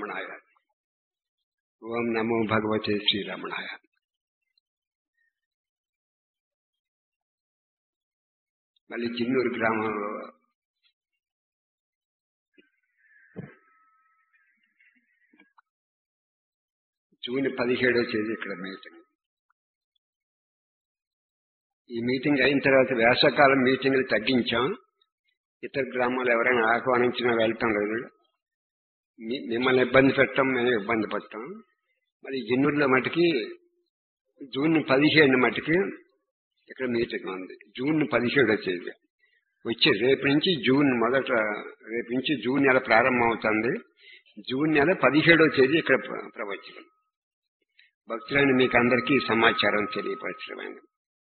శ్రీరమణాయ ఓం నమో భగవతే శ్రీరమణాయ మళ్ళీ చిన్నూరు గ్రామంలో జూన్ పదిహేడో తేదీ ఇక్కడ మీటింగ్ ఈ మీటింగ్ అయిన తర్వాత వేసవకాలం మీటింగ్లు తగ్గించాం ఇతర గ్రామాలు ఎవరైనా ఆహ్వానించినా వెళ్ళటం లేదు మీ- మిమ్మల్ని ఇబ్బంది పెట్టడం మేము ఇబ్బంది పడతాం మరి జిన్నూరులో మటుకి జూన్ పదిహేను మటుకి ఇక్కడ మీటింగ్ ఉంది జూన్ పదిహేడో తేదీ వచ్చి రేపు నుంచి జూన్ మొదట రేపు నుంచి జూన్ నెల ప్రారంభం అవుతుంది జూన్ నెల పదిహేడో తేదీ ఇక్కడ ప్ర- ప్రవచనం భక్తులైన మీకు అందరికీ ఈ సమాచారం తెలియపరచడమైంది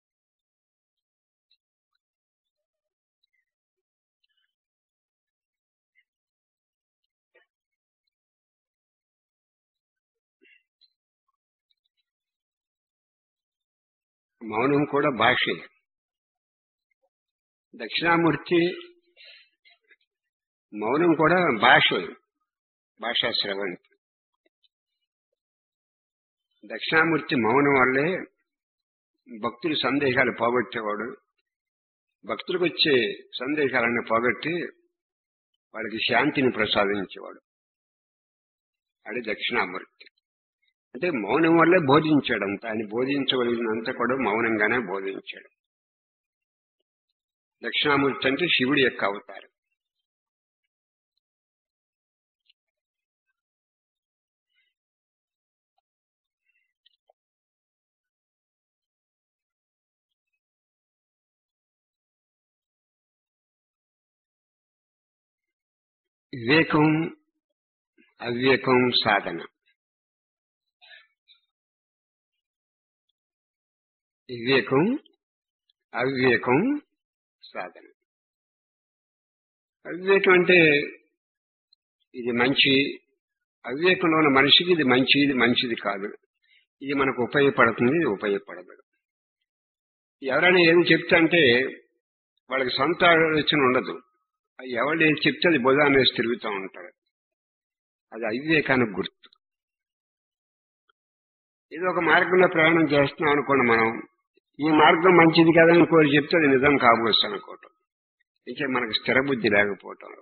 మౌనం కూడా భాషే దక్షిణామూర్తి మౌనం కూడా భాషే భాషా శ్రవణి దక్షిణామూర్తి మౌనం వల్లే భక్తుల సందేహాలు పోగొట్టేవాడు భక్తులకు వచ్చే సందేహాలను పోగొట్టి వాళ్ళకి శాంతిని ప్రసాదించేవాడు అది దక్షిణామూర్తి అంటే మౌనం వల్లే బోధించాడు అంత ఆయన బోధించవలసినంత కూడా మౌనంగానే బోధించాడు దక్షిణామూర్తి అంటే శివుడి యొక్క అవతారం వివేకం అవివేకం సాధన వివేకం అవివేకం సాధన అవివేకం అంటే ఇది మంచి అవివేకంలో ఉన్న మనిషికి ఇది మంచి ఇది మంచిది కాదు ఇది మనకు ఉపయోగపడుతుంది ఇది ఉపయోగపడదు ఎవరైనా ఏది చెప్తా అంటే వాళ్ళకి సొంత ఆలోచన ఉండదు ఎవరు ఏది చెప్తే అది బుధాన్ని వేసి తిరుగుతూ ఉంటారు అది అవివేకానికి గుర్తు ఇది ఒక మార్గంలో ప్రయాణం చేస్తున్నాం అనుకోండి మనం ఈ మార్గం మంచిది కదని కోరి చెప్తే అది నిజం కాబోచ్చు అనుకోవటం ఇంకా మనకు స్థిర బుద్ధి లేకపోవటం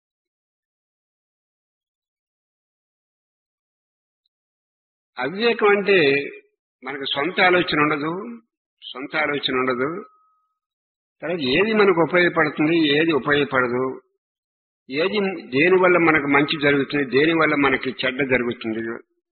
అవివేకం అంటే మనకు సొంత ఆలోచన ఉండదు సొంత ఆలోచన ఉండదు తర్వాత ఏది మనకు ఉపయోగపడుతుంది ఏది ఉపయోగపడదు ఏది దేని వల్ల మనకు మంచి జరుగుతుంది దేని వల్ల మనకి చెడ్డ జరుగుతుంది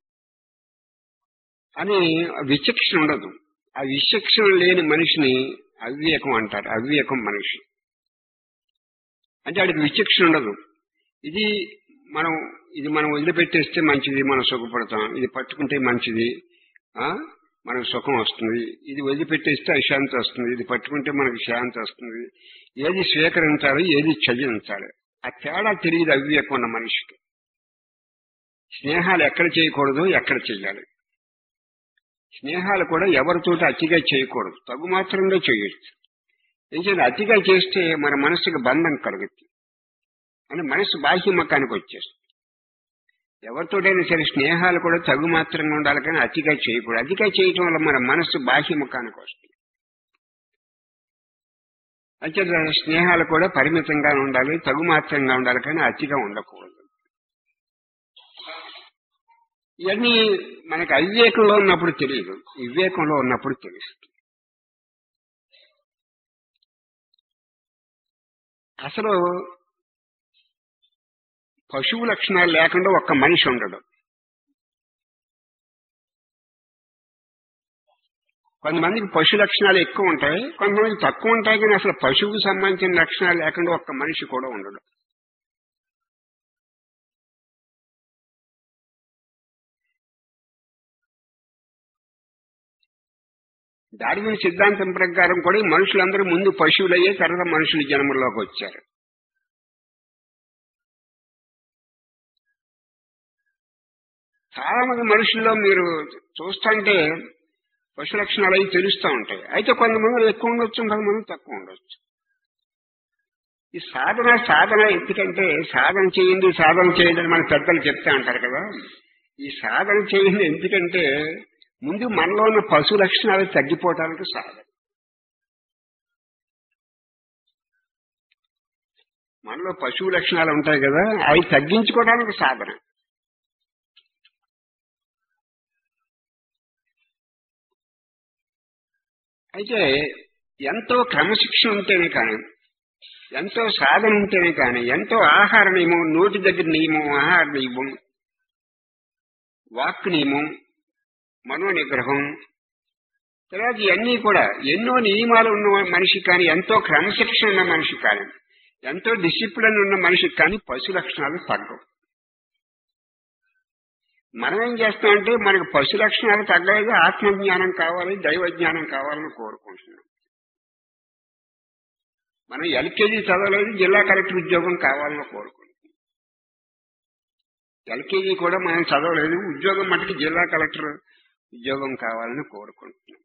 అని విచక్షణ ఉండదు ఆ విచక్షణ లేని మనిషిని అవివేకం అంటారు అవివేకం మనిషి అంటే వాడికి విచక్షణ ఉండదు ఇది మనం ఇది మనం వదిలిపెట్టేస్తే మంచిది మనం సుఖపడతాం ఇది పట్టుకుంటే మంచిది ఆ మనకు సుఖం వస్తుంది ఇది వదిలిపెట్టేస్తే అశాంతి వస్తుంది ఇది పట్టుకుంటే మనకు శాంతి వస్తుంది ఏది స్వీకరించాలి ఏది చదివించాలి ఆ తేడా తెలియదు అవివేకం ఉన్న మనిషికి స్నేహాలు ఎక్కడ చేయకూడదు ఎక్కడ చెయ్యాలి స్నేహాలు కూడా ఎవరితోటి అతిగా చేయకూడదు తగు మాత్రంలో చేయొచ్చు ఎందుకంటే అతిగా చేస్తే మన మనసుకు బంధం కలుగుతుంది అని మనసు బాహ్యమకానికి వచ్చేస్తుంది ఎవరితోటైనా సరే స్నేహాలు కూడా తగు మాత్రంగా ఉండాలి కానీ అతిగా చేయకూడదు అతిగా చేయటం వల్ల మన మనసు బాహ్యముఖానికి వస్తుంది అంటే స్నేహాలు కూడా పరిమితంగా ఉండాలి తగు మాత్రంగా ఉండాలి కానీ అతిగా ఉండకూడదు ఇవన్నీ మనకి అవివేకంలో ఉన్నప్పుడు తెలియదు వివేకంలో ఉన్నప్పుడు తెలుస్తుంది అసలు పశువు లక్షణాలు లేకుండా ఒక్క మనిషి ఉండడు కొంతమందికి పశు లక్షణాలు ఎక్కువ ఉంటాయి కొంతమందికి తక్కువ ఉంటాయి కానీ అసలు పశువుకు సంబంధించిన లక్షణాలు లేకుండా ఒక్క మనిషి కూడా ఉండడు డార్విన్ సిద్ధాంతం ప్రకారం కూడా ఈ మనుషులందరూ ముందు పశువులయ్యే తర్వాత మనుషులు జన్మల్లోకి వచ్చారు చాలా మంది మనుషుల్లో మీరు చూస్తుంటే పశు లక్షణాలు అవి తెలుస్తూ ఉంటాయి అయితే కొంతమంది ఎక్కువ ఉండొచ్చు కొంతమంది తక్కువ ఉండొచ్చు ఈ సాధన సాధన ఎందుకంటే సాధన చేయండి సాధన చేయండి అని మన పెద్దలు చెప్తా ఉంటారు కదా ఈ సాధన చేయండి ఎందుకంటే ముందు మనలో ఉన్న పశు లక్షణాలు తగ్గిపోవడానికి సాధన మనలో పశువు లక్షణాలు ఉంటాయి కదా అవి తగ్గించుకోవడానికి సాధన అయితే ఎంతో క్రమశిక్షణ ఉంటేనే కానీ ఎంతో సాధన ఉంటేనే కానీ ఎంతో ఆహార నియమం నోటి దగ్గర నియమం ఆహార నియమం వాక్ నియమం మనో నిగ్రహం తర్వాత ఇవన్నీ కూడా ఎన్నో నియమాలు ఉన్న మనిషి కానీ ఎంతో క్రమశిక్షణ ఉన్న మనిషి కానీ ఎంతో డిసిప్లిన్ ఉన్న మనిషికి కానీ పశు లక్షణాలు తగ్గవు మనం ఏం చేస్తామంటే మనకు పశు లక్షణాలు తగ్గలేదు ఆత్మజ్ఞానం కావాలి దైవ జ్ఞానం కావాలని కోరుకుంటున్నాం మనం ఎల్కేజీ చదవలేదు జిల్లా కలెక్టర్ ఉద్యోగం కావాలని కోరుకుంటున్నాం ఎల్కేజీ కూడా మనం చదవలేదు ఉద్యోగం మటుకు జిల్లా కలెక్టర్ ఉద్యోగం కావాలని కోరుకుంటున్నాం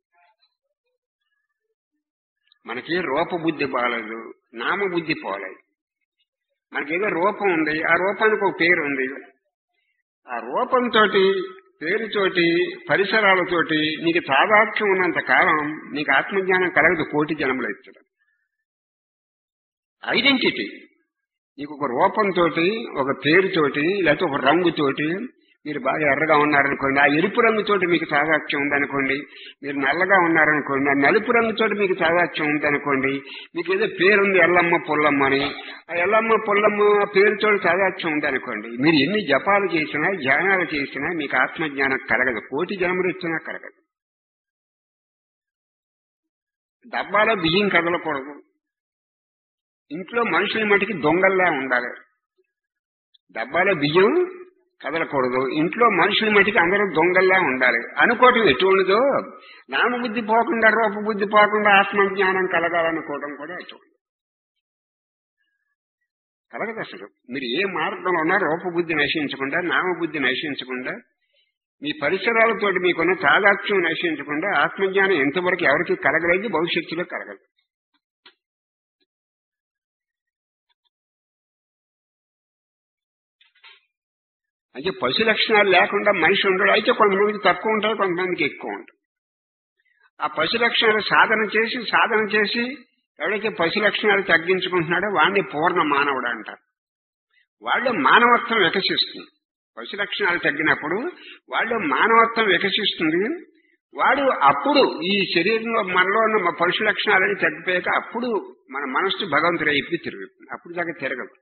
మనకి రూపబుద్ధి బాగలేదు నామబుద్ధి పోలేదు మనకేదో రూపం ఉంది ఆ రూపానికి ఒక పేరు ఉంది ఆ రూపంతో పేరుతోటి పరిసరాలతోటి నీకు తాదాత్మ్యం ఉన్నంత కాలం నీకు ఆత్మజ్ఞానం కలగదు కోటి జన్మలు ఇచ్చడం ఐడెంటిటీ నీకు ఒక రూపంతో ఒక పేరుతోటి లేకపోతే ఒక రంగుతోటి మీరు బాగా ఎర్రగా ఉన్నారనుకోండి ఆ ఎరుపు రంగుతోటి మీకు తాదాత్యం ఉందనుకోండి మీరు నల్లగా ఉన్నారనుకోండి ఆ నలుపు రంగుతోటి మీకు తాదాత్యం ఉందనుకోండి మీకు ఏదో పేరుంది ఎల్లమ్మ పుల్లమ్మ అని ఆ ఎల్లమ్మ పుల్లమ్మ పేరుతో తాదాత్యం ఉందనుకోండి మీరు ఎన్ని జపాలు చేసినా ధ్యానాలు చేసినా మీకు ఆత్మజ్ఞానం కలగదు కోటి జన్మలు ఇచ్చినా కలగదు డబ్బాలో బియ్యం కదలకూడదు ఇంట్లో మనుషుల మటుకి దొంగల్లా ఉండాలి డబ్బాలో బియ్యం కదలకూడదు ఇంట్లో మనుషుల మటుకి అందరూ దొంగల్లా ఉండాలి అనుకోవటం ఎటువంటిదో నామబుద్ధి పోకుండా రూపబుద్ధి పోకుండా ఆత్మజ్ఞానం కలగాలనుకోవడం కూడా ఎటువంటి కలగదు అసలు మీరు ఏ మార్గంలో ఉన్నా రూపబుద్ధి నశించకుండా నామబుద్ధి నశించకుండా మీ పరిసరాలతోటి మీకున్న తాదాత్మ్యం నశించకుండా ఆత్మజ్ఞానం ఎంతవరకు ఎవరికి కలగలేదు భవిష్యత్తులో కలగదు అయితే పశు లక్షణాలు లేకుండా మనిషి ఉండడు అయితే కొంతమందికి తక్కువ ఉంటాయి కొంతమందికి ఎక్కువ ఉంటాయి ఆ పశు లక్షణాలు సాధన చేసి సాధన చేసి ఎవడైతే పశు లక్షణాలు తగ్గించుకుంటున్నాడో వాడిని పూర్ణ మానవుడు అంటారు వాళ్ళు మానవత్వం వికసిస్తుంది పశు లక్షణాలు తగ్గినప్పుడు వాళ్ళు మానవత్వం వికసిస్తుంది వాడు అప్పుడు ఈ శరీరంలో మనలో ఉన్న పశు లక్షణాలని తగ్గిపోయాక అప్పుడు మన మనస్సు భగవంతుడు అయిపోయి తిరుగుతుంది అప్పుడు దాకా తిరగదు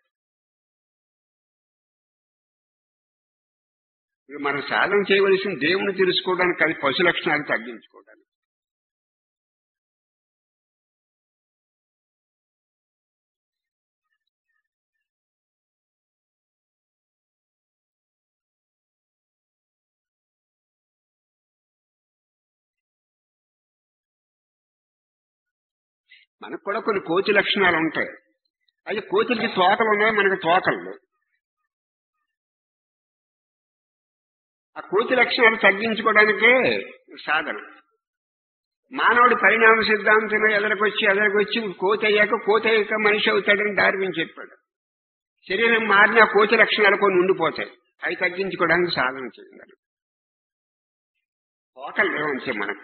మనం సాధన చేయవలసిన దేవుని తెలుసుకోవడానికి అది పశు లక్షణాలు తగ్గించుకోవడానికి మనకు కూడా కొన్ని కోతి లక్షణాలు ఉంటాయి అది కోతులకి తోకలు ఉన్నాయి మనకి తోకలు లేవు ఆ కోతి లక్షణాలు తగ్గించుకోవడానికే సాధన మానవుడి పరిణామ సిద్ధాంతం ఎదరికొచ్చి ఎదరికొచ్చి కోతి అయ్యాక కోతి అయ్యాక మనిషి అవుతాడని డార్విన్ చెప్పాడు శరీరం మారిన కోతి లక్షణాలు కొన్ని ఉండిపోతాయి అవి తగ్గించుకోవడానికి సాధన చేయాలి తోకలు లేవంతే మనకు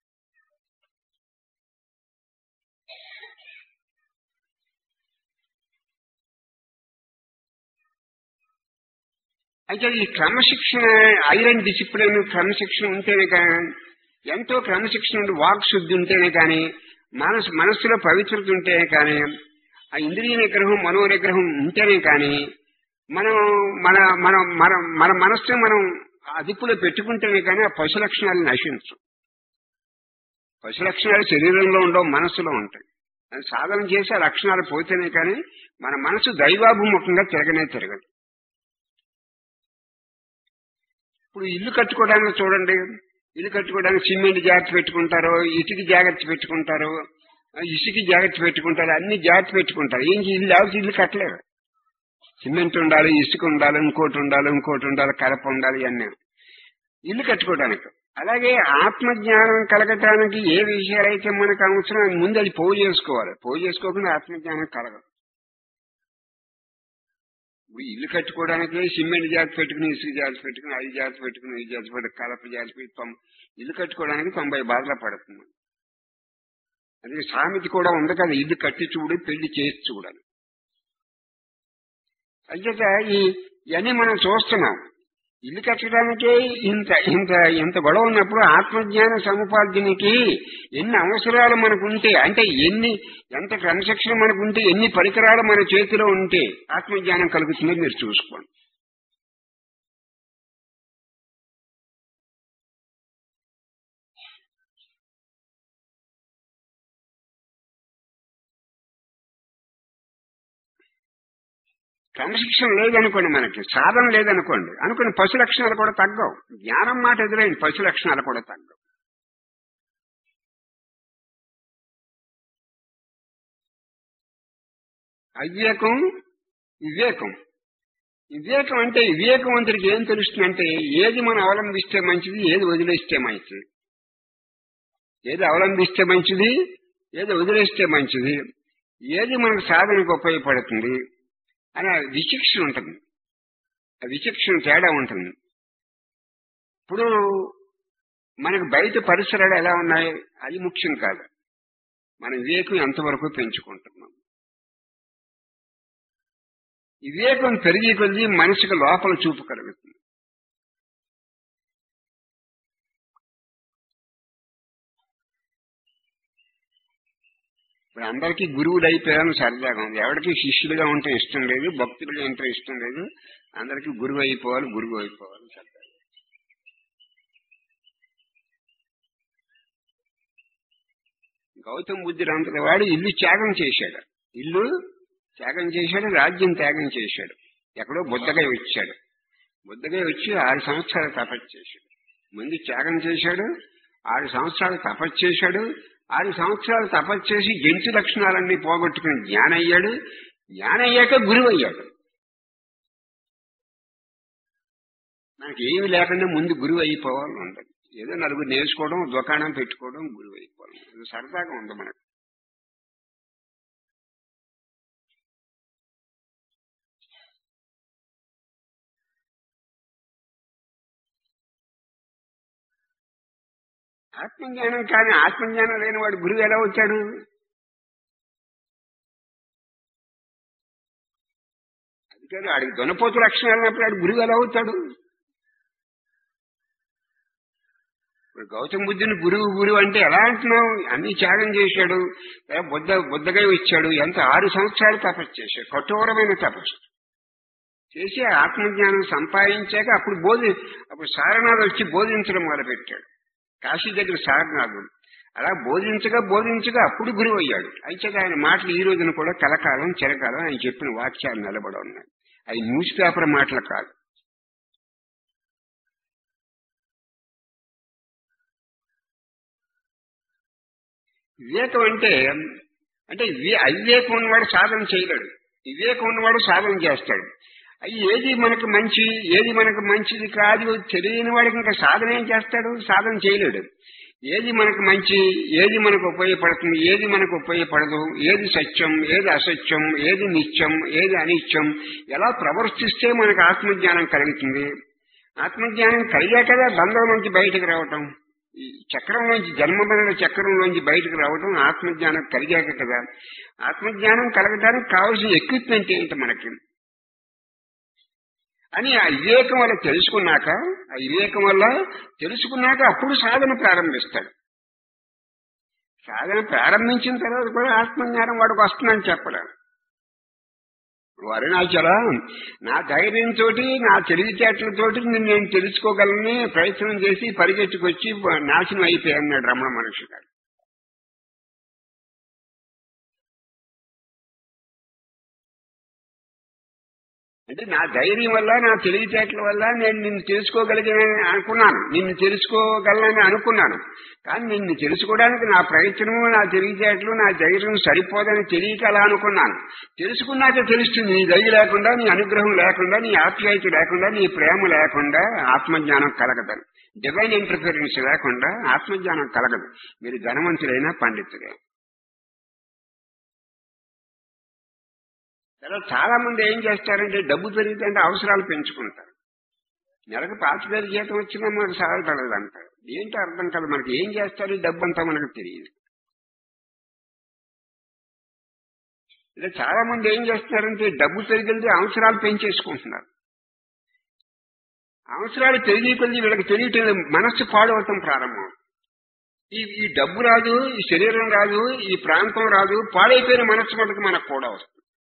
అయితే ఈ క్రమశిక్షణ ఐరన్ డిసిప్లిన్ క్రమశిక్షణ ఉంటేనే కానీ ఎంతో క్రమశిక్షణ ఉండి వాక్ శుద్ధి ఉంటేనే కానీ మనసు మనస్సులో పవిత్రత ఉంటేనే కానీ ఆ ఇంద్రియ నిగ్రహం మనో నిగ్రహం ఉంటేనే కానీ మనం మన మన మన మన మనస్సుని మనం అదుపులో పెట్టుకుంటేనే కానీ ఆ పశు లక్షణాలు నశించు పశు లక్షణాలు శరీరంలో ఉండవు మనస్సులో ఉంటాయి అది సాధన చేసి ఆ లక్షణాలు పోతేనే కానీ మన మనసు దైవాభిముఖంగా తిరగనే తిరగదు ఇప్పుడు ఇల్లు కట్టుకోవడానికి చూడండి ఇల్లు కట్టుకోవడానికి సిమెంట్ జాగ్రత్త పెట్టుకుంటారు ఇటుకి జాగ్రత్త పెట్టుకుంటారు ఇసుకి జాగ్రత్త పెట్టుకుంటారు అన్ని జాగ్రత్త పెట్టుకుంటారు ఏం ఇల్లు లేకపోతే ఇల్లు కట్టలేరు సిమెంట్ ఉండాలి ఇసుక ఉండాలి ఇంకోటి ఉండాలి ఇంకోటి ఉండాలి కలప ఉండాలి ఇవన్నీ ఇల్లు కట్టుకోవడానికి అలాగే ఆత్మజ్ఞానం కలగటానికి ఏ విషయాలైతే మనకు అవసరం ముందు అది పోగు చేసుకోవాలి పోగు చేసుకోకుండా ఆత్మజ్ఞానం కలగదు ఇప్పుడు ఇల్లు కట్టుకోవడానికి సిమెంట్ జాతి పెట్టుకుని ఇసుక జాతి పెట్టుకుని ఐదు జాతి పెట్టుకుని ఐదు జాతి పెట్టుకుని కలప జాతి పెట్టి తొం- ఇల్లు కట్టుకోవడానికి తొంభై బాధలు పడుతుంది అది సామెత కూడా ఉంది కదా ఇల్లు కట్టి చూడు పెళ్లి చేసి చూడాలి అంచేత ఈ ఇవన్నీ మనం చూస్తున్నాం ఇల్లు కట్టడానికే ఇంత ఇంత ఇంత గొడవ ఉన్నప్పుడు ఆత్మజ్ఞాన సముపార్జనకి ఎన్ని అవసరాలు మనకు ఉంటే అంటే ఎన్ని ఎంత క్రమశిక్షణ మనకు ఉంటే ఎన్ని పరికరాలు మన చేతిలో ఉంటే ఆత్మజ్ఞానం కలుగుతుందో మీరు చూసుకోండి క్రమశిక్షణ లేదనుకోండి మనకి సాధన లేదనుకోండి అనుకుని పశు లక్షణాలు కూడా తగ్గవు జ్ఞానం మాట ఎదురైంది పశు లక్షణాలు కూడా తగ్గవు అవివేకం వివేకం వివేకం అంటే వివేకవంతుడికి ఏం తెలుస్తుందంటే ఏది మనం అవలంబిస్తే మంచిది ఏది వదిలేస్తే మంచిది ఏది అవలంబిస్తే మంచిది ఏది వదిలేస్తే మంచిది ఏది మనకు సాధనకు ఉపయోగపడుతుంది అనే విచక్షణ ఉంటుంది ఆ విచక్షణ తేడా ఉంటుంది ఇప్పుడు మనకు బయట పరిసరాలు ఎలా ఉన్నాయి అది ముఖ్యం కాదు మన వివేకం ఎంతవరకు పెంచుకుంటున్నాం వివేకం పెరిగి కొద్దీ మనిషికి లోపల చూపు కలుగుతుంది ఇప్పుడు అందరికీ గురువులు అయిపోయాను సరదాగా ఉంది ఎవరికి శిష్యులుగా ఉంటే ఇష్టం లేదు భక్తులుగా ఉంటే ఇష్టం లేదు అందరికీ గురువు అయిపోవాలి గురువు అయిపోవాలి సరదాగా గౌతమ బుద్ధుడు అంతటి వాడు ఇల్లు త్యాగం చేశాడు ఇల్లు త్యాగం చేశాడు రాజ్యం త్యాగం చేశాడు ఎక్కడో బుద్ధగా వచ్చాడు బుద్ధగా వచ్చి ఆరు సంవత్సరాలు తపస్సు చేశాడు ముందు త్యాగం చేశాడు ఆరు సంవత్సరాలు తపస్సు చేశాడు ఆరు సంవత్సరాలు తపస్సు చేసి జంతు లక్షణాలన్నీ పోగొట్టుకుని జ్ఞానయ్యాడు జ్ఞానయ్యాక గురువు అయ్యాడు మనకి ఏమి లేకుండా ముందు గురువు అయిపోవాలని ఉండదు ఏదో నలుగురు నేర్చుకోవడం దుకాణం పెట్టుకోవడం గురువు అయిపోవడం ఇది సరదాగా ఉంది మనకు ఆత్మజ్ఞానం కానీ ఆత్మజ్ఞానం లేని వాడు గురువు ఎలా వచ్చాడు అందుకని వాడికి దొనపోతు లక్షణాలు ఉన్నప్పుడు వాడు గురువు ఎలా అవుతాడు ఇప్పుడు గౌతమ బుద్ధుని గురువు గురువు అంటే ఎలా అంటున్నావు అన్ని త్యాగం చేశాడు ఏ బుద్ధ బుద్ధగా వచ్చాడు ఎంత ఆరు సంవత్సరాలు తపస్సు చేశాడు కఠోరమైన తపస్సు చేసి ఆత్మజ్ఞానం సంపాదించాక అప్పుడు బోధి అప్పుడు సారనాథ్ వచ్చి బోధించడం మొదలుపెట్టాడు కాశీ దగ్గర సారనాథుడు అలా బోధించగా బోధించగా అప్పుడు గురువు అయ్యాడు అయితే ఆయన మాటలు ఈ రోజున కూడా కలకాలం చిరకాలం ఆయన చెప్పిన వాక్యాలు నిలబడి ఉన్నాయి అవి న్యూస్ పేపర్ మాటలు కాదు వివేకం అంటే అంటే వి- అవివేకం ఉన్నవాడు సాధన చేయలేడు వివేకం ఉన్నవాడు సాధన చేస్తాడు అయ్యి ఏది మనకు మంచి ఏది మనకు మంచిది కాదు తెలియని వాడికి ఇంకా సాధన ఏం చేస్తాడు సాధన చేయలేడు ఏది మనకు మంచి ఏది మనకు ఉపయోగపడుతుంది ఏది మనకు ఉపయోగపడదు ఏది సత్యం ఏది అసత్యం ఏది నిత్యం ఏది అనిత్యం ఎలా ప్రవర్తిస్తే మనకు ఆత్మజ్ఞానం కలుగుతుంది ఆత్మజ్ఞానం కలిగే కదా బంధం నుంచి బయటకు రావటం ఈ చక్రం నుంచి జన్మమైన చక్రం నుంచి బయటకు రావటం ఆత్మజ్ఞానం కలిగాక కదా ఆత్మజ్ఞానం కలగడానికి కావాల్సిన ఎక్విప్మెంట్ ఏంటి మనకి అని ఆ వివేకం వల్ల తెలుసుకున్నాక ఆ వివేకం వల్ల తెలుసుకున్నాక అప్పుడు సాధన ప్రారంభిస్తాడు సాధన ప్రారంభించిన తర్వాత కూడా ఆత్మజ్ఞానం వాడికి వస్తుందని చెప్పలేడు అరుణాచల నా ధైర్యంతో నా తెలివితేటలతోటి నిన్ను నేను తెలుసుకోగలని ప్రయత్నం చేసి పరిగెత్తుకొచ్చి నాశనం అయిపోయాడు అన్నాడు రమణ మహర్షి గారు అంటే నా ధైర్యం వల్ల నా తెలివితేటల వల్ల నేను నిన్ను తెలుసుకోగలిగానని అనుకున్నాను నిన్ను తెలుసుకోగలనని అనుకున్నాను కానీ నిన్ను తెలుసుకోవడానికి నా ప్రయత్నము నా తెలివితేటలు నా ధైర్యం సరిపోదని తెలియక అలా అనుకున్నాను తెలుసుకున్నాక తెలుస్తుంది నీ దయ లేకుండా నీ అనుగ్రహం లేకుండా నీ ఆప్యాయత లేకుండా నీ ప్రేమ లేకుండా ఆత్మజ్ఞానం కలగదు డివైన్ ఇంటర్ఫిరెన్స్ లేకుండా ఆత్మజ్ఞానం కలగదు మీరు ధనవంతులైనా పండితులే తర్వాత చాలా మంది ఏం చేస్తారంటే డబ్బు పెరిగితే అవసరాలు పెంచుకుంటారు నెలకు పాతిక వేలు జీతం వచ్చినా మనకు సాగపడదు అంటారు ఏంటో అర్థం కాదు మనకి ఏం చేస్తారు ఈ డబ్బు అంతా మనకు తెలియదు ఇలా చాలా మంది ఏం చేస్తున్నారంటే డబ్బు పెరిగితే అవసరాలు పెంచేసుకుంటున్నారు అవసరాలు పెరిగి కొద్ది వీళ్ళకి తెలియటం లేదు. మనస్సు పాడవటం ప్రారంభం ఈ ఈ డబ్బు రాదు ఈ శరీరం రాదు ఈ ప్రాంతం రాదు పాడైపోయిన మనస్సు మటుకు మనకు కూడా వస్తుంది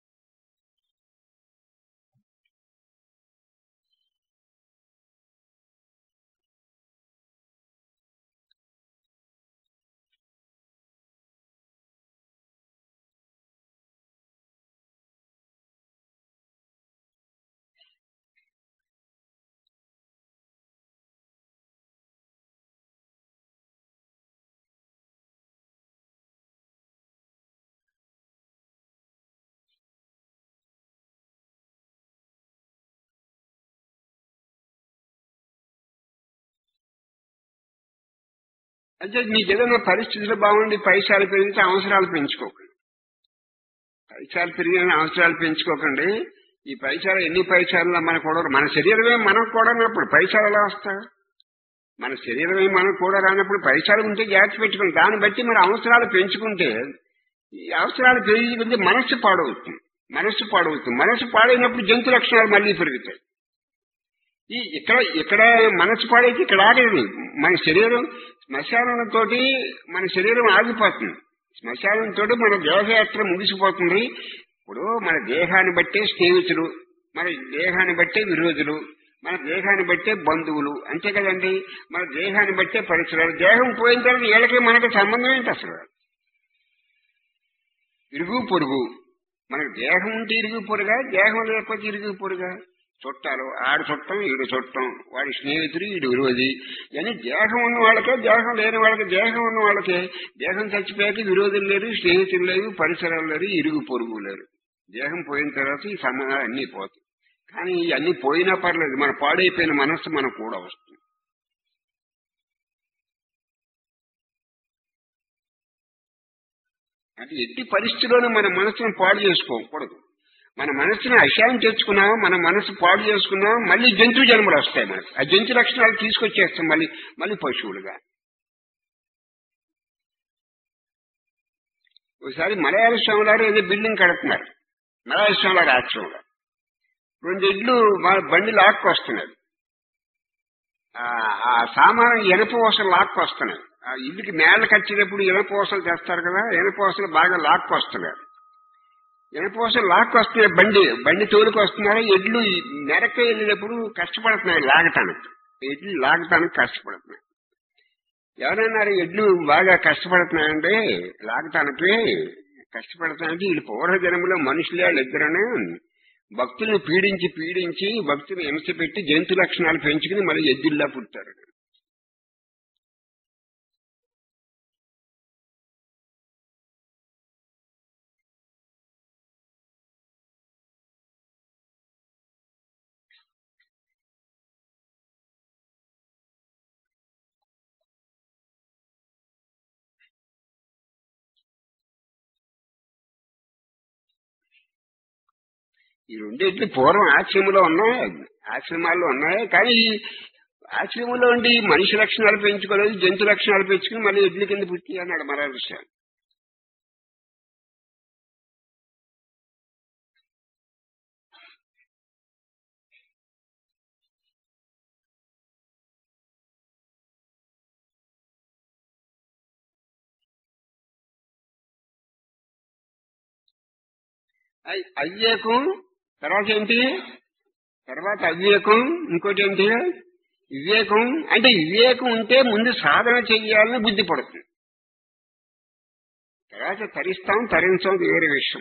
అంటే మీకు ఏదైనా పరిస్థితులు బాగుండి పైసలు పెరిగితే అవసరాలు పెంచుకోకండి పైసలు పెరిగిన అవసరాలు పెంచుకోకండి ఈ పైసలు ఎన్ని పైసలు మనకు కూడా మన శరీరమే మనకు కూడా ఉన్నప్పుడు పైసలు ఎలా వస్తాయి మన శరీరమే మనకు కూడా రానప్పుడు పైసలు ఉంటే జాగ్రత్త పెట్టుకుని దాన్ని బట్టి మన అవసరాలు పెంచుకుంటే ఈ అవసరాలు పెరిగి మనస్సు పాడవుతుంది మనస్సు పాడవుతుంది మనస్సు పాడైనప్పుడు జంతు లక్షణాలు మళ్ళీ పెరుగుతాయి ఈ ఇక్కడ ఇక్కడ మనసు పాడైతే ఇక్కడ ఆగదు మన శరీరం శ్మశానంతో మన శరీరం ఆగిపోతుంది శ్మశానంతో మన దేహయాత్ర ముగిసిపోతుంది ఇప్పుడు మన దేహాన్ని బట్టే స్నేహితులు మన దేహాన్ని బట్టే విరోధులు మన దేహాన్ని బట్టే బంధువులు అంతే కదండి మన దేహాన్ని బట్టే పరిసరాలు దేహం పోయిన తర్వాత వీళ్ళకి మనకి సంబంధం ఏంటి అసలు ఇరుగు పొరుగు మనకు దేహం ఉంటే ఇరుగు పొరుగా దేహం లేకపోతే ఇరుగు పొరుగా చుట్టాలు ఆడు చుట్టం ఈడు చుట్టం వాడి స్నేహితుడు ఈడు విరోధి అని దేహం ఉన్న వాళ్ళకే దేహం లేని వాళ్ళకి దేహం ఉన్న వాళ్ళకే దేహం చచ్చిపోయాక విరోధులు లేరు స్నేహితులు లేరు పరిసరాలు లేరు ఇరుగు పొరుగు లేరు దేహం పోయిన తర్వాత ఈ సంబంధాలు అన్నీ పోతాయి కానీ ఇవన్నీ పోయినా పర్లేదు మన పాడైపోయిన మనస్సు మనకు కూడా వస్తుంది అంటే ఎట్టి పరిస్థితిలోనూ మన మనసును పాడు చేసుకోకూడదు మన మనసుని అశాంతి తెచ్చుకున్నాం మన మనసు పాడు చేసుకున్నాం మళ్ళీ జంతు జన్మలు వస్తాయి మనకు ఆ జంతు లక్షణాలు తీసుకొచ్చేస్తాం మళ్ళీ మళ్ళీ పశువులుగా ఒకసారి మలయాళ స్వామి గారు ఏదో బిల్డింగ్ కడుతున్నారు మలయాళ స్వామి గారు ఆశ్రమంలో రెండు ఇడ్లు మా బండి లాక్కు వస్తున్నాయి ఆ సామాను ఎనప ఓసలు లాక్కు వస్తున్నాయి ఆ ఇల్లుకి మేళ్ళ కచ్చేటప్పుడు ఎనప ఓసలు తెస్తారు కదా ఎనప ఓసలు బాగా లాక్కు వస్తున్నాయి ఎనపోసలు లాక్కు వస్తున్నాయి బండి బండి తోలుకు వస్తున్నారు ఎడ్లు మెరక వెళ్ళినప్పుడు కష్టపడుతున్నాయి లాగటానికి ఎడ్లు లాగటానికి కష్టపడుతున్నాయి ఎవరన్నారు ఎడ్లు బాగా కష్టపడుతున్నాయంటే లాగటానికి కష్టపడుతున్నాయంటే వీళ్ళు పూర్వజన్మలో మనుషులే వాళ్ళు ఇద్దరనే భక్తుల్ని పీడించి పీడించి భక్తులు హింస పెట్టి జంతు లక్షణాలు పెంచుకుని మళ్ళీ ఎద్దుల్లా పుట్టారు ఈ రెండింటిని పూర్వం ఆశ్రమంలో ఉన్నాయి ఆశ్రమాల్లో ఉన్నాయి కానీ ఈ ఆశ్రమంలో ఉండి మనిషి లక్షణాలు పెంచుకోలేదు జంతు లక్షణాలు పెంచుకుని మళ్ళీ ఎడ్ల కింద పుట్టి అన్నాడు మరో విషయం అవివేకం తర్వాత ఏంటి తర్వాత అవివేకం ఇంకోటి ఏంటి వివేకం అంటే వివేకం ఉంటే ముందు సాధన చెయ్యాలని బుద్ధి పడుతుంది తర్వాత తరిస్తాం తరించాం వేరే విషయం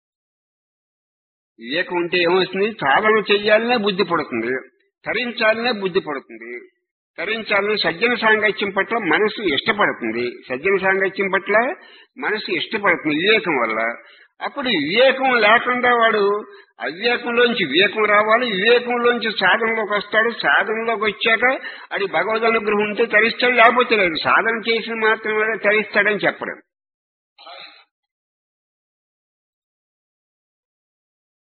వివేకం ఉంటే ఏమవుతుంది సాధన చెయ్యాలనే బుద్ధి పడుతుంది తరించాలనే బుద్ధి పడుతుంది తరించాలని సజ్జన సాంగత్యం పట్ల మనసు ఇష్టపడుతుంది సజ్జన సాంగత్యం పట్ల మనసు ఇష్టపడుతుంది వివేకం వల్ల అప్పుడు వివేకం లేకుండా వాడు అవివేకంలోంచి వివేకం రావాలి వివేకంలోంచి సాధనలోకి వస్తాడు సాధనలోకి వచ్చాక అది భగవద్ అనుగ్రహం ఉంటే తరిస్తాడు లేకపోతే లేదు సాధన చేసిన మాత్రమే తరిస్తాడని చెప్పడం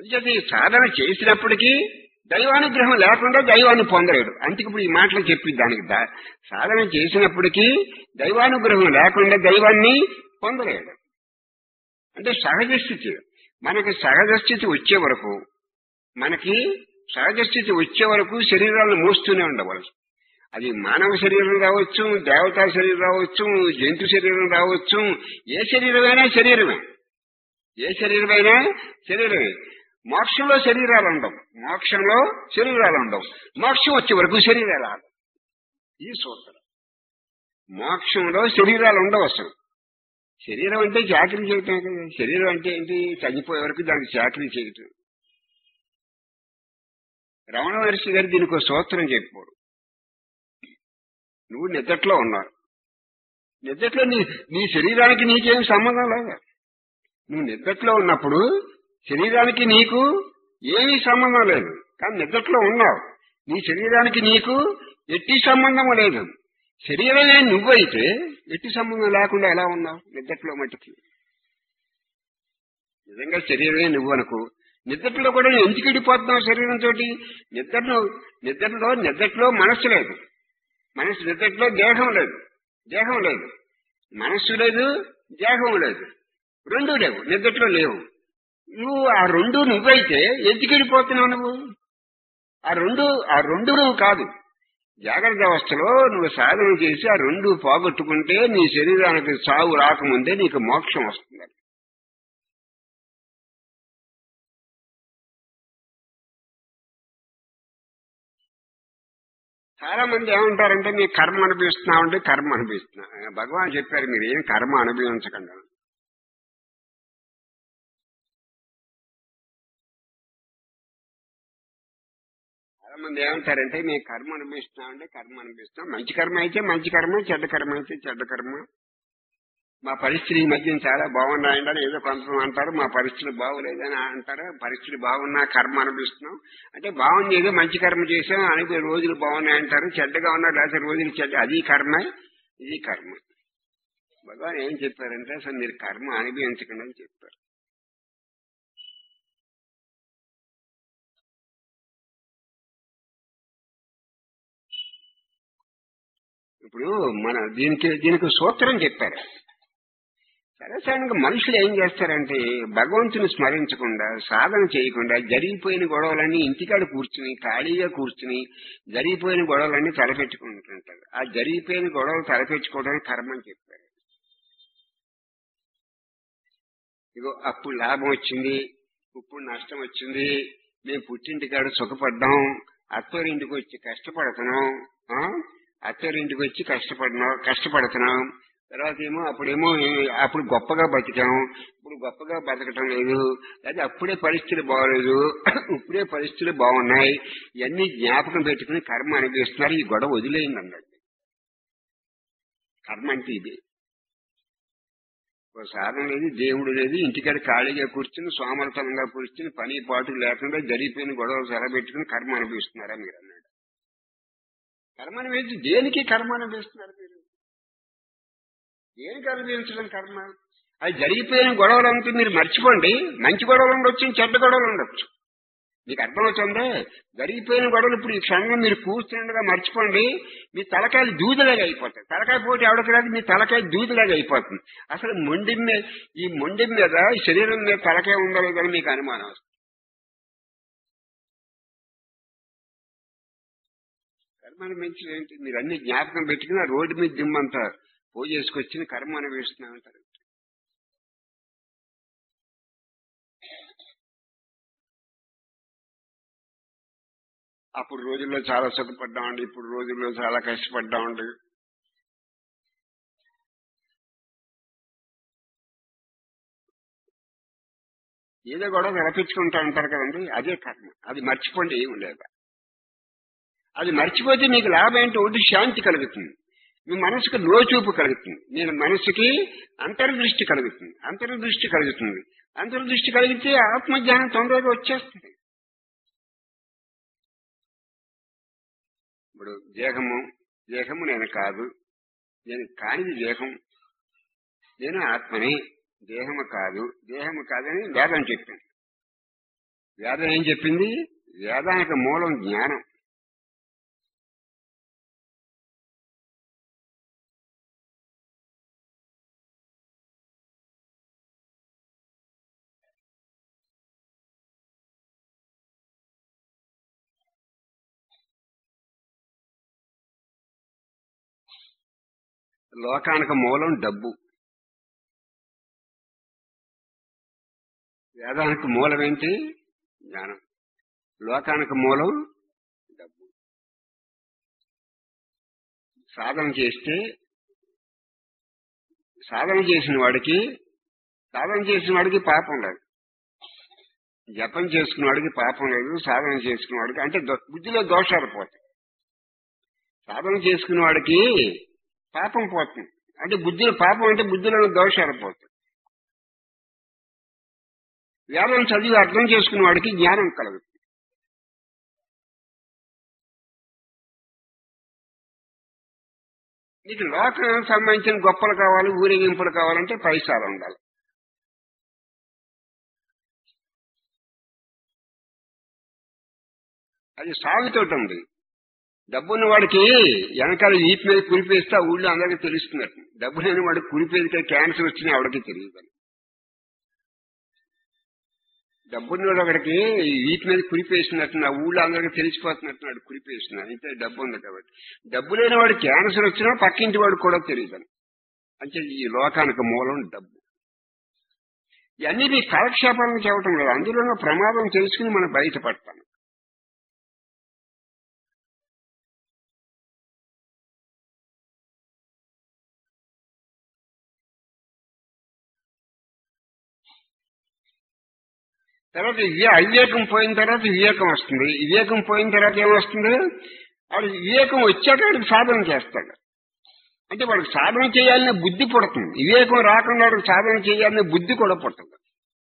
అంచేది సాధన చేసినప్పటికీ దైవానుగ్రహం లేకుండా దైవాన్ని పొందలేడు అందుకే ఇప్పుడు ఈ మాటలు చెప్పి దానికి దా- సాధన చేసినప్పటికీ దైవానుగ్రహం లేకుండా దైవాన్ని పొందలేడు అంటే సహజ స్థితి మనకి సహజ స్థితి వచ్చే వరకు మనకి సహజ స్థితి వచ్చే వరకు శరీరాలను మోస్తూనే ఉండవలసి అది మానవ శరీరం రావచ్చు దేవతా శరీరం రావచ్చు జంతు శరీరం రావచ్చు ఏ శరీరమైనా శరీరమే ఏ శరీరమైనా శరీరమే మోక్షంలో శరీరాలు ఉండవు మోక్షంలో శరీరాలు ఉండవు మోక్షం వచ్చే వరకు శరీరాలు ఆడవు ఈ సూత్రం మోక్షంలో శరీరాలు ఉండవు అసలు శరీరం అంటే చాకరీ చేయటం కదా శరీరం అంటే ఏంటి చనిపోయే వరకు దానికి చాకరీ చేయటం రమణ మహర్షి గారు దీనికి ఒక సూత్రం చెప్పాడు నువ్వు నిద్దట్లో ఉన్నావు నిద్దట్లో నీ నీ శరీరానికి నీకేం సంబంధం లేదు నువ్వు నిద్దట్లో ఉన్నప్పుడు శరీరానికి నీకు ఏమీ సంబంధం లేదు కానీ నిద్దట్లో ఉన్నావు నీ శరీరానికి నీకు ఎట్టి సంబంధం లేదు శరీరమే నువ్వైతే ఎట్టి సంబంధం లేకుండా ఎలా ఉన్నావు నిద్దట్లో మట్టికి నిజంగా శరీరమే నువ్వు అనుకో నిద్దట్లో కూడా ఎందుకు ఇడిపోతున్నావు శరీరంతో నిద్రలో నిద్రలో నిద్దట్లో మనస్సు లేదు మనస్సు నిద్దట్లో దేహం లేదు దేహం లేదు మనస్సు లేదు దేహం లేదు రెండు లేవు నిద్దట్లో లేవు నువ్వు ఆ రెండు నువ్వైతే ఎందుకు వెళ్ళిపోతున్నావు నువ్వు ఆ రెండు ఆ రెండు నువ్వు కాదు జాగ్రత్త అవస్థలో నువ్వు సాధన చేసి ఆ రెండు పోగొట్టుకుంటే నీ శరీరానికి సాగు రాకముందే నీకు మోక్షం వస్తుంది చాలా మంది ఏమంటారంటే మీ కర్మ అనుభవిస్తున్నామంటే కర్మ అనుభవిస్తున్నా భగవాన్ చెప్పారు మీరు ఏం కర్మ అనుభవించకండి చాలా మంది ఏమంటారంటే మేము కర్మ అనుభవిస్తున్నామంటే కర్మ అనుభవిస్తున్నాం మంచి కర్మ అయితే మంచి కర్మ చెడ్డ కర్మ అయితే చెడ్డ కర్మ మా పరిస్థితి ఈ మధ్య చాలా బాగున్నాయండి ఏదో కొంతమంది అంటారు మా పరిస్థితులు బాగోలేదని అంటారు పరిస్థితులు బాగున్నా కర్మ అనిపిస్తున్నాం అంటే బాగుంది ఏదో మంచి కర్మ చేసాం అనేక రోజులు బాగున్నాయి అంటారు చెడ్డగా ఉన్నా లేకపోతే రోజులు చెడ్డ అది కర్మ ఇది కర్మ భగవాన్ ఏం చెప్పారంటే అసలు మీరు కర్మ అనుభవించకండి అని చెప్పారు ఇప్పుడు మన దీనికి దీనికి సూత్రం చెప్పారు సరసానికి మనుషులు ఏం చేస్తారంటే భగవంతుని స్మరించకుండా సాధన చేయకుండా జరిగిపోయిన గొడవలన్నీ ఇంటికాడ కూర్చుని ఖాళీగా కూర్చుని జరిగిపోయిన గొడవలన్నీ తలపెట్టుకుంటుంటారు ఆ జరిగిపోయిన గొడవలు తలపెట్టుకోవడానికి కర్మ అని చెప్పారు ఇగో అప్పుడు లాభం వచ్చింది ఇప్పుడు నష్టం వచ్చింది మేము పుట్టింటికాడ సుఖపడ్డాం అత్తోరింటికి వచ్చి కష్టపడుతున్నాం ఆ? అత్తోరింటికి వచ్చి కష్టపడినాం కష్టపడుతున్నాం తర్వాత ఏమో అప్పుడేమో ఏ- అప్పుడు గొప్పగా బతికాం ఇప్పుడు గొప్పగా బతకటం లేదు అది అప్పుడే పరిస్థితులు బాగలేదు ఇప్పుడే పరిస్థితులు బాగున్నాయి ఇవన్నీ జ్ఞాపకం పెట్టుకుని కర్మ అనుభవిస్తున్నారు ఈ గొడవ వదిలేయండి అన్నాడు కర్మ అంటే ఇది ఓ సాధన లేదు దేవుడు లేదు ఇంటికాడ ఖాళీగా కూర్చుని సోమరతనంగా కూర్చుని పని పాటు లేకుండా జరిగిపోయిన గొడవలు సెలబెట్టుకుని కర్మ అనుభవిస్తున్నారా మీరు అన్నాడు కర్మ అనుభవించి దేనికి కర్మ అనుభవిస్తున్నారు మీరు దేనికి అనుభవించడం కర్మ అది జరిగిపోయిన గొడవలు అంటే మీరు మర్చిపోండి మంచి గొడవలు ఉండొచ్చు చెడ్డ గొడవలు ఉండొచ్చు మీకు అర్థమవుతుందే జరిగిపోయిన గొడవలు ఇప్పుడు ఈ క్షణంలో మీరు కూర్చుండగా మర్చిపోండి మీ తలకాయలు దూదిలాగా అయిపోతాయి తలకాయ పోటీ ఎవరికి రాదు మీ తలకాయ దూదిలాగా అయిపోతుంది అసలు మొండి మీద ఈ మొండి మీద ఈ శరీరం మీద తలకాయ ఉందో లేదని మీకు అనుమానం వస్తుంది కర్మను మించి ఏంటి మీరు అన్ని జ్ఞాపకం పెట్టుకుని ఆ రోడ్డు మీద దిమ్మంతా పూజ చేసుకొచ్చిన కర్మ అనుభవిస్తున్నామంటారు అప్పుడు రోజుల్లో చాలా సుఖపడ్డామండి ఇప్పుడు రోజుల్లో చాలా కష్టపడ్డామండి ఏదో కూడా నిలపించుకుంటా ఉంటారు కదండి అదే కర్మ అది మర్చిపోండి ఏమి లేదు అది మర్చిపోతే మీకు లాభం ఏంటో ఒకటి శాంతి కలుగుతుంది మీ మనసుకు లోచూపు కలుగుతుంది నేను మనసుకి అంతర్దృష్టి కలుగుతుంది అంతర్దృష్టి కలుగుతుంది అంతర్దృష్టి కలిగితే ఆత్మజ్ఞానం తొందరగా వచ్చేస్తుంది ఇప్పుడు దేహము దేహము నేను కాదు నేను కానిది దేహం నేను ఆత్మని దేహము కాదు దేహము కాదని వేదం చెప్పింది వేదం ఏం చెప్పింది వేదానికి మూలం జ్ఞానం లోకానికి మూలం డబ్బు వేదానికి మూలం ఏంటి జ్ఞానం లోకానికి మూలం డబ్బు సాధన చేస్తే సాధన చేసిన వాడికి సాధన చేసిన వాడికి పాపం లేదు జపం చేసుకున్న వాడికి పాపం లేదు సాధన చేసుకున్న వాడికి అంటే దో- బుద్ధిలో దోషాలు పోతాయి సాధన చేసుకున్న వాడికి పాపం పోతుంది అంటే బుద్ధిలో పాపం అంటే బుద్ధిలో దోషాలు పోతాయి వేదం చదివి అర్థం చేసుకున్న వాడికి జ్ఞానం కలదు నీకు లోకం సంబంధించిన గొప్పలు కావాలి ఊరేగింపులు కావాలంటే పైసాలు ఉండాలి అది సాగుతోటి ఉంది డబ్బున్న వాడికి వెనకాల వీపు మీద కురిపేస్తే ఆ ఊళ్ళో అందరికీ తెలుస్తున్నట్టు డబ్బు లేని వాడికి కురిపేదికే క్యాన్సర్ వచ్చినా ఎవరికి తెలియదు డబ్బున్నవాడు ఒకడికి వీటి మీద కురిపేసినట్టు నా ఊళ్ళో అందరికీ తెలిసిపోతున్నట్టు నాడు కురిపేసిన అయితే డబ్బు ఉంది కాబట్టి డబ్బు లేని వాడు క్యాన్సర్ వచ్చినా పక్కింటి వాడు కూడా తెలియదు అంటే ఈ లోకానికి మూలం డబ్బు ఇవన్నీ నీ కాలక్షేపాలను చెప్పటం లేదు అందులో ఉన్న ప్రమాదం తెలుసుకుని మనం బయటపడతాం తర్వాత వివే అవివేకం పోయిన తర్వాత వివేకం వస్తుంది వివేకం పోయిన తర్వాత ఏమొస్తుంది వాడు వివేకం వచ్చాక వాడికి సాధన చేస్తాడు అంటే వాడికి సాధన చేయాలనే బుద్ధి పుడుతుంది వివేకం రాకుండా వాడికి సాధన చేయాలనే బుద్ధి కూడా పుట్టదు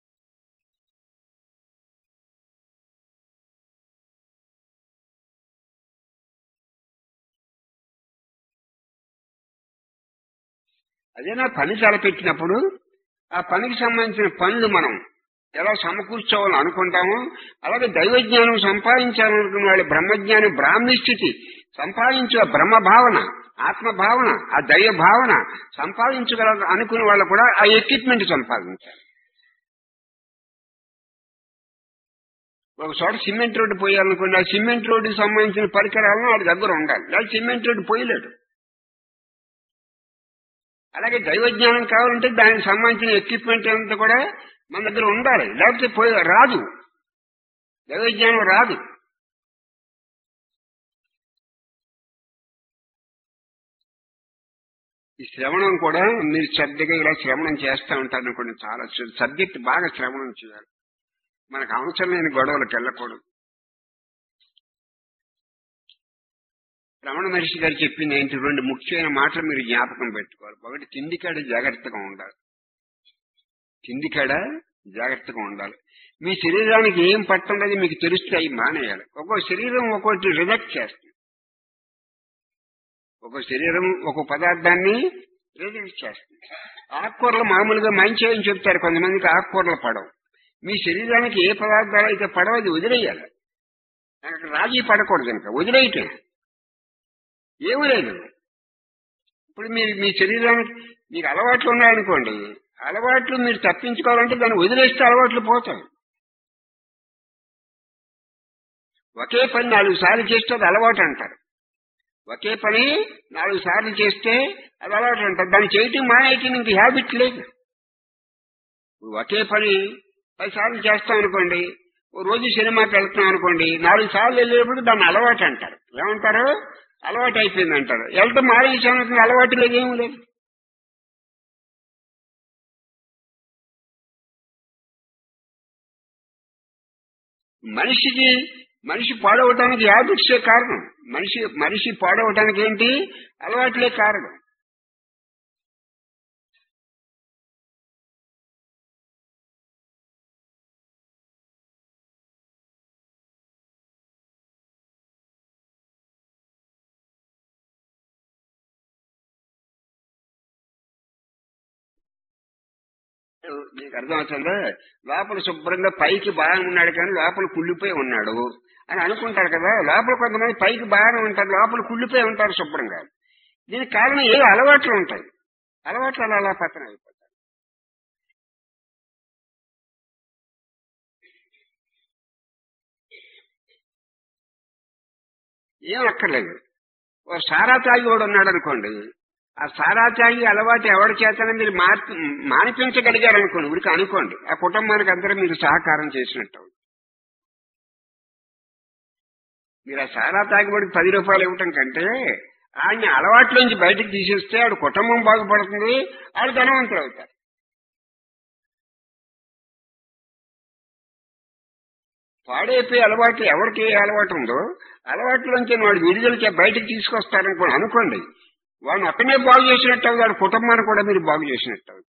అదేనా పని తలపెట్టినప్పుడు ఆ పనికి సంబంధించిన పనులు మనం ఎలా సమకూర్చోవాలని అనుకుంటామో అలాగే దైవజ్ఞానం సంపాదించాలనుకున్న వాళ్ళు బ్రహ్మజ్ఞాని బ్రాహ్మీ స్థితి సంపాదించే బ్రహ్మ భావన ఆత్మ భావన ఆ దైవ భావన సంపాదించగల అనుకునే వాళ్ళు కూడా ఆ ఎక్విప్మెంట్ సంపాదించాలి ఒక చోట సిమెంట్ రోడ్డు పోయాలనుకోండి ఆ సిమెంట్ రోడ్డుకి సంబంధించిన పరికరాలను వాడి దగ్గర ఉండాలి లేదా సిమెంట్ రోడ్డు పోయలేడు అలాగే దైవజ్ఞానం కావాలంటే దానికి సంబంధించిన ఎక్విప్మెంట్ అంతా కూడా మన దగ్గర ఉండాలి లేకపోతే పోయి రాదు దైవజ్ఞానం రాదు ఈ శ్రవణం కూడా మీరు శ్రద్ధగా ఇలా శ్రవణం చేస్తూ ఉంటారు అనుకోండి చాలా సబ్జెక్ట్ బాగా శ్రవణం చేయాలి మనకు అవసరం లేని గొడవలకు వెళ్ళకూడదు రమణ మహర్షి గారు చెప్పిన ఏంటి రెండు ముఖ్యమైన మాటలు మీరు జ్ఞాపకం పెట్టుకోవాలి ఒకటి తిండికాడ జాగ్రత్తగా ఉండాలి తిండికాడ జాగ్రత్తగా ఉండాలి మీ శరీరానికి ఏం పట్టండది మీకు తెలిస్తే అవి మానేయాలి ఒక్కో శరీరం ఒక్కొక్కటి రిజెక్ట్ చేస్తుంది ఒక్కో శరీరం ఒక్కో పదార్థాన్ని రిజెక్ట్ చేస్తుంది ఆకుకూరలు మామూలుగా మంచి అని చెప్తారు కొంతమందికి ఆకుకూరలు పడవు మీ శరీరానికి ఏ పదార్థాలు అయితే పడవు అది వదిలేయాలి అక్కడ రాజీ పడకూడదు కనుక వదిలేయటం ఏమీ లేదు ఇప్పుడు మీరు మీ శరీరానికి మీకు అలవాట్లు ఉన్నాయనుకోండి అలవాట్లు మీరు తప్పించుకోవాలంటే దాన్ని వదిలేస్తే అలవాట్లు పోతాయి ఒకే పని నాలుగు సార్లు చేస్తే అది అలవాటు అంటారు ఒకే పని నాలుగు సార్లు చేస్తే అది అలవాటు అంటారు దాన్ని చేయటం మానేయటం ఇంక హ్యాబిట్ లేదు ఒకే పని పది సార్లు చేస్తాం అనుకోండి ఓ రోజు సినిమాకి వెళ్తున్నాం అనుకోండి నాలుగు సార్లు వెళ్ళేటప్పుడు దాన్ని అలవాటు అంటారు ఏమంటారు అలవాటు అయిపోయింది అంటారు వెళ్తాం మానేసాను అలవాటు లేదు ఏమి లేదు మనిషికి మనిషి పాడవటానికి హ్యాబిట్సే కారణం మనిషి మనిషి పాడవటానికి ఏంటి అలవాట్లే కారణం మీకు అర్థమవుతుందా లోపల శుభ్రంగా పైకి బాగానే ఉన్నాడు కానీ లోపల కుళ్ళిపోయి ఉన్నాడు అని అనుకుంటారు కదా లోపల కొంతమంది పైకి బాగానే ఉంటారు లోపల కుళ్ళిపోయి ఉంటారు శుభ్రంగా దీనికి కారణం ఏ అలవాట్లు ఉంటాయి అలవాట్లు అలా అలా పతనం అయిపోతాయి ఏం అక్కర్లేదు ఓ సారా తాగి కూడా ఉన్నాడు అనుకోండి ఆ సారా తాగి అలవాటు ఎవరి చేతనే మీరు మార్పు మానిపించగలిగారు అనుకోండి ఉడికి అనుకోండి ఆ కుటుంబానికి అందరూ మీరు సహకారం చేసినట్టు అవుతుంది. మీరు ఆ సారా తాగిబడికి పది రూపాయలు ఇవ్వటం కంటే ఆయన అలవాట్లోంచి బయటకు తీసేస్తే ఆడు కుటుంబం బాగుపడుతుంది ఆడు ధనవంతులు అవుతారు పాడైపోయే అలవాటు ఎవరికి ఏ అలవాటు ఉందో అలవాట్లోంచి వాడు విడుదలకి బయటకు తీసుకొస్తారనుకో అనుకోండి వాడిని అక్కడే బాగు చేసినట్టు అవుతుంది వాడి కుటుంబాన్ని కూడా మీరు బాగు చేసినట్టు అవుతుంది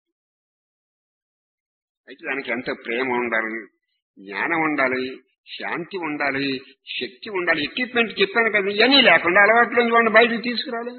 అయితే దానికి ఎంత ప్రేమ ఉండాలి జ్ఞానం ఉండాలి శాంతి ఉండాలి శక్తి ఉండాలి ఎక్విప్మెంట్ చెప్పాను కదా ఇవన్నీ లేకుండా అలవాట్లోంచి వాడిని బయటకు తీసుకురాలి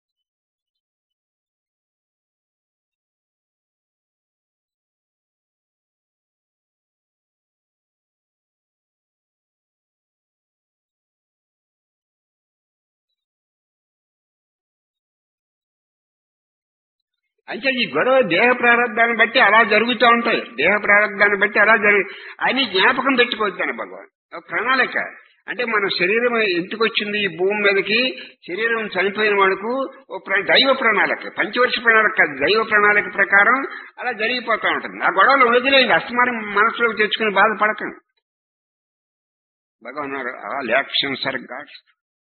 అంటే ఈ గొడవ దేహ ప్రారంధాన్ని బట్టి అలా జరుగుతూ ఉంటాయి దేహ ప్రారంధాన్ని బట్టి అలా జరుగు అని జ్ఞాపకం పెట్టుకోవద్దాను భగవాన్ ఒక ప్రణాళిక అంటే మన శరీరం ఎందుకు వచ్చింది ఈ భూమి మీదకి శరీరం చనిపోయిన వాడుకు ఓ ప్ర- దైవ ప్రణాళిక పంచవర్ష ప్రణాళిక కాదు, దైవ ప్రణాళిక ప్రకారం అలా జరిగిపోతూ ఉంటుంది ఆ గొడవలు వదిలేదు అస్తమానం మనసులోకి తెచ్చుకుని బాధపడకండి భగవాన్ ఆల్ యాక్షన్స్ ఆర్ గాడ్స్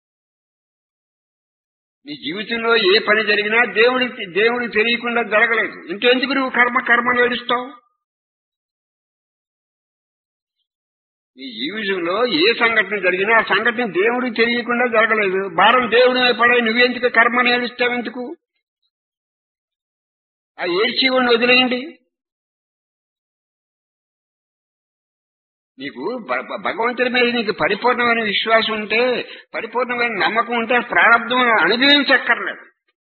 నీ జీవితంలో ఏ పని జరిగినా దేవుడి దేవుడికి తెలియకుండా జరగలేదు ఇంకెందుకు నువ్వు కర్మ కర్మ ఏడుస్తావు నీ జీవితంలో ఏ సంఘటన జరిగినా ఆ సంఘటన దేవుడికి తెలియకుండా జరగలేదు భారం దేవుడి మీద పడే నువ్వెందుకు కర్మని ఏడుస్తావు ఎందుకు ఆ ఏడ్చి వాడిని వదిలేయండి నీకు భ- భ- భగవంతుడి మీద నీకు పరిపూర్ణమైన విశ్వాసం ఉంటే పరిపూర్ణమైన నమ్మకం ఉంటే ప్రారంభం అనుభవించక్కర్లేదు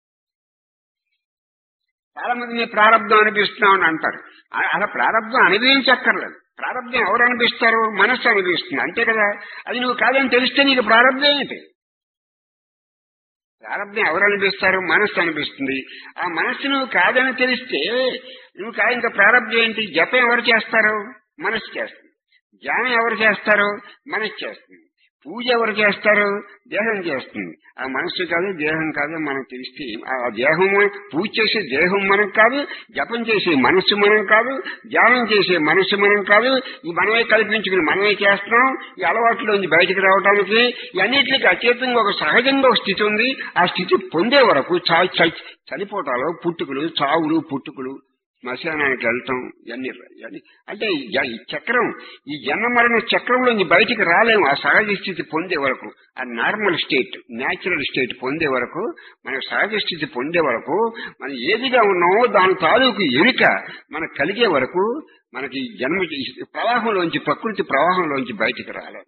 చాలా మంది నీ ప్రారంభం అనిపిస్తున్నావు అని అంటారు అ- అలా ప్రారంభం అనుభవించక్కర్లేదు ప్రారంభం ఎవరు అనిపిస్తారు మనస్సు అనిపిస్తుంది అంతే కదా అది నువ్వు కాదని తెలిస్తే నీకు ప్రారంభం ఏంటి ప్రారంభం ఎవరు అనిపిస్తారు మనస్సు అనిపిస్తుంది ఆ మనస్సు నువ్వు కాదని తెలిస్తే నువ్వు కాదు ఇంకా ప్రారంభం ఏంటి జపం ఎవరు చేస్తారు మనస్సు చేస్తుంది ధ్యానం ఎవరు చేస్తారు మనస్సు చేస్తుంది పూజ ఎవరు చేస్తారు దేహం చేస్తుంది ఆ మనస్సు కాదు దేహం కాదు మనకు తెలిస్తే ఆ దేహం పూజ చేసే దేహం మనం కాదు జపం చేసే మనస్సు మనం కాదు ధ్యానం చేసే మనస్సు మనం కాదు ఈ మనమే కల్పించుకుని మనమే చేస్తున్నాం ఈ అలవాట్లోంచి బయటికి రావడానికి ఇవన్నిటికి అతీతంగా ఒక సహజంగా ఒక స్థితి ఉంది ఆ స్థితి పొందే వరకు చా చ- చనిపోటాలు పుట్టుకులు చావులు పుట్టుకులు శ్మశానానికి వెళ్తాం ఇవన్నీ ఇవన్నీ అంటే ఈ జ- ఈ చక్రం ఈ జన్మ మరణ చక్రంలోంచి బయటికి రాలేము ఆ సహజ స్థితి పొందే వరకు ఆ నార్మల్ స్టేట్ న్యాచురల్ స్టేట్ పొందే వరకు మన సహజ స్థితి పొందే వరకు మనం ఏదిగా ఉన్నామో దాని తాలూకు ఎరుక మనకు కలిగే వరకు మనకి ఈ జన్మ ఈ ప్రవాహంలోంచి ప్రకృతి ప్రవాహంలోంచి బయటికి రాలేము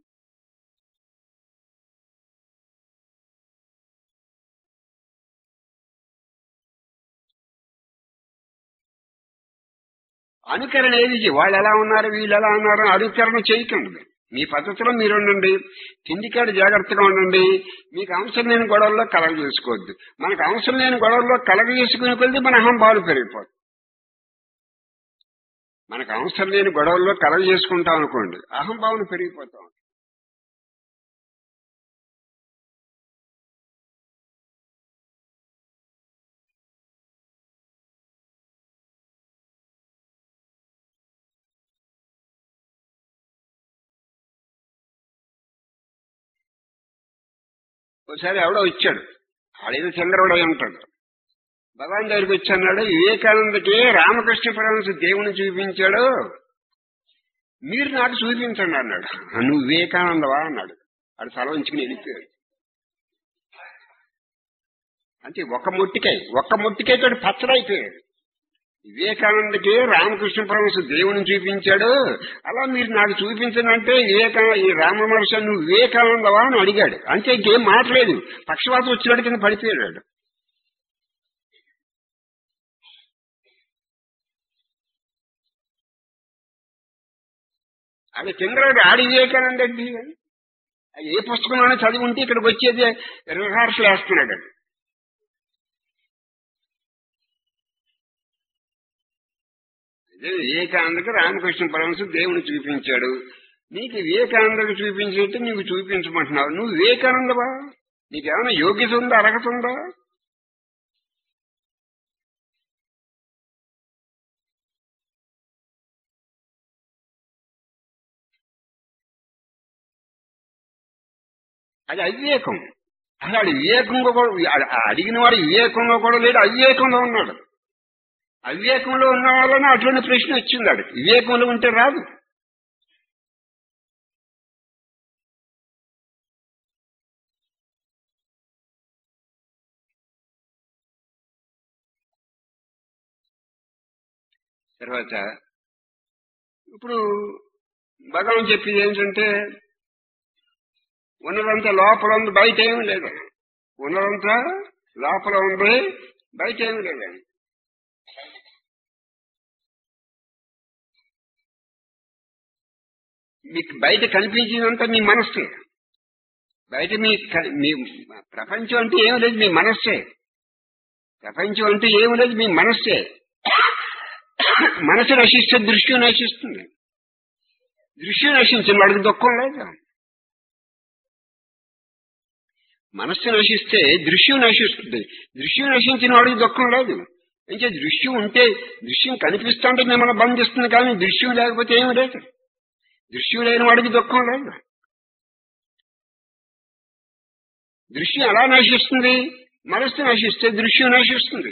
అనుకరణ ఏది చే- వాళ్ళు ఎలా ఉన్నారు వీళ్ళు ఎలా ఉన్నారు అని అనుకరణ చేయకండి మీరు. మీ పద్ధతిలో మీరు ఉండండి తిండికాడు జాగ్రత్తగా ఉండండి మీకు అవసరం లేని గొడవల్లో కలగ చేసుకోవద్దు మనకు అవసరం లేని గొడవల్లో కలగ చేసుకునే కొద్ది మన అహంభావాలు పెరిగిపోతుంది మనకు అవసరం లేని గొడవల్లో కలగ చేసుకుంటాం అనుకోండి అహంభావన పెరిగిపోతాం ఒకసారి ఎవడో వచ్చాడు ఆడేదో చంద్రుడై ఉంటాడు భగవాన్ దగ్గరికి వచ్చి అన్నాడు వివేకానందకి రామకృష్ణ పరమహంస దేవుని చూపించాడు మీరు నాకు చూపించండి అన్నాడు నువ్వు వివేకానందవా అన్నాడు ఆడు తల ఉంచుకుని వెళ్ళిపోయాడు అంటే ఒక్క మొట్టికాయ ఒక్క మొట్టికాయ తోటి పచ్చడైపోయాడు వివేకానందకి రామకృష్ణ పరమహంస దేవుని చూపించాడు అలా మీరు నాకు చూపించండి అంటే వివేకా ఈ రామ మహర్షి నువ్వు వివేకానందవా అని అడిగాడు అంతే ఇంకేం మాట్లేదు పక్షవాతం వచ్చినట్టు కింద పడిపోయాడు అది చంద్రుడు ఆడి వివేకానంద అండి అది ఏ పుస్తకంలోనే చదివి ఉంటే ఇక్కడికి వచ్చేది రిహార్సల్ వేస్తున్నాడు అది అదే వివేకానందకి రామకృష్ణ పరమశ దేవుని చూపించాడు నీకు వివేకానందకి చూపించినట్టు నీకు చూపించమంటున్నావు నువ్వు వివేకానందవా నీకేమైనా యోగ్యత ఉందా అర్హత ఉందా అది అవివేకం అసలు వాడి వివేకంలో కూడా ఆ అడిగిన వాడు వివేకంలో కూడా లేడు అవివేకంలో ఉన్నాడు అవివేకంలో ఉన్న వాళ్ళని అటువంటి ప్రశ్న వచ్చింది వాడికి వివేకంలో ఉంటే రాదు తర్వాత ఇప్పుడు భగవాన్ చెప్పింది ఏంటంటే ఉన్నదంతా లోపల ఉంది బయట ఏమీ లేదు ఉన్నదంతా లోపల ఉంది బయట ఏమీ లేదు మీకు బయట కనిపించిందంతా మీ మనస్సే బయట మీ క- మీ ప్రపంచం అంటే ఏమి లేదు మీ మనస్సే ప్రపంచం అంటే ఏమి లేదు మీ మనస్సే మనసు నశిస్తే దృశ్యం నశిస్తుంది దృశ్యం నశించిన వాడికి దుఃఖం లేదు మనస్సు నశిస్తే దృశ్యం నశిస్తుంది దృశ్యం నశించిన వాడికి దుఃఖం లేదు అంటే దృశ్యం ఉంటే దృశ్యం కనిపిస్తుంటే మిమ్మల్ని బంధిస్తుంది కానీ దృశ్యం లేకపోతే ఏమి లేదు దృశ్యం లేని వాడికి దుఃఖం లేదు దృశ్యం ఎలా నశిస్తుంది మనస్సు నశిస్తే దృశ్యం నశిస్తుంది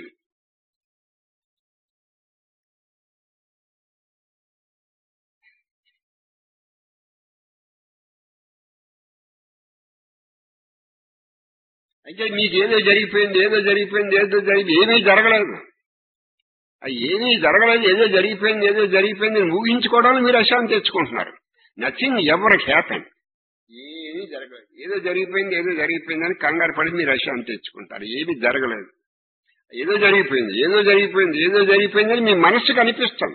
అయితే మీకు ఏదో జరిగిపోయింది ఏదో జరిగిపోయింది ఏదో జరిగి ఏమీ జరగలేదు అది ఏమీ జరగలేదు ఏదో జరిగిపోయింది ఏదో జరిగిపోయింది అని ఊహించుకోవడానికి మీరు అశాంతి తెచ్చుకుంటున్నారు నథింగ్ ఎవర్ హ్యాపెన్ ఏమీ జరగలేదు ఏదో జరిగిపోయింది ఏదో జరిగిపోయింది అని కంగారు పడి మీరు అశాంతి తెచ్చుకుంటారు ఏమీ జరగలేదు ఏదో జరిగిపోయింది ఏదో జరిగిపోయింది ఏదో జరిగిపోయింది అని మీ మనస్సుకు అనిపిస్తుంది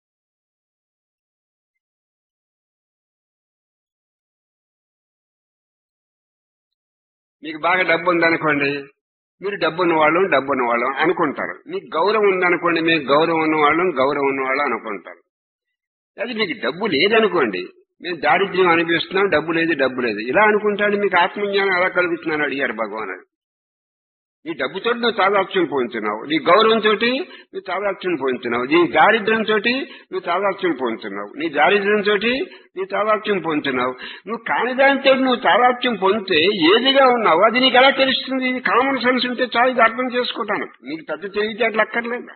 మీకు బాగా డబ్బు ఉందనుకోండి మీరు డబ్బు ఉన్నవాళ్ళం డబ్బు ఉన్నవాళ్ళం అనుకుంటారు మీకు గౌరవం ఉందనుకోండి మీకు గౌరవం ఉన్నవాళ్ళం గౌరవం ఉన్నవాళ్ళం అనుకుంటారు అది మీకు డబ్బు లేదనుకోండి మేము దారిద్ర్యం అనిపిస్తున్నాం డబ్బు లేదు డబ్బు లేదు ఇలా అనుకుంటాడు మీకు ఆత్మజ్ఞానం ఎలా కలుగుతున్నాను అడిగారు భగవాన్ నీ డబ్బుతో నువ్వు తాదాత్యం పొందుతున్నావు నీ గౌరవంతో నువ్వు తాదాత్యం పొందుతున్నావు నీ దారిద్ర్యంతో నువ్వు తాదాత్యం పొందుతున్నావు నీ దారిద్ర్యంతో నీ తాదాత్యం పొందుతున్నావు నువ్వు కాని దానితో నువ్వు తాదాత్యం పొందితే ఏదిగా ఉన్నావు అది నీకు ఎలా తెలుస్తుంది ఇది కామన్ సెన్స్ ఉంటే చాలు ఇది అర్థం చేసుకుంటాను నీకు పెద్ద తెలివితేటలు అక్కర్లేదు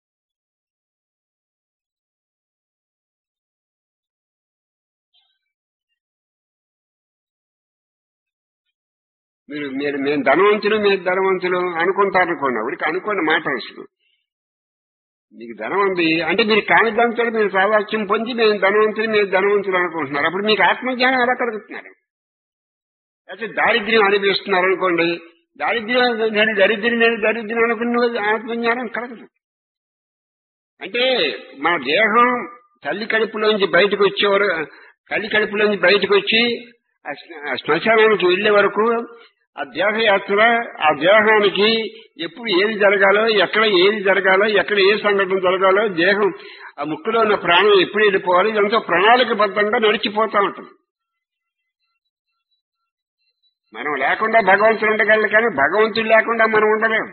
మీరు మీరు మేము ధనవంతులు మీరు ధనవంతులు అనుకుంటారు అనుకోండి అప్పటికి అనుకోండి మాట వస్తుంది మీకు ధనం ఉంది అంటే మీరు కాని దాంతో మీరు సావాక్యం పొంది మేము ధనవంతులు మీరు ధనవంతులు అనుకుంటున్నారు అప్పుడు మీకు ఆత్మజ్ఞానం ఎలా కలుగుతున్నారు అయితే దారిద్ర్యం అనిపిస్తున్నారు అనుకోండి దారిద్ర్యం నేను దరిద్రం నేను దరిద్రం అనుకున్న ఆత్మజ్ఞానం కలగదు అంటే మన దేహం తల్లి కడుపులోంచి బయటకు వచ్చేవారు తల్లి కడుపులోంచి బయటకు వచ్చి ఆ శ్మ- ఆ శ్మశానానికి వెళ్లే వరకు ఆ దేహయాత్ర ఆ దేహానికి ఎప్పుడు ఏది జరగాలో ఎక్కడ ఏది జరగాలో ఎక్కడ ఏ సంఘటన జరగాలో దేహం ఆ ముక్కులో ఉన్న ప్రాణం ఎప్పుడు వెళ్ళిపోవాలి ఇదంతా ప్రణాళికబద్ధంగా నడిచిపోతా ఉంటుంది మనం లేకుండా భగవంతుడు ఉండగలం కానీ భగవంతుడు లేకుండా మనం ఉండలేం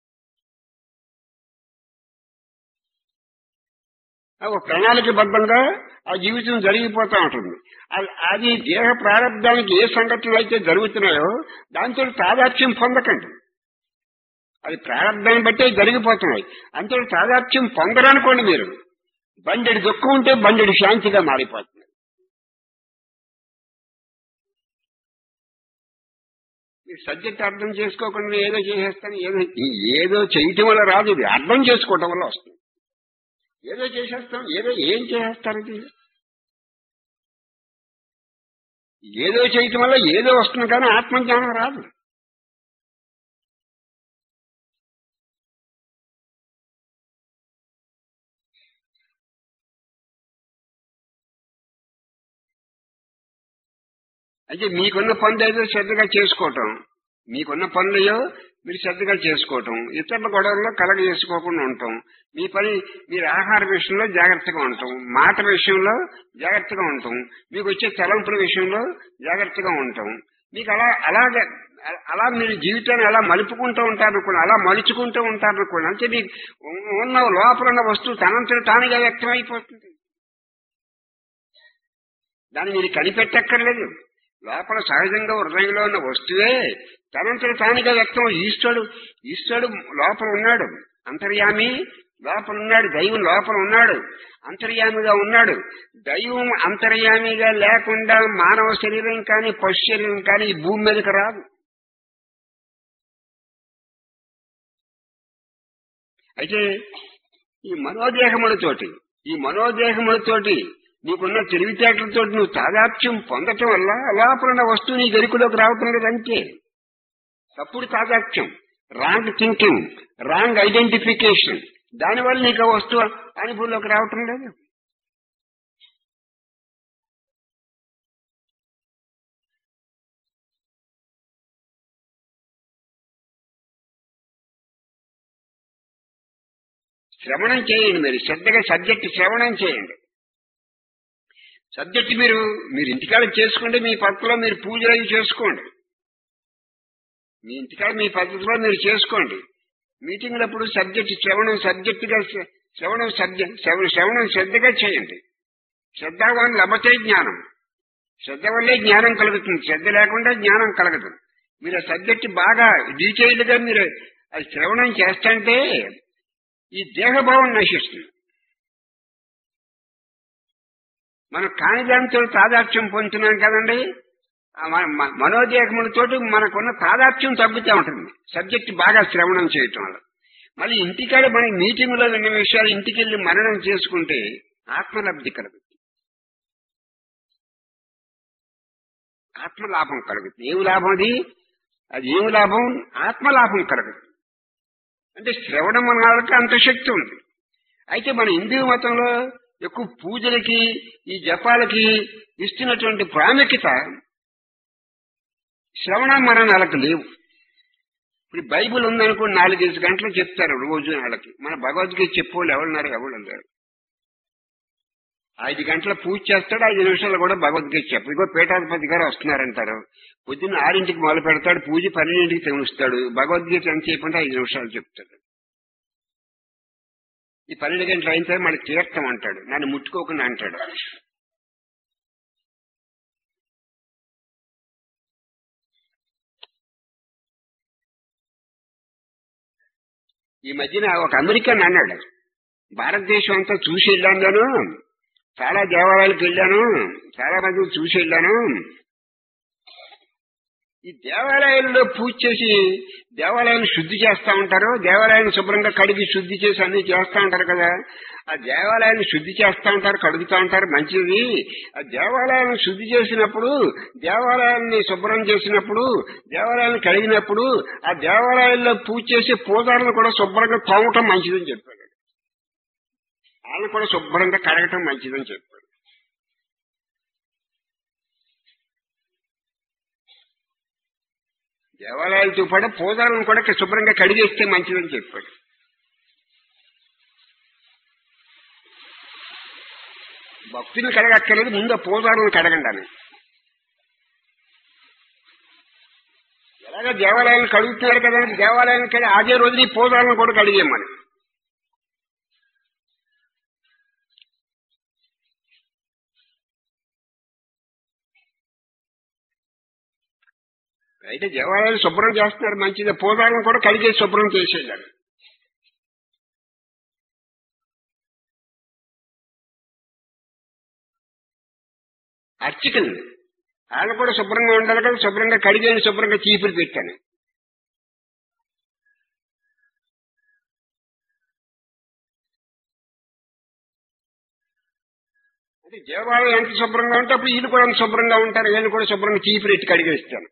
ఆ ఒక ప్రణాళికబద్ధంగా ఆ జీవితం జరిగిపోతా ఉంటుంది అది- అది దేహ ప్రారంభానికి ఏ సంఘటనలు అయితే జరుగుతున్నాయో దాంతో తాదాత్యం పొందకండి అది ప్రారంభాన్ని బట్టే జరిగిపోతున్నాయి అంతే తాదాత్యం పొందరనుకోండి మీరు బండెడి దుఃఖం ఉంటే బండెడి శాంతిగా మారిపోతుంది మీరు సబ్జెక్ట్ అర్థం చేసుకోకుండా ఏదో చేసేస్తాను ఏదో ఏదో చేయటం వల్ల రాదు ఇది అర్థం చేసుకోవటం వల్ల వస్తుంది ఏదో చేసేస్తాం ఏదో ఏం చేసేస్తారు ఇది ఏదో చేయటం వల్ల ఏదో వస్తుంది కానీ ఆత్మజ్ఞానం రాదు అయితే మీకున్న పనులు ఏదో శ్రద్ధగా చేసుకోవటం మీకున్న పనులయో మీరు శ్రద్ధగా చేసుకోవటం ఇతరుల గొడవల్లో కలగ చేసుకోకుండా ఉంటాం మీ పని మీరు ఆహార విషయంలో జాగ్రత్తగా ఉంటాం మాట విషయంలో జాగ్రత్తగా ఉంటాం మీకు వచ్చే తలంపుల విషయంలో జాగ్రత్తగా ఉంటాం మీకు అలా అలాగే అలా మీరు జీవితాన్ని అలా మలుపుకుంటూ ఉంటారు అనుకోండి అలా మలుచుకుంటూ ఉంటారు అనుకోండి అంటే మీకు ఉన్న లోపల ఉన్న వస్తువు తనంతట తానుగా వ్యక్తమైపోతుంది దాన్ని మీరు కనిపెట్టక్కర్లేదు లోపల సహజంగా హృదయంలో ఉన్న వస్తువే తనంతట తానుగా వ్యక్తం ఈశ్వరుడు ఈశ్వరుడు లోపల ఉన్నాడు అంతర్యామి లోపల ఉన్నాడు దైవం లోపల ఉన్నాడు అంతర్యామిగా ఉన్నాడు దైవం అంతర్యామిగా లేకుండా మానవ శరీరం కానీ పశు శరీరం కానీ ఈ భూమి మీదకి రాదు అయితే ఈ మనోదేహములతోటి ఈ మనోదేహములతోటి నీకున్న తెలివితేటలతో నువ్వు తాదాప్యం పొందటం వల్ల లోపల వస్తువు నీ గరికులోకి రావటం లేదు అంతే తప్పుడు తాదాప్యం రాంగ్ థింకింగ్ రాంగ్ ఐడెంటిఫికేషన్ దానివల్ల నీకు ఆ వస్తువు అనుభవంలోకి రావటం లేదు శ్రవణం చేయండి మీరు శ్రద్ధగా సబ్జెక్ట్ శ్రవణం చేయండి సబ్జెక్ట్ మీరు మీరు ఇంటికాడ చేసుకోండి మీ పద్ధతిలో మీరు పూజలు అవి చేసుకోండి మీ ఇంటికాడ మీ పద్ధతిలో మీరు చేసుకోండి మీటింగ్లప్పుడు సబ్జెక్ట్ శ్రవణం సబ్జెక్టుగా శ్రవణం సబ్జెక్ట్ శ్రవణం శ్రద్ధగా చేయండి శ్రద్ధ వల్ల లభతే జ్ఞానం శ్రద్ధ వల్లే జ్ఞానం కలుగుతుంది శ్రద్ధ లేకుండా జ్ఞానం కలగదు మీరు ఆ సబ్జెక్ట్ బాగా డీటెయిల్డ్ గా మీరు అది శ్రవణం చేస్తంటే ఈ దేహభావం నశిస్తుంది మనం కానిదానితో తాదాత్యం పొందుతున్నాం కదండి ఆ మ- మ- మనోదేహములతోటి మనకున్న తాదాత్యం తగ్గుతూ ఉంటుంది సబ్జెక్ట్ బాగా శ్రవణం చేయటం వల్ల మళ్ళీ ఇంటికాడ మన మీటింగ్లో విన్న విషయాలు ఇంటికి వెళ్ళి మననం చేసుకుంటే ఆత్మలబ్ధి కలుగుతుంది ఆత్మలాభం కలుగుతుంది ఏమి లాభం అది అది ఏమి లాభం ఆత్మలాభం కలుగుతుంది అంటే శ్రవణం అన్న వాళ్ళకి అంత శక్తి ఉంది అయితే మన హిందూ మతంలో ఎక్కువ పూజలకి ఈ జపాలకి ఇస్తున్నటువంటి ప్రాముఖ్యత శ్రవణ మరణాలకు లేవు ఇప్పుడు బైబిల్ ఉందనుకోండి నాలుగైదు గంటలు చెప్తారు రోజు వాళ్ళకి మన భగవద్గీత చెప్పేవాళ్ళు ఎవరున్నారు ఎవరు ఉన్నారు ఐదు గంటల పూజ చేస్తాడు ఐదు నిమిషాలు కూడా భగవద్గీత చెప్పు ఇగో పీఠాధిపతి గారు వస్తున్నారంటారు పొద్దున్న ఆరింటికి మొదలు పెడతాడు పూజ పన్నెండింటికి తెలుస్తాడు భగవద్గీత ఎంత చెప్పంటే ఐదు నిమిషాలు చెప్తాడు ఈ పన్నెండు గంటలు అయిన తర్వాత మళ్ళీ తీర్థం అంటాడు నన్ను ముట్టుకోకుండా అంటాడు ఈ మధ్యన ఒక అమెరికన్ అన్నాడు భారతదేశం అంతా చూసి వెళ్ళాను నేను చాలా దేవాలయాలకు వెళ్ళాను చాలా మంది చూసి వెళ్ళాను ఈ దేవాలయాల్లో పూజ చేసి దేవాలయాన్ని శుద్ధి చేస్తా ఉంటారు దేవాలయాన్ని శుభ్రంగా కడిగి శుద్ధి చేసి అన్ని చేస్తా ఉంటారు కదా ఆ దేవాలయాన్ని శుద్ధి చేస్తా ఉంటారు కడుగుతా ఉంటారు మంచిది ఆ దేవాలయాన్ని శుద్ధి చేసినప్పుడు దేవాలయాన్ని శుభ్రం చేసినప్పుడు దేవాలయాన్ని కడిగినప్పుడు ఆ దేవాలయాల్లో పూజ చేసే పూజారులు కూడా శుభ్రంగా తోమటం మంచిదని చెప్పాడు వాళ్ళని కూడా శుభ్రంగా కడగటం మంచిదని చెప్పాడు దేవాలయాలతో పాటు పూజారులను కూడా శుభ్రంగా కడిగేస్తే మంచిదని చెప్పాడు భక్తుని కడగక్కర్లేదు ముందు ఆ పూజారులను కడగండి అని ఎలాగ దేవాలయాలను కడుగుతున్నారు కదా దేవాలయాలను కడిగి అదే రోజు ఈ పూజారులను కూడా కడిగేయమని అయితే దేవాలయాలు శుభ్రం చేస్తున్నారు మంచిది పూజారులను కూడా కడిగేసి శుభ్రం చేసేయాలి అర్చకులు వాళ్ళు కూడా శుభ్రంగా ఉండాలి కదా శుభ్రంగా కడిగేసి శుభ్రంగా చీపురు పెట్టాను అంటే దేవాలయం ఎంత శుభ్రంగా ఉంటే అప్పుడు వీళ్ళు కూడా అంత శుభ్రంగా ఉంటారు వీళ్ళు కూడా శుభ్రంగా చీపురు ఎట్టి కడిగేస్తాను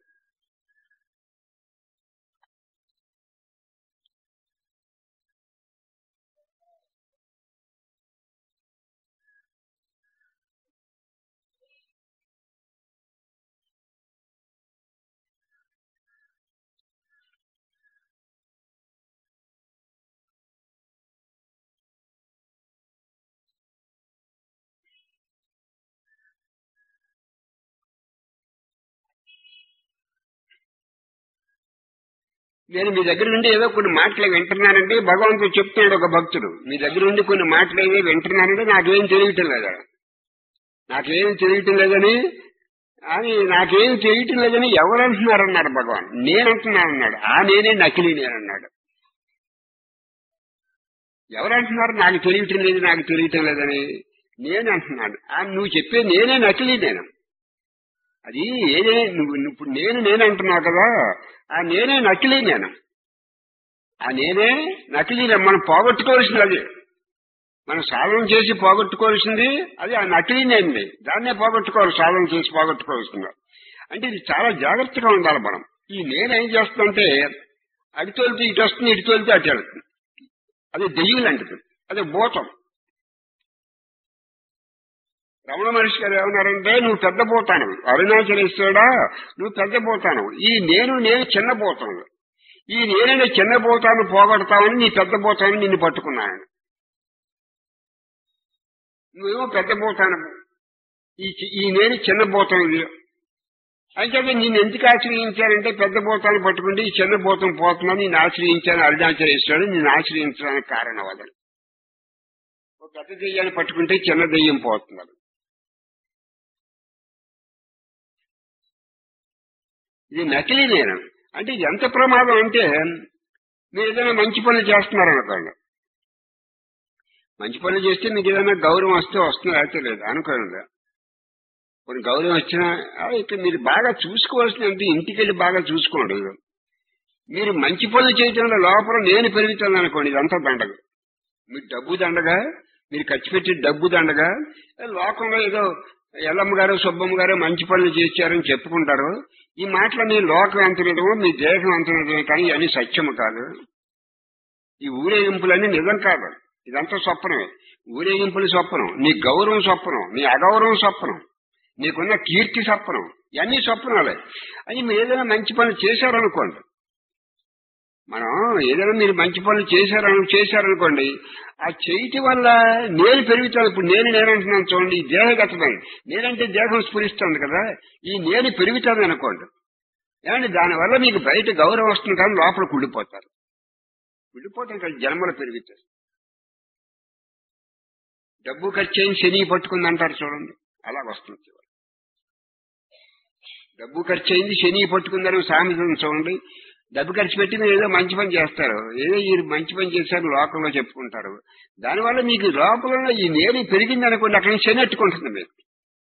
నేను మీ దగ్గర నుండి ఏదో కొన్ని మాటలు వింటున్నానంటే భగవంతుడు చెప్తున్నాడు ఒక భక్తుడు మీ దగ్గర నుండి కొన్ని మాటలు ఏదో వింటున్నానంటే నాకేం తెలియటం లేదా నాకేం తెలియటం లేదని అని నాకేం తెలియటం లేదని ఎవరు అంటున్నారు అన్నాడు భగవాన్ నేనంటున్నాను అన్నాడు ఆ నేనే నకిలీ నేనన్నాడు ఎవరు అంటున్నారు నాకు తెలియటం లేదు నాకు తెలియటం లేదని నేను అంటున్నాను ఆ నువ్వు చెప్పే నేనే నకిలీ నేను అది ఏదే నువ్వు నువ్వు ఇప్పుడు నేను నేను అంటున్నావు కదా ఆ నేనే నకిలీ నేను ఆ నేనే నకిలీ నేను. మనం పోగొట్టుకోవాల్సింది అది మనం సాధన చేసి పోగొట్టుకోవాల్సింది అది ఆ నకిలీ నేనే దాన్నే పోగొట్టుకోవాలి సాధన చేసి పోగొట్టుకోవాల్సింది అంటే ఇది చాలా జాగ్రత్తగా ఉండాలి మనం ఈ నేను ఏం చేస్తుంటే అటు తోలితే ఇటు వస్తుంది ఇటు తోలితే అటు వెళ్తుంది అది దెయ్యం లాంటిది అది భూతం రమణ మహర్షి గారు ఏమన్నారంటే నువ్వు పెద్ద పోతాను అరుణాచలేశ్వరుడా నువ్వు పెద్ద పోతాను ఈ నేను నేను చిన్న పోతాను ఈ నేనే చిన్న పోతాను పోగొడతామని నీ పెద్ద పోతాను నిన్ను పట్టుకున్నాను నువ్వేమో పెద్ద పోతాను ఈ చి- ఈ నేను చిన్న పోతాను ఇది అయితే నిన్ను ఎందుకు ఆశ్రయించానంటే పెద్ద పోతాను పట్టుకుంటే ఈ చిన్న పోతం పోతున్నా నేను ఆశ్రయించాను అరుణాచలేశ్వరుడు నిన్ను ఆశ్రయించడానికి కారణం అదని ఒక పెద్ద దెయ్యాన్ని పట్టుకుంటే చిన్న దెయ్యం పోతున్నారు ఇది నకిలీ నేను అంటే ఇది ఎంత ప్రమాదం అంటే మీరు ఏదైనా మంచి పనులు చేస్తున్నారు అనుకోండి మంచి పనులు చేస్తే మీకు ఏదైనా గౌరవం వస్తే వస్తుంది అయితే లేదు అనుకోండి కొన్ని గౌరవం వచ్చినా ఆ, ఇక మీరు బాగా చూసుకోవాల్సిందంటే ఇంటికి వెళ్ళి బాగా చూసుకోండి మీరు మంచి పనులు చేయటంలో లోపల నేను పెరుగుతాను అనుకోండి ఇదంతా దండగ మీరు డబ్బు దండగా మీరు ఖర్చు పెట్టి డబ్బు దండగా లోకంలో ఏదో ఎల్లమ్మ గారు సుబ్బమ్మ గారు మంచి పనులు చేశారని చెప్పుకుంటారు ఈ మాటలు మీ లోకం ఎంత నిజమో మీ దేహం ఎంత నిజమే కానీ ఇవన్నీ సత్యము కాదు ఈ ఊరేగింపులన్నీ నిజం కాదు ఇదంతా స్వప్నమే ఊరేగింపులు స్వప్నం నీ గౌరవం స్వప్నం నీ అగౌరవం స్వప్నం నీకున్న కీర్తి స్వప్నం ఇవన్నీ స్వప్నాలే అది మీరు ఏదైనా మంచి పనులు చేశారనుకోండి మనం ఏదైనా మీరు మంచి పనులు చేశారని చేశారనుకోండి ఆ చేయటం వల్ల నేను పెరుగుతాను ఇప్పుడు నేను నేనంటున్నాను చూడండి ఈ దేహగతమైన నేనంటే దేహం స్ఫురిస్తుంది కదా ఈ నేను పెరుగుతుంది అనుకోండి ఏమంటే దానివల్ల మీకు బయట గౌరవం వస్తుంది కానీ లోపల కుళ్ళిపోతారు కుళ్ళిపోతాం కదా జన్మలు పెరుగుతారు డబ్బు ఖర్చు అయిన శని పట్టుకుంది అంటారు చూడండి అలా వస్తుంది చివరి. డబ్బు ఖర్చు అయింది శని పట్టుకుందని సామెతను చూడండి డబ్బు ఖర్చు పెట్టి మీరు ఏదో మంచి పని చేస్తారు ఏదో ఈ మంచి పని చేశారు లోకంలో చెప్పుకుంటారు దానివల్ల మీకు లోపల ఈ నేరి పెరిగింది అనుకోండి అక్కడ నుంచి శని ఎట్టుకుంటుంది మీకు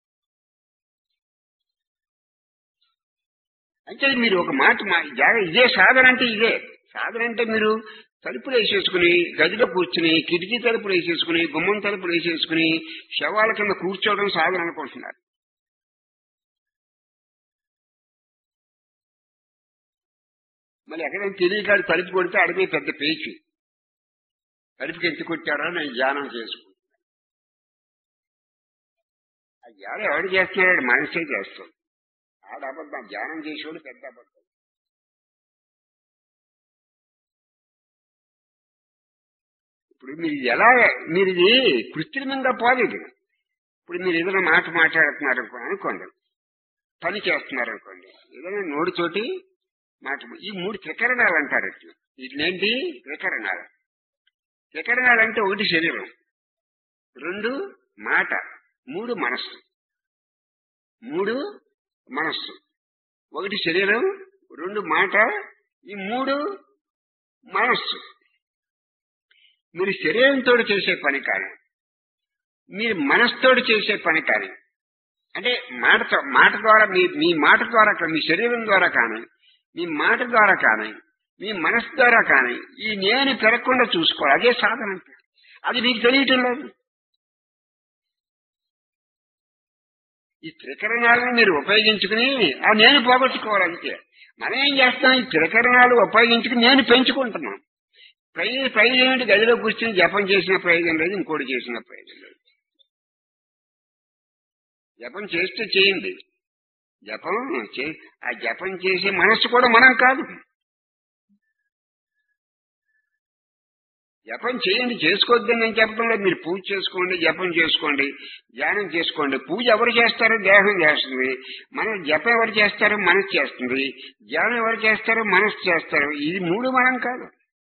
అంటే మీరు ఒక మాట మా- జాగ్రత్త ఇదే సాధన అంటే ఇదే సాధన అంటే మీరు తలుపులు వేసేసుకుని గదిలో కూర్చుని కిటికీ తలుపులు వేసేసుకుని గుమ్మం తలుపులు వేసేసుకుని శవాల కింద కూర్చోవడం సాధన అనుకుంటున్నారు మళ్ళీ ఎక్కడైనా తెలియకాడు తలుపు కొడితే అడిగే పెద్ద పేచి తలుపుకి ఎత్తి కొట్టారో నేను ధ్యానం చేసుకుంటాను ఆ ధ్యానం ఎవడు చేస్తున్నాడు మనిషే చేస్తాడు ఆడ అబద్ధం ధ్యానం చేసేవాడు పెద్ద అబద్ధం ఇప్పుడు మీరు ఇది ఎలా మీరు ఇది కృత్రిమంగా పోదు ఇది ఇప్పుడు మీరు ఏదైనా మాట మాట్లాడుతున్నారు అనుకో- అనుకోండి పని చేస్తున్నారు అనుకోండి ఏదైనా నోటితోటి మాట ఈ మూడు త్రికరణాలు అంటారు ఇట్లా వీటినేంటి త్రికరణాలు త్రికరణాలు అంటే ఒకటి శరీరం రెండు మాట మూడు మనస్సు మూడు మనస్సు ఒకటి శరీరం రెండు మాట ఈ మూడు మనస్సు మీరు శరీరంతో చేసే పని కానీ మీరు మనస్సుతోటి చేసే పని కానీ అంటే మాటతో మాట ద్వారా మీ మీ మాట ద్వారా కా- మీ శరీరం ద్వారా కానీ మీ మాట ద్వారా కానీ మీ మనస్సు ద్వారా కానీ ఈ నేను పెరగకుండా చూసుకోవాలి అదే సాధన అంటే. అది మీకు తెలియటం లేదు ఈ త్రికరణాలను మీరు ఉపయోగించుకుని ఆ నేను పోగొట్టుకోవాలంతే మనం ఏం చేస్తాం ఈ త్రికరణాలు ఉపయోగించుకుని నేను పెంచుకుంటున్నాం ప్రై ప్రయోజనం ఏంటి గదిలో కూర్చుని జపం చేసిన ప్రయోజనం లేదు ఇంకోటి చేసిన ప్రయోజనం లేదు జపం చేస్తే చేయండి జపం చే ఆ జపం చేసే మనస్సు కూడా మనం కాదు జపం చేయండి చేసుకోవద్దని నేను చెప్పడం లేదు మీరు పూజ చేసుకోండి జపం చేసుకోండి ధ్యానం చేసుకోండి పూజ ఎవరు చేస్తారో దేహం చేస్తుంది మనం జపం ఎవరు చేస్తారో మనసు చేస్తుంది ధ్యానం ఎవరు చేస్తారో మనసు చేస్తారు ఇది మూడు మనం కాదు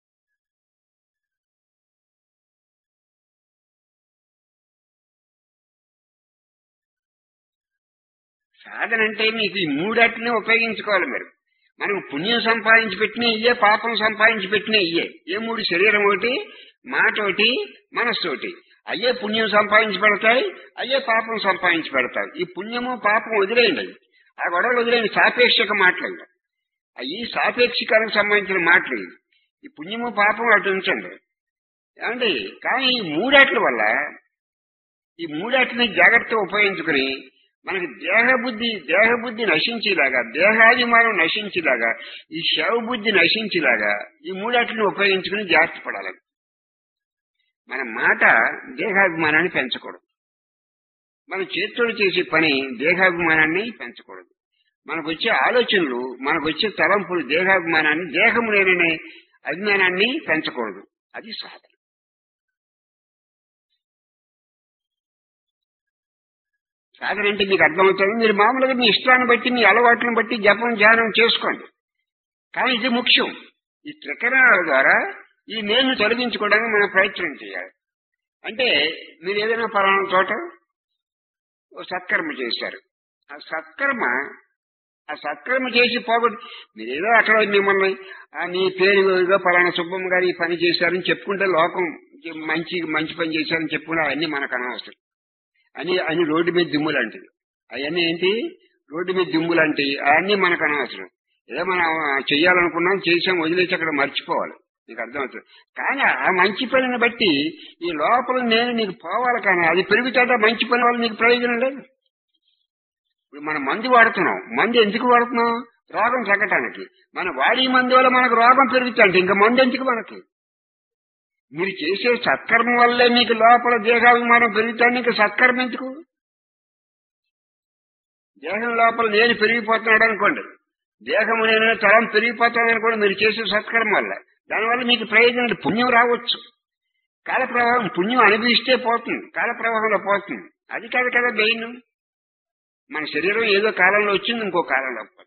సాధన అంటే మీకు ఈ మూడటిని ఉపయోగించుకోవాలి మీరు మనం పుణ్యం సంపాదించి పెట్టిన ఇయ్యే పాపం సంపాదించి పెట్టిన ఇయ్యే ఏ మూడు శరీరం ఒకటి మాట ఒకటి మనస్సు ఒకటి అయ్యే పుణ్యం సంపాదించి పెడతాయి అయ్యే పాపం సంపాదించి పెడతాయి ఈ పుణ్యము పాపం వదిలేయండి ఆ గొడవలు వదిలేయండి సాపేక్షక మాటలు అవి సాపేక్షికానికి సంబంధించిన మాటలు ఇవి. ఈ పుణ్యము పాపం అటు ఉంచండి ఏమండి కానీ ఈ మూడాట్ల వల్ల ఈ మూడాటిని జాగ్రత్తగా ఉపయోగించుకుని మనకి దేహబుద్ధి దేహబుద్ధి నశించేలాగా దేహాభిమానం నశించేలాగా ఈ శవ బుద్ధి నశించేలాగా ఈ మూడాటిని ఉపయోగించుకుని జాగ్రత్త పడాలి మన మాట దేహాభిమానాన్ని పెంచకూడదు మన చేతితో చేసే పని దేహాభిమానాన్ని పెంచకూడదు మనకు వచ్చే ఆలోచనలు మనకు వచ్చే తలంపులు దేహాభిమానాన్ని దేహము లేననే అభిమానాన్ని పెంచకూడదు అది సాధన సాధన అంటే మీకు అర్థమవుతుంది మీరు మామూలుగా మీ ఇష్టాన్ని బట్టి మీ అలవాట్లను బట్టి జపం ధ్యానం చేసుకోండి కానీ ఇది ముఖ్యం ఈ త్రికరణాల ద్వారా ఈ నేను తొలగించుకోవడానికి మనం ప్రయత్నం చేయాలి అంటే మీరు ఏదైనా పలానా చోట ఓ సత్కర్మ చేశారు ఆ సత్కర్మ ఆ సత్కర్మ చేసి పోగొట్టు మీరు ఏదో అక్కడ మిమ్మల్ని ఆ మీ పేరు ఏదో పలానా సుబ్బమ్మ గారు ఈ పని చేశారని చెప్పుకుంటే లోకం మంచి మంచి పని చేశారని చెప్పుకుంటే అవన్నీ మనకు అనవసరం అని అని రోడ్డు మీద దిమ్ము లాంటివి అవన్నీ ఏంటి రోడ్డు మీద దిమ్ము లాంటివి అవన్నీ మనకు అనవసరం ఏదో మనం చెయ్యాలనుకున్నాం చేసాం వదిలేసి అక్కడ మర్చిపోవాలి నీకు అర్థమవుతుంది కానీ ఆ మంచి పనిని బట్టి ఈ లోపల నేను నీకు పోవాలి కానీ అది పెరుగుతాట మంచి పని వల్ల నీకు ప్రయోజనం లేదు ఇప్పుడు మనం మందు వాడుతున్నాం మందు ఎందుకు వాడుతున్నాం రోగం తగ్గటానికి మన వాడి మందు వల్ల మనకు రోగం పెరుగుతుంది ఇంకా మందు ఎందుకు మనకి మీరు చేసే సత్కర్మ వల్లే మీకు లోపల దేహాభిమానం పెరుగుతాను ఇంకా సత్కర్మ ఎందుకు దేహం లోపల నేను పెరిగిపోతున్నాడు అనుకోండి దేహము నేను తలం పెరిగిపోతాను అనుకోండి మీరు చేసే సత్కర్మ వల్ల దానివల్ల మీకు ప్రయోజనం లేదు. పుణ్యం రావచ్చు కాల ప్రవాహం పుణ్యం అనుభవిస్తే పోతుంది కాల ప్రవాహంలో పోతుంది అది కాదు కదా మెయిన్ మన శరీరం ఏదో కాలంలో వచ్చింది ఇంకో కాలంలో పోతుంది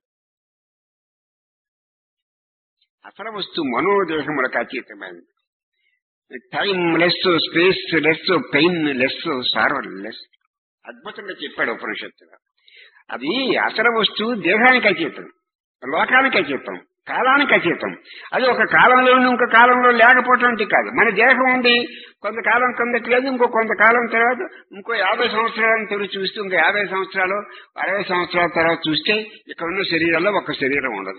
అసలు వస్తువు మనోదేహములకు అతీతమైంది timeless spaceless painless sorrowless అద్భుతంగా చెప్పాడు ఉపనిషత్తుగా అది అసలు వస్తువు దేహానికి అతీతం లోకానికి అతీతం కాలానికి అతీతం అది ఒక కాలంలో ఇంకో కాలంలో లేకపోవటం అంటే కాదు మన దేహం ఉంది కొంతకాలం కిందకి లేదు ఇంకో కొంతకాలం తర్వాత ఇంకో యాభై సంవత్సరాలను తొలి చూస్తే ఇంకో యాభై సంవత్సరాలు అరవై సంవత్సరాల తర్వాత చూస్తే ఇక్కడ ఉన్న శరీరంలో ఒక శరీరం ఉండదు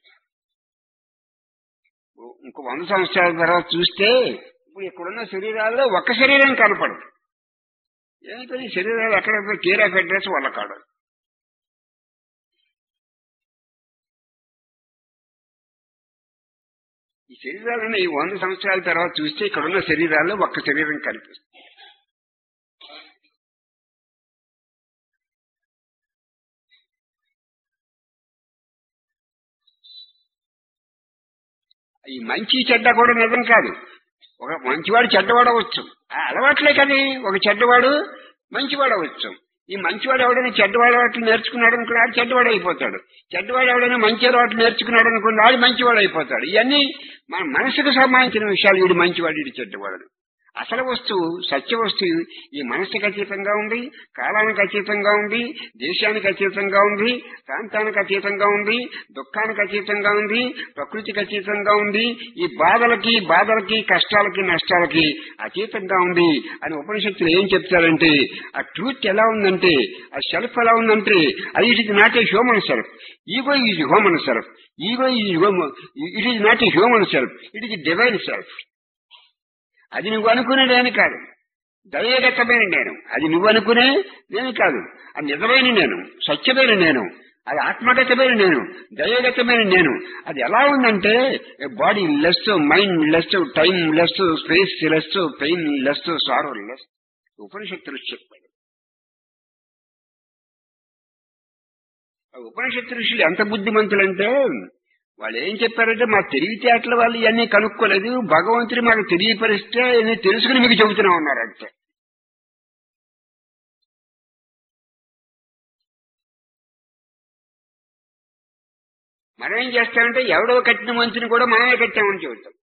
ఇంకో వంద సంవత్సరాల తర్వాత చూస్తే ఇప్పుడు ఇక్కడున్న శరీరాల్లో ఒక్క శరీరం కనపడదు ఏమిటది శరీరాలు ఎక్కడ కేర్ ఆఫ్ అడ్రస్ వాళ్ళ కాడు ఈ శరీరాలను ఈ వంద సంవత్సరాల తర్వాత చూస్తే ఇక్కడున్న శరీరాల్లో ఒక్క శరీరం కనిపిస్తుంది ఈ మంచి చెడ్డ కూడా నిజం కాదు ఒక మంచివాడు చెడ్డవాడు అవ్వచ్చు ఆ అలవాట్లే కదా ఒక చెడ్డవాడు మంచివాడు అవ్వచ్చు ఈ మంచివాడు ఎవడైనా చెడ్డవాడు అలవాట్లు నేర్చుకున్నాడు అనుకుని ఆడు చెడ్డవాడు అయిపోతాడు చెడ్డవాడు ఎవడైనా మంచి అలవాట్లు నేర్చుకున్నాడు అనుకుని ఆడు మంచివాడు అయిపోతాడు ఇవన్నీ మన మనసుకు సంబంధించిన విషయాలు వీడు మంచివాడు వీడు చెడ్డవాడు అసలు వస్తువు సత్య వస్తువు ఈ మనసుకు అతీతంగా ఉంది కాలానికి అతీతంగా ఉంది దేశానికి అతీతంగా ఉంది ప్రాంతానికి అతీతంగా ఉంది దుఃఖానికి అతీతంగా ఉంది ప్రకృతికి అతీతంగా ఉంది ఈ బాధలకి బాధలకి కష్టాలకి నష్టాలకి అతీతంగా ఉంది అని ఉపనిషత్తులు ఏం చెప్తారంటే ఆ ట్రూత్ ఎలా ఉందంటే ఆ సెల్ఫ్ ఎలా ఉందంటే అది it is not a human self ego is human self ego is it is not a human self it is divine self అది నువ్వు అనుకునే నేను కాదు దైవగతమైన నేను అది నువ్వు అనుకునే నేను కాదు అది నిజమైన నేను సత్యమైన నేను అది ఆత్మగతమైన నేను దైవగతమైన నేను అది ఎలా ఉందంటే bodyless mindless timeless spaceless painless sorrowless ఉపనిషత్తులు చెప్పాడు ఆ ఉపనిషత్తు ఋషులు ఎంత బుద్ధిమంతులంటే వాళ్ళు ఏం చెప్పారంటే మా తెలివితేటల వాళ్ళు ఇవన్నీ కనుక్కోలేదు భగవంతుడు మాకు తెలియపరిస్తే ఇవన్నీ తెలుసుకుని మీకు చెబుతున్నాం అన్నారు అంతే మనం ఏం చేస్తామంటే ఎవడో కట్టిన మంచుని కూడా మనమే కట్టామని చెబుతాం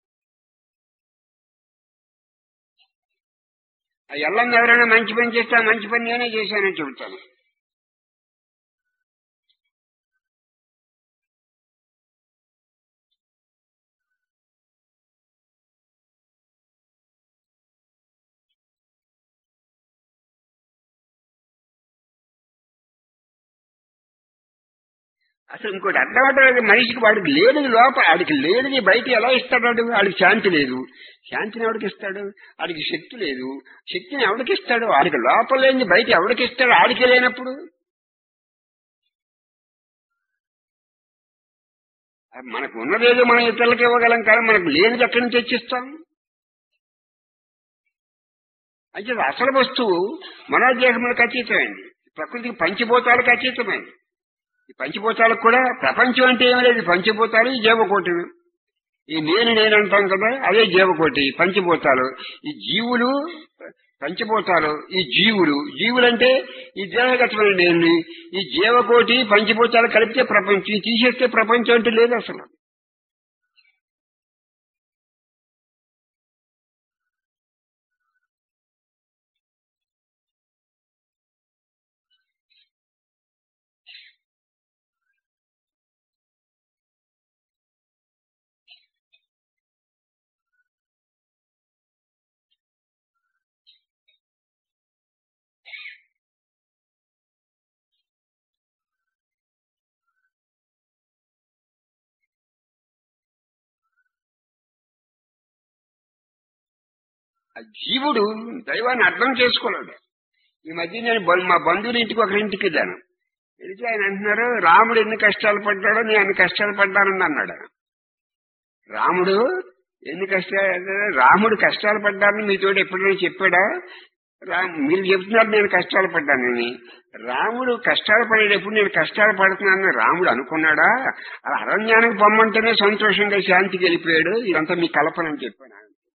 ఆ ఎల్లం ఎవరైనా మంచి పని చేస్తే ఆ మంచి పని నేనే చేశానని చెబుతాను అసలు ఇంకోటి అర్థమవుతుంది మనిషికి వాడికి లేనిది లోపల వాడికి లేనిది బయట ఎలా ఇస్తాడు వాడికి శాంతి లేదు శాంతిని ఎవడికి ఇస్తాడు వాడికి శక్తి లేదు శక్తిని ఎవడికి ఇస్తాడు వాడికి లోపల లేనిది బయట ఎవడికి ఇస్తాడు ఆడికి లేనప్పుడు మనకు ఉన్నదేదో మనం ఇతరులకు ఇవ్వగలం కానీ మనకు లేనిది ఎక్కడి నుంచి తెచ్చిస్తాం అయితే అసలు వస్తువు మనోదేహములకు అతీతమైంది ప్రకృతికి పంచభూతాలకు అతీతమైంది ఈ పంచభూతాలకు కూడా ప్రపంచం అంటే ఏమీ లేదు పంచభూతాలు ఈ జీవకోటి ఈ నేను నేను అంటాం కదా అదే జీవకోటి పంచభూతాలు ఈ జీవులు పంచభూతాలు ఈ జీవులు జీవులంటే ఈ దేహగతమైన నేను ఈ జీవకోటి పంచభూతాలు కలిపితే ప్రపంచం ఈ తీసేస్తే ప్రపంచం అంటే లేదు అసలు ఆ జీవుడు దైవాన్ని అర్థం చేసుకోలేడు ఈ మధ్య నేను బ- మా బంధువుల ఇంటికి ఒకరి ఇంటికి వెళ్ళాను వెళితే ఆయన అంటున్నారు రాముడు ఎన్ని కష్టాలు పడ్డాడో నేను అన్ని కష్టాలు పడ్డానని అన్నాడు రాముడు ఎన్ని కష్టాలు రాముడు కష్టాలు పడ్డారని మీతో ఎప్పుడైనా చెప్పాడా రా మీరు చెప్తున్నారు నేను కష్టాలు పడ్డానని రాముడు కష్టాలు పడేటప్పుడు నేను కష్టాలు పడుతున్నానని రాముడు అనుకున్నాడా అలా అరణ్యానికి పొమ్మంటేనే సంతోషంగా శాంతికి వెళ్ళిపోయాడు ఇదంతా మీ కల్పన అని చెప్పాను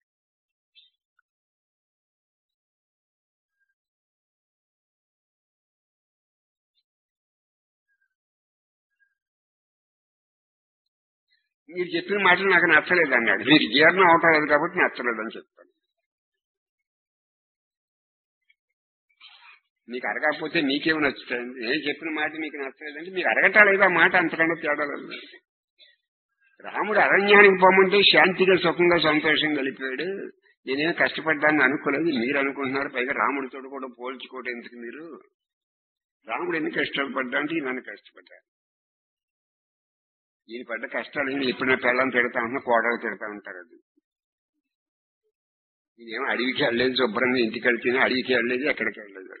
మీరు చెప్పిన మాటలు నాకు నచ్చలేదు అన్నాడు మీకు జీర్ణం అవటం లేదు కాబట్టి నచ్చలేదు అని చెప్తాను మీకు అడగకపోతే మీకేమి నచ్చుతుంది నేను చెప్పిన మాట మీకు నచ్చలేదంటే మీకు అడగటా లేదా మాట అంతకన్నా తేడా లేదు రాముడు అరణ్యానికి పోమంటే శాంతిగా సుఖంగా సంతోషంగా గలిపాడు నేనేం కష్టపడ్డాన్ని అనుకోలేదు మీరు అనుకుంటున్నారు పైగా రాముడితో కూడా పోల్చుకోవడం ఎందుకు మీరు రాముడు ఎన్ని కష్టాలు పడ్డా అంటే నన్ను కష్టపడ్డా ఈయన పడ్డ కష్టాలు ఈయన ఎప్పుడైనా పిల్లల్ని తిడతా ఉంటున్నా కోడలు తిడతా ఉంటారు అది ఈయనేమో అడవికి వెళ్ళలేదు శుభ్రంగా ఇంటికి వెళ్తేనే అడవికి వెళ్ళలేదు ఎక్కడికి వెళ్ళలేదు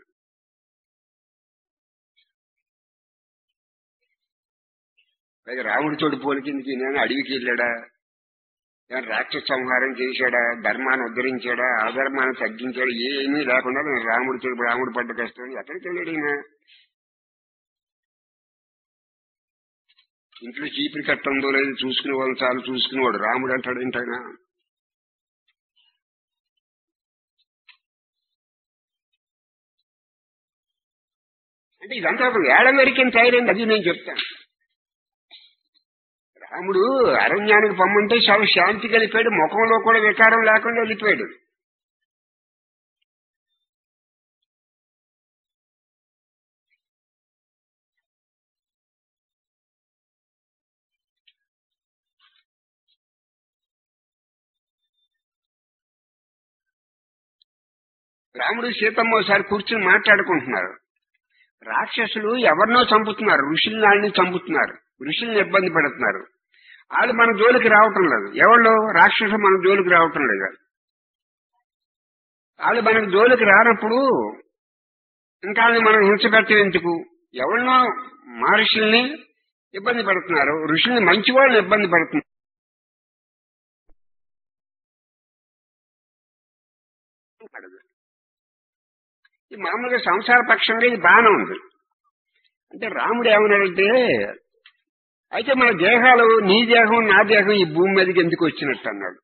పైగా రాముడి తోడు పోలికిందికి ఈయన అడవికి వెళ్ళాడా ఏమైనా రాక్షస సంహారం చేశాడా ధర్మాన్ని ఉద్ధరించాడా అధర్మాన్ని తగ్గించాడా ఏమీ లేకుండా నేను రాముడి తోడు రాముడు పడ్డ కష్టం ఎక్కడికి వెళ్ళాడు ఈయన ఇంట్లో చీపిరి కట్ట ఉందో లేదో చూసుకునే వాళ్ళు చాలు చూసుకునేవాడు రాముడు అంటాడు ఏంటైనా అంటే ఇదంతా ఒక వేళ మెరికిన తయారైంది అది నేను చెప్తాను రాముడు అరణ్యానికి పొమ్మంటే చాలా శాంతి కలిపాడు ముఖంలో కూడా వికారం లేకుండా వెళ్ళిపోయాడు రాముడు సీతమ్మ ఒకసారి కూర్చుని మాట్లాడుకుంటున్నారు రాక్షసులు ఎవరినో చంపుతున్నారు ఋషుల్ని వాళ్ళని చంపుతున్నారు ఋషుల్ని ఇబ్బంది పెడుతున్నారు వాళ్ళు మన జోలికి రావటం లేదు ఎవళ్ళు రాక్షసులు మన జోలికి రావటం లేదు వాళ్ళు మనకు జోలికి రానప్పుడు ఇంకా వాళ్ళని మనం హింస పెట్టడం ఎందుకు ఎవరినో మహర్షుల్ని ఇబ్బంది పెడుతున్నారు ఋషుల్ని మంచి వాళ్ళని ఇబ్బంది పెడుతున్నారు ఈ మామూలుగా సంసార పక్షంగా ఇది బాగానే ఉంది అంటే రాముడు ఏమన్నాడంటే అయితే మన దేహాలు నీ దేహం నా దేహం ఈ భూమి మీదకి ఎందుకు వచ్చినట్టు అన్నాడు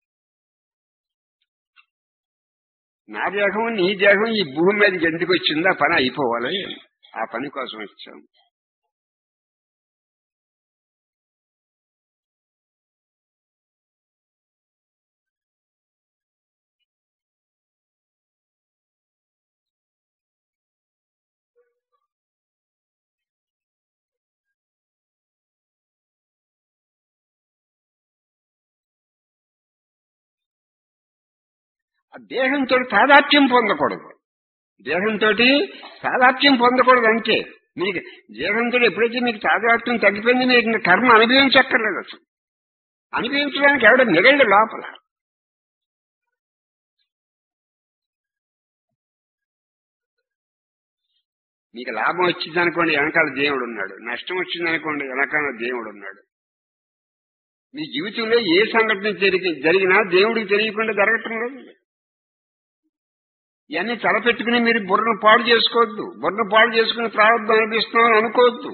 నా దేహం నీ దేహం ఈ భూమి మీదకి ఎందుకు వచ్చిందో ఆ పని అయిపోవాలి ఆ పని కోసం వచ్చాం ఆ దేహంతో తాదాత్యం పొందకూడదు దేహంతో తాదాత్యం పొందకూడదు అంతే మీకు దేహంతో ఎప్పుడైతే మీకు తాదాత్యం తగ్గిపోయింది మీకు ఇంకా కర్మ అనుభవించక్కర్లేదు అసలు అనుభవించడానికి ఎవడ మిగలడు లోపల మీకు లాభం వచ్చిందనుకోండి వెనకాల దేవుడు ఉన్నాడు నష్టం వచ్చిందనుకోండి వెనకాల దేవుడు ఉన్నాడు మీ జీవితంలో ఏ సంఘటన జరిగి జరిగినా దేవుడికి తెలియకుండా జరగటం లేదు ఇవన్నీ తలపెట్టుకుని మీరు బుర్రను పాడు చేసుకోవద్దు బుర్రను పాడు చేసుకుని ప్రారంభం అనిపిస్తున్నామని అనుకోవద్దు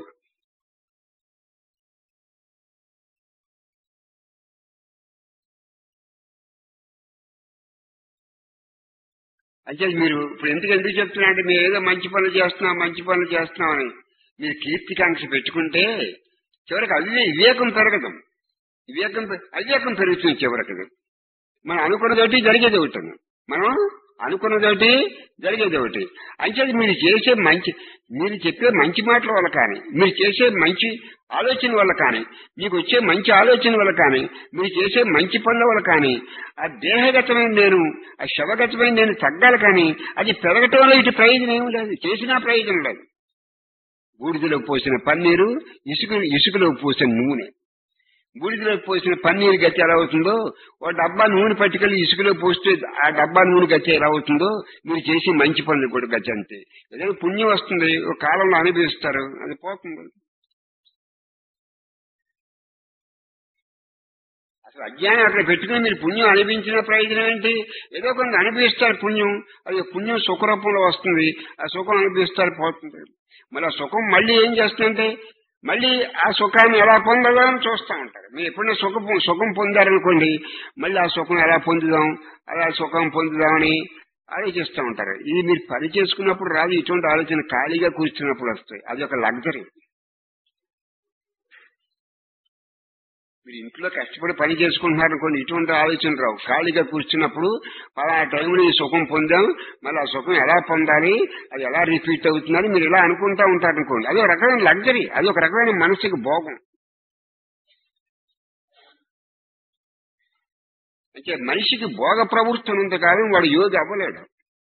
అంటే మీరు ఇప్పుడు ఎందుకు ఎందుకు చెప్తున్నా అంటే మీరు ఏదో మంచి పనులు చేస్తున్నాం మంచి పనులు చేస్తున్నామని మీరు కీర్తికాంక్ష పెట్టుకుంటే చివరికి అవివే వివేకం పెరగదు వివేకం పె- అవివేకం పెరుగుతుంది చివరికి మనం అనుకున్నదోటి జరిగేది ఒకటి మనం అనుకున్నదోటి జరిగేది ఒకటి అంచేది మీరు చేసే మంచి మీరు చెప్పే మంచి మాటల వల్ల కానీ మీరు చేసే మంచి ఆలోచన వల్ల కానీ మీకు వచ్చే మంచి ఆలోచన వల్ల కానీ మీరు చేసే మంచి పనుల వల్ల కానీ ఆ దేహగతమైన నేను ఆ శవగతమైన నేను తగ్గాలి కానీ అది పెరగటం వల్ల ఇటు ప్రయోజనం ఏమి లేదు చేసినా ప్రయోజనం లేదు బూడిదలో పోసిన పన్నీరు ఇసుక ఇసుకలో పోసిన నూనె బూడిదలో పోసిన పన్నీరు గతి ఎలా అవుతుందో ఓ డబ్బా నూనె పట్టుకెళ్ళి ఇసుకలో పోస్తే ఆ డబ్బా నూనె గతి ఎలా అవుతుందో మీరు చేసి మంచి పనులు కూడా గతి అంతే ఏదైనా పుణ్యం వస్తుంది ఒక కాలంలో అనుభవిస్తారు అది పోతుంది అసలు అజ్ఞానం అక్కడ పెట్టుకుని మీరు పుణ్యం అనిపించిన ప్రయోజనం ఏంటి ఏదో కొంత అనిపిస్తారు పుణ్యం అది పుణ్యం సుఖ రూపంలో వస్తుంది ఆ సుఖం అనిపిస్తారు పోతుంది మరి ఆ సుఖం మళ్ళీ ఏం చేస్తుందంటే మళ్ళీ ఆ సుఖాన్ని ఎలా పొందదా అని చూస్తూ ఉంటారు మీరు ఎప్పుడైనా సుఖం సుఖం పొందారనుకోండి మళ్ళీ ఆ సుఖం ఎలా పొందుదాం అలా సుఖం పొందుదామని ఆలోచిస్తూ ఉంటారు ఇది మీరు పని చేసుకున్నప్పుడు రాదు ఇటువంటి ఆలోచన ఖాళీగా కూర్చున్నప్పుడు వస్తాయి అది ఒక లగ్జరీ మీరు ఇంట్లో కష్టపడి పని చేసుకుంటున్నారు అనుకోండి ఇటువంటి ఆలోచన రావు ఖాళీగా కూర్చున్నప్పుడు ఆ టైంలో ఈ సుఖం పొందాం మళ్ళీ ఆ సుఖం ఎలా పొందాలి అది ఎలా రిపీట్ అవుతుందని మీరు ఇలా అనుకుంటా ఉంటారు అనుకోండి అది ఒక రకమైన లగ్జరీ అది ఒక రకమైన మనసుకి భోగం అంటే మనిషికి భోగ ప్రవృత్తి ఉన్నంత కాలం వాడు యోగి అవ్వలేడు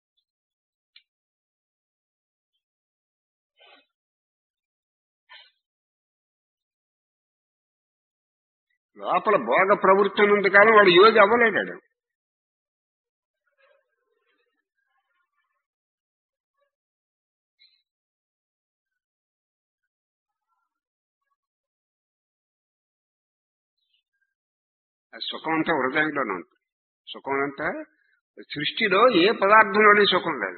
లోపల భోగ ప్రవృత్తి ఉన్నంత కాలం వాడు యోగి అవ్వలేడాడు ఆ సుఖం అంతా హృదయంలోనే ఉంటుంది సుఖం అంతా సృష్టిలో ఏ పదార్థంలోనే సుఖం లేదు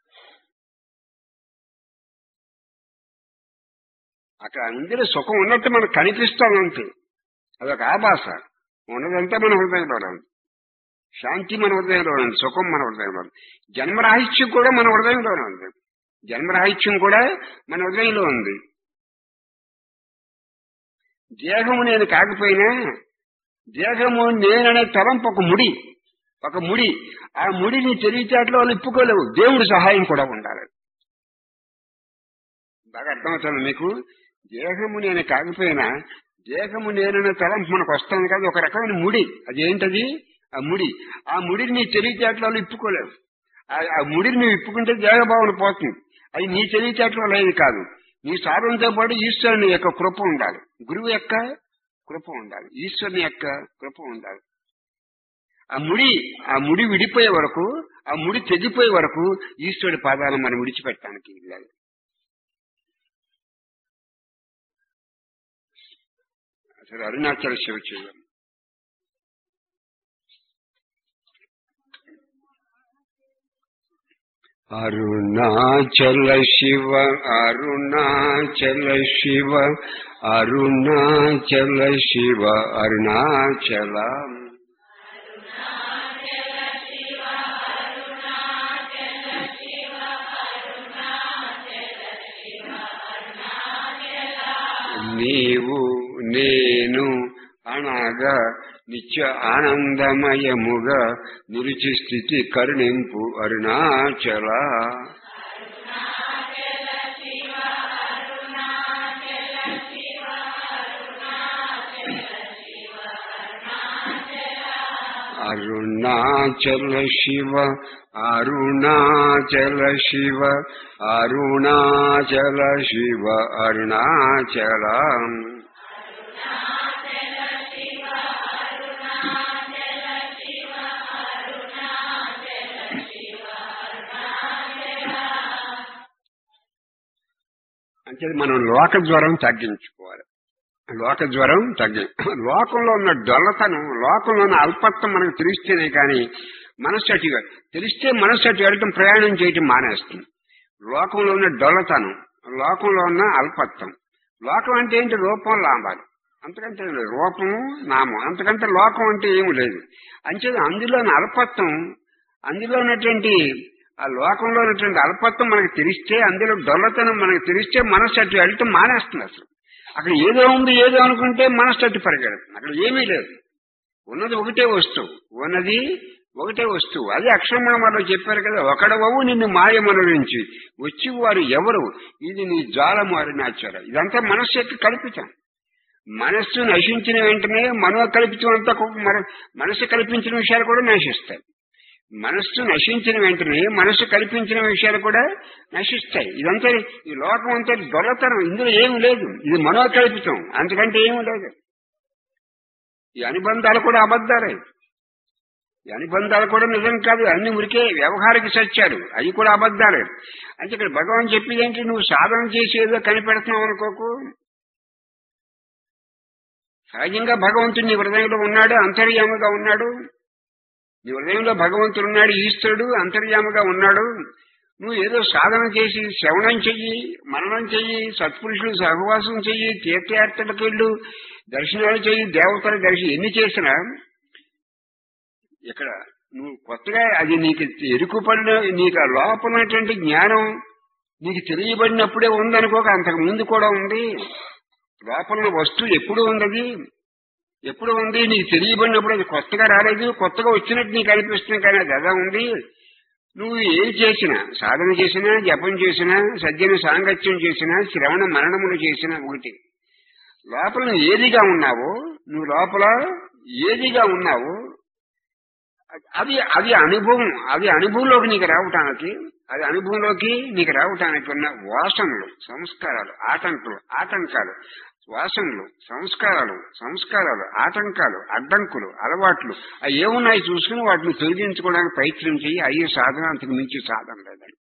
అక్కడ అందరూ సుఖం ఉన్నట్టు మనకు కనిపిస్తాం అంతే అదొక ఆభాస ఉన్నదంతా మన హృదయంలో ఉంది శాంతి మన హృదయంలో ఉంది సుఖం మన హృదయంలో ఉంది జన్మరాహిత్యం కూడా మన హృదయంలోనే ఉంది జన్మరాహిత్యం కూడా మన హృదయంలో ఉంది దేహము నేను కాకపోయినా దేహము నేననే తలంపు ఒక ముడి ఒక ముడి ఆ ముడిని తెలివితేటలో వాళ్ళు ఇప్పుకోలేవు దేవుడి సహాయం కూడా ఉండాలి బాగా అర్థమవుతుంది మీకు దేహము నేను కాకపోయినా దేహము నేననే తలంపు మనకు వస్తుంది కదా ఒక రకమైన ముడి అది ఏంటది ఆ ముడి ఆ ముడిని నీ తెలివితేటలో ఇప్పుకోలేవు ఆ- ఆ ముడిని నువ్వు ఇప్పుకుంటే దేహభావన పోతుంది అది నీ తెలివితేటలో లేదు కాదు నీ సాధనతో పాటు ఈశ్వరుని యొక్క కృప ఉండాలి గురువు యొక్క కృప ఉండాలి ఈశ్వరుని యొక్క కృప ఉండాలి ఆ ముడి ఆ ముడి విడిపోయే వరకు ఆ ముడి తెగిపోయే వరకు ఈశ్వరుడి పాదాలను మనం విడిచిపెట్టడానికి లేదు అసలు అరుణాచల శివ చేయాలి అరుణాచల శివ అరుణాచల శివ అరుణాచల శివ అరుణాచల నీవు నేను అనగా నిత్య ఆనందమయముగా నిలిచి స్థితి కరుణింపు అరుణాచల అరుణాచల శివ అరుణాచల శివ అరుణాచల శివ అరుణాచల అంటే మనం లోక జ్వరం తగ్గించుకోవాలి లోక జ్వరం తగ్గి లోకంలో ఉన్న డొల్లతనం లోకంలో ఉన్న అల్పత్వం మనకు తెలిస్తేనే కానీ మనస్సు అటు తెలిస్తే మనస్సు అటు వెళ్ళటం ప్రయాణం చేయటం మానేస్తుంది లోకంలో ఉన్న డొల్లతనం లోకంలో ఉన్న అల్పత్వం లోకం అంటే ఏంటి రూపం లాభాలు అంతకంటే ఏం లేదు. రూపము నామం అంతకంటే లోకం అంటే ఏమి లేదు అంతే అందులోని అల్పత్వం అందులో ఉన్నటువంటి ఆ లోకంలో ఉన్నటువంటి అల్పత్వం మనకు తెలిస్తే అందులో డొల్లతనం మనకు తెలిస్తే మనస్సు అటు వెళ్ళటం మానేస్తుంది అసలు అక్కడ ఏదో ఉంది ఏదో అనుకుంటే మనస్సు అటు పరిగెడుతుంది అక్కడ ఏమీ లేదు ఉన్నది ఒకటే వస్తువు ఉన్నది ఒకటే వస్తువు అది అక్షరమామలో చెప్పారు కదా ఒకడవవు నిన్ను మాయమను నుంచి వచ్చి వారు ఎవరు ఇది నీ జాలము అరుణాచార ఇదంతా మనస్సు యొక్క కల్పితం మనస్సు నశించిన వెంటనే మనో కల్పితం అంతా ఒక మన- మనస్సు కల్పించిన విషయాలు కూడా నశిస్తాయి మనస్సు నశించిన వెంటనే మనస్సు కల్పించిన విషయాలు కూడా నశిస్తాయి ఇదంతా ఈ లోకం అంతా దొరతనం ఇందులో ఏమి లేదు ఇది మనోకల్పితం అంతకంటే ఏమి లేదు ఈ అనుబంధాలు కూడా అబద్ధాలే ఈ అనుబంధాలు కూడా నిజం కాదు అన్ని ఉరికే వ్యవహారిక సత్యాలు అవి కూడా అబద్ధాలే అంటే ఇక్కడ భగవాన్ చెప్పేది ఏంటి నువ్వు సాధన చేసి ఏదో కనిపెడుతున్నావు అనుకోకు సహజంగా భగవంతుడు నీ హృదయంలో ఉన్నాడు అంతర్యాముగా ఉన్నాడు నీ హృదయంలో భగవంతుడు ఉన్నాడు ఈశ్వరుడు అంతర్యాముగా ఉన్నాడు నువ్వు ఏదో సాధన చేసి శ్రవణం చెయ్యి మరణం చెయ్యి సత్పురుషులు సహవాసం చెయ్యి తీర్థయాత్రలకు వెళ్ళు దర్శనాలు చెయ్యి దేవతల దర్శనం ఎన్ని చేసినా ఇక్కడ నువ్వు కొత్తగా అది నీకు ఎరుకుపడిన నీకు ఆ లోపల ఉన్నటువంటి జ్ఞానం నీకు తెలియబడినప్పుడే ఉందనుకోక అంతకు ముందు కూడా ఉంది లోపల ఉన్న వస్తువు ఎప్పుడు ఉన్నది ఎప్పుడు ఉంది నీకు తెలియబడినప్పుడు అది కొత్తగా రాలేదు కొత్తగా వచ్చినట్టు నీకు అనిపిస్తుంది కానీ అది అదా ఉంది నువ్వు ఏం చేసినా సాధన చేసినా జపం చేసినా సజ్జన సాంగత్యం చేసినా శ్రవణ మరణములు చేసినా ఒకటి లోపల నువ్వు ఏదిగా ఉన్నావో నువ్వు లోపల ఏదిగా ఉన్నావో అది అది అనుభవం అది అనుభవంలోకి నీకు రావటానికి అది అనుభవంలోకి నీకు రావటానికి ఉన్న వాసనలు సంస్కారాలు ఆటంకులు ఆటంకాలు వాసనలు సంస్కారాలు సంస్కారాలు ఆటంకాలు అడ్డంకులు అలవాట్లు అవి ఏమున్నాయి చూసుకుని వాటిని తొలగించుకోవడానికి ప్రయత్నం చెయ్యి అయ్యే సాధన అంతకు మించి సాధన లేదండి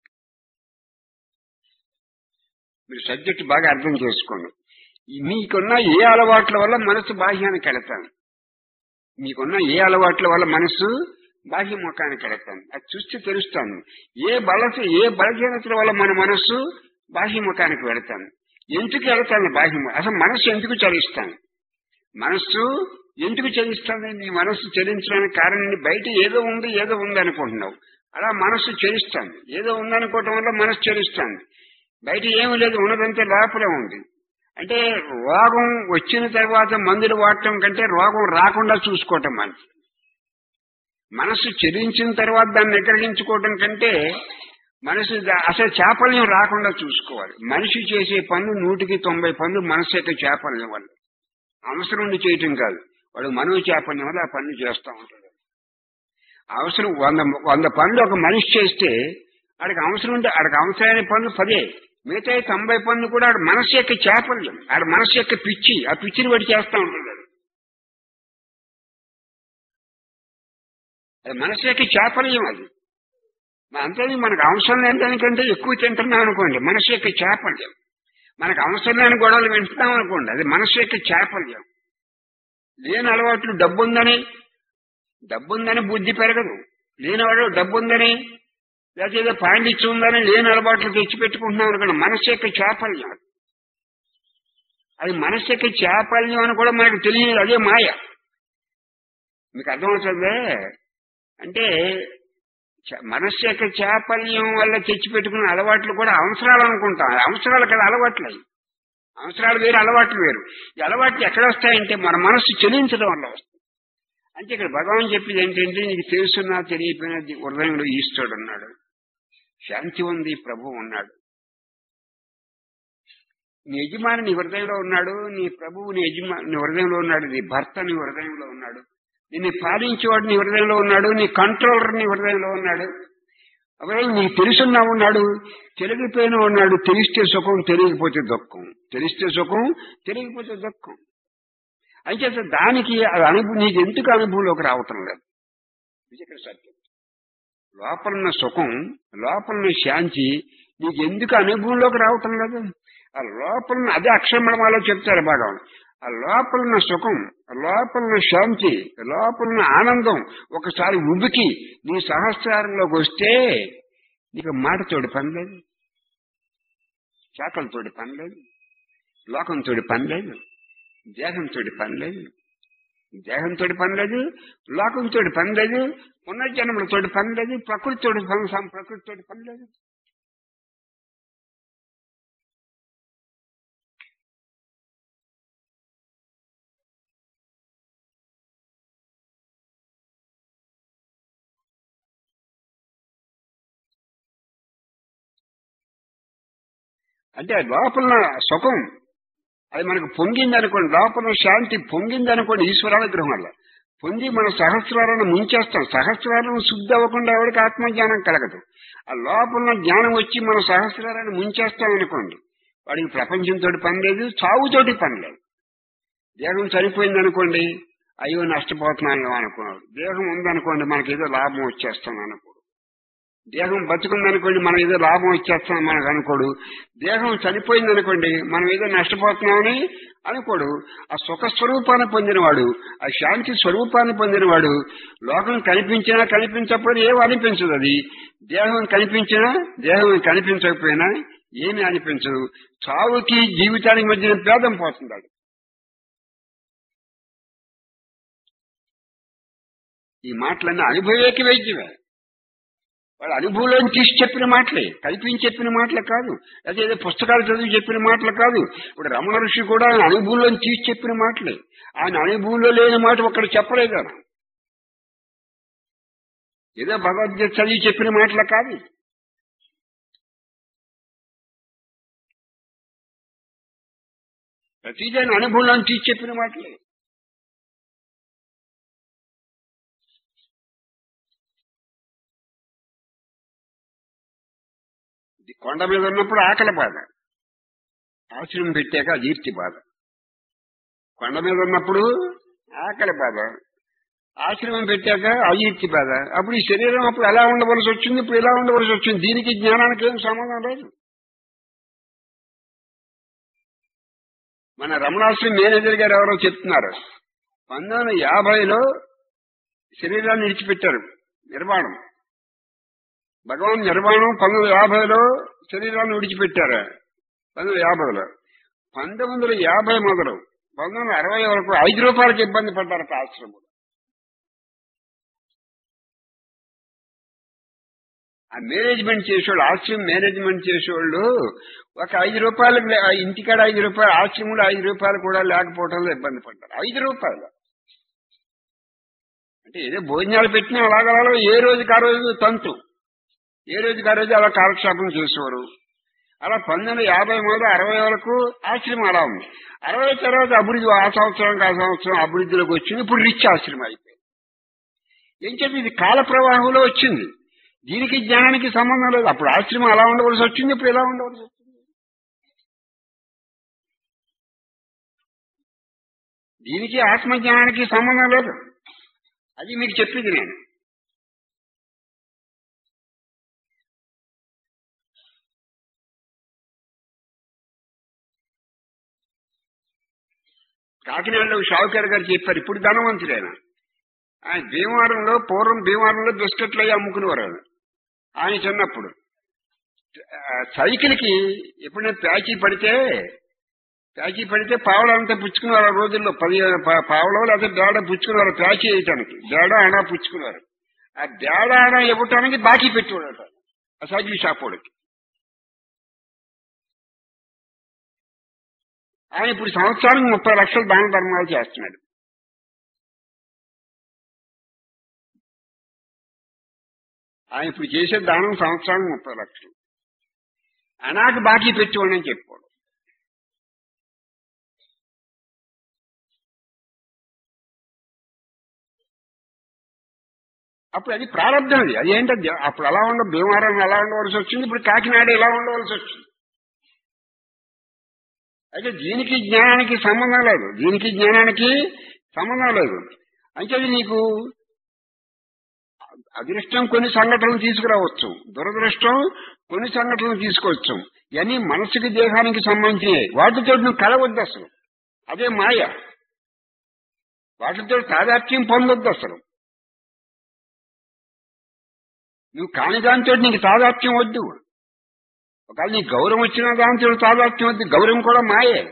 మీరు సబ్జెక్ట్ బాగా అర్థం చేసుకోండి ఈ మీకున్న ఏ అలవాట్ల వల్ల మనసు బాహ్యానికి వెళతాను మీకున్న ఏ అలవాట్ల వల్ల మనసు బాహ్య ముఖానికి వెళతాను అది చూస్తే తెలుస్తాను ఏ బలస ఏ బలహీనతల వల్ల మన మనస్సు బాహ్య ముఖానికి వెళతాను ఎందుకు వెళతాను బాహ్యం అసలు మనస్సు ఎందుకు చలిస్తాను మనస్సు ఎందుకు చలిస్తాను నీ మనస్సు చలించడానికి కారణం బయట ఏదో ఉంది ఏదో ఉంది అనుకుంటున్నావు అలా మనస్సు చెలిస్తాను ఏదో ఉందనుకోవటం వల్ల మనస్సు చెలిస్తాను బయట ఏమీ లేదు ఉన్నదంతా లోపలే ఉంది అంటే రోగం వచ్చిన తర్వాత మందులు వాడటం కంటే రోగం రాకుండా చూసుకోవటం మంచి మనస్సు చెలించిన తర్వాత దాన్ని నిగ్రహించుకోవటం కంటే మనసు దా- అసలు చాపల్యం రాకుండా చూసుకోవాలి మనిషి చేసే పనులు నూటికి తొంభై పనులు మనసు యొక్క చాపల్యం వల్ల అవసరం ఉండి చేయటం కాదు వాడు మనో చాపల్యం వల్ల ఆ పనులు చేస్తూ ఉంటాడు అవసరం వంద వంద పనులు ఒక మనిషి చేస్తే ఆడికి అవసరం ఉంటే ఆడికి అవసరమైన పనులు పదే మిగతా తొంభై పనులు కూడా ఆడ మనసు యొక్క చాపల్యం ఆడ మనసు యొక్క పిచ్చి ఆ పిచ్చిని బట్టి చేస్తూ ఉంటాడు అది మనసు యొక్క చాపల్యం అది అంతే మనకు అవసరం లేని దానికంటే ఎక్కువ తింటున్నాం అనుకోండి మనసు యొక్క చాపల్యం మనకు అవసరం లేని గొడవలు వింటున్నాం అనుకోండి అది మనసు యొక్క చాపల్యం లేని అలవాట్లు డబ్బుందని డబ్బుందని బుద్ధి పెరగదు లేనివాడు డబ్బుందని లేకపోతే ఏదో పాండిత్యం ఉందని లేని అలవాట్లు తెచ్చిపెట్టుకుంటున్నాం అనుకోండి మనస్సు యొక్క చాపల్యం అది. అది మనస్సు యొక్క చాపల్యం అని కూడా మనకు తెలియదు అదే మాయ మీకు అర్థమవుతుందే అంటే చ- మనస్సు యొక్క చాపల్యం వల్ల తెచ్చిపెట్టుకున్న అలవాట్లు కూడా అవసరాలు అనుకుంటాం అవసరాలు కదా అలవాట్లు అవి అవసరాలు వేరు అలవాట్లు వేరు ఈ అలవాట్లు ఎక్కడ వస్తాయంటే మన మనస్సు చెలించడం వల్ల వస్తాయి అంటే ఇక్కడ భగవాన్ చెప్పింది ఏంటంటే నీకు తెలుసున్నా తెలియపోయినా నీ హృదయంలో ఈశ్వరుడు ఉన్నాడు శాంతి ఉంది ప్రభు ఉన్నాడు నీ యజమాని నీ హృదయంలో ఉన్నాడు నీ ప్రభువు నీ యజమా నీ హృదయంలో ఉన్నాడు నీ భర్త నీ హృదయంలో ఉన్నాడు నిన్ను పాలించేవాడు నీ హృదయంలో ఉన్నాడు నీ కంట్రోలర్ నీ హృదయంలో ఉన్నాడు ఒకవేళ నీకు తెలుసున్నా ఉన్నాడు తెలిగిపోయినా ఉన్నాడు తెలిస్తే సుఖం తెలియకపోతే దుఃఖం తెలిస్తే సుఖం తెలియకపోతే దుఃఖం అయితే దానికి అది అనుభవం నీకు ఎందుకు అనుభవంలోకి రావటం లేదు ఇది ఇక్కడ సత్యం లోపలున్న సుఖం లోపలున్న శాంతి నీకు ఎందుకు అనుభవంలోకి రావటం లేదు ఆ లోపల అదే అక్షరమణమాలో చెప్తారు భగవాన్ ఆ లోపలున్న సుఖం లోపలున్న శాంతి లోపలున్న ఆనందం ఒకసారి ఉబికి నీ సహస్రారంలోకి వస్తే నీకు మాటతోటి పని లేదు చాకలతోటి పని లేదు లోకంతోటి పని లేదు దేహంతోటి పని లేదు దేహంతో పని లేదు లోకంతో పని లేదు పునర్జన్మలతోటి పని లేదు ప్రకృతితోటి పని ప్రకృతితోటి పని లేదు అంటే లోపల సుఖం అది మనకు పొంగింది అనుకోండి లోపల శాంతి పొంగింది అనుకోండి ఈశ్వరానుగ్రహం వల్ల పొంది మన సహస్రాలను ముంచేస్తాం సహస్రాలను శుద్ధి అవ్వకుండా ఎవరికి ఆత్మజ్ఞానం కలగదు ఆ లోపల జ్ఞానం వచ్చి మన సహస్రాలను ముంచేస్తాం అనుకోండి వాడికి ప్రపంచంతో పని లేదు చావుతోటి పని లేదు దేహం చనిపోయింది అనుకోండి అయ్యో నష్టపోతున్నాను అనుకున్నాడు దేహం ఉందనుకోండి మనకేదో లాభం వచ్చేస్తాం అనుకో దేహం బతుకుందనుకోండి మనం ఏదో లాభం వచ్చేస్తాం మనకు అనుకోడు దేహం చనిపోయింది అనుకోండి మనం ఏదో నష్టపోతున్నామని అనుకోడు ఆ సుఖ స్వరూపాన్ని పొందినవాడు ఆ శాంతి స్వరూపాన్ని పొందినవాడు లోకం కనిపించినా కనిపించకపోయినా ఏం అనిపించదు అది దేహం కనిపించినా దేహం కనిపించకపోయినా ఏమీ అనిపించదు చావుకి జీవితానికి మధ్యన భేదం పోతున్నాడు ఈ మాటలన్నీ అనుభవేకి వైద్యమే వాడు అనుభవంలో తీసి చెప్పిన మాటలే కల్పించి చెప్పిన మాటలు కాదు అదే ఏదో పుస్తకాలు చదివి చెప్పిన మాటలు కాదు ఇప్పుడు రమణ ఋషి కూడా ఆయన అనుభవంలో తీసి చెప్పిన మాటలే ఆయన అనుభవంలో లేని మాట ఒక్కడ చెప్పలేదు ఆయన ఏదో భగవద్గీత చదివి చెప్పిన మాటలు కాదు ప్రతిదీ ఆయన అనుభవంలో తీసి చెప్పిన మాటలే ఇది కొండ మీద ఉన్నప్పుడు ఆకలి బాధ ఆశ్రమం పెట్టాక అజీర్తి బాధ కొండ మీద ఉన్నప్పుడు ఆకలి బాధ ఆశ్రమం పెట్టాక అజీర్తి బాధ అప్పుడు ఈ శరీరం అప్పుడు ఎలా ఉండవలసి వచ్చింది ఇప్పుడు ఎలా ఉండవలసి వచ్చింది దీనికి జ్ఞానానికి ఏం సంబంధం లేదు మన రమణాశ్రమం మేనేజర్ గారు ఎవరో చెప్తున్నారు పంతొమ్మిది వందల యాభైలో శరీరాన్ని విడిచిపెట్టారు నిర్మాణం భగవాన్ నిర్మాణం పంతొమ్మిది యాభైలో శరీరాన్ని విడిచిపెట్టారు పంతొమ్మిది యాభైలో పంతొమ్మిది వందల యాభై మొదలు పంతొమ్మిది వందల అరవై వరకు ఐదు రూపాయలకి ఇబ్బంది పడ్డారు ఆశ్రమం ఆ మేనేజ్మెంట్ చేసేవాళ్ళు ఆశ్రమం మేనేజ్మెంట్ చేసేవాళ్ళు ఒక ఐదు రూపాయలు ఇంటికాడ ఐదు రూపాయలు ఆశ్రమంలో ఐదు రూపాయలు కూడా లేకపోవడంలో ఇబ్బంది పడ్డారు ఐదు రూపాయలు అంటే ఏదో భోజనాలు పెట్టినా అలాగలా ఏ రోజుకి ఆ రోజు తంతు ఏ రోజుకి ఆ రోజు అలా కాలక్షేపం చేసేవారు అలా పంతొమ్మిది యాభై మూడు అరవై వరకు ఆశ్రమం అలా ఉంది అరవై తర్వాత అభివృద్ధి ఆ సంవత్సరం ఆ సంవత్సరం అభివృద్ధిలోకి వచ్చింది ఇప్పుడు రిచ్ ఆశ్రమం అయిపోయింది ఏం చెప్పి ఇది కాల ప్రవాహంలో వచ్చింది దీనికి జ్ఞానానికి సంబంధం లేదు అప్పుడు ఆశ్రమం అలా ఉండవలసి వచ్చింది ఇప్పుడు ఎలా ఉండవలసి వచ్చింది దీనికి ఆత్మజ్ఞానానికి సంబంధం లేదు అది మీకు చెప్పింది నేను కాకినాడలో షావుకార్ గారు చెప్పారు ఇప్పుడు ధనవంతుడైన ఆయన భీమవరంలో పూర్వం భీమవరంలో బిస్కెట్లు అయ్యి అమ్ముకునేవారు ఆయన ఆయన చిన్నప్పుడు ఆ, సైకిల్కి ఎప్పుడైనా ప్యాచీ పడితే ప్యాచీ పడితే పావలంతా పుచ్చుకున్నారు ఆ రోజుల్లో పది పా- పావలో లేకపోతే బేడ పుచ్చుకున్నారు ప్యాచీ వేయటానికి బేడ అనా పుచ్చుకున్నారు ఆ బేడ అనా ఇవ్వటానికి బాకీ పెట్టేవాడట ఆ సైకిల్ షాప్ వాడికి ఆయన ఇప్పుడు సంవత్సరానికి ముప్పై లక్షలు దాన ధర్మాలు చేస్తున్నాడు ఆయన ఇప్పుడు చేసే దానం సంవత్సరానికి ముప్పై లక్షలు అనాకి బాకీ పెట్టేవాడు అని చెప్పుకోడు అప్పుడు అది ప్రారంభం అది అది ఏంటది అప్పుడు అలా ఉండ భీమవరం ఎలా ఉండవలసి వచ్చింది ఇప్పుడు కాకినాడ ఎలా ఉండవలసి వచ్చింది అయితే దీనికి జ్ఞానానికి సంబంధం లేదు దీనికి జ్ఞానానికి సంబంధం లేదు అంటే అది నీకు అదృష్టం కొన్ని సంఘటనలు తీసుకురావచ్చు దురదృష్టం కొన్ని సంఘటనలు తీసుకోవచ్చు ఇవన్నీ మనసుకి దేహానికి సంబంధించినవి వాటితో నువ్వు కలవద్దు అసలు అదే మాయ వాటితో తాదాత్మ్యం పొందొద్దు అసలు నువ్వు కాని దాంతో నీకు తాదాత్మ్యం వద్దు ఒకవేళ నీకు గౌరవం వచ్చిన దాంతో తాదాత్మ్యం వద్దు గౌరవం కూడా మాయే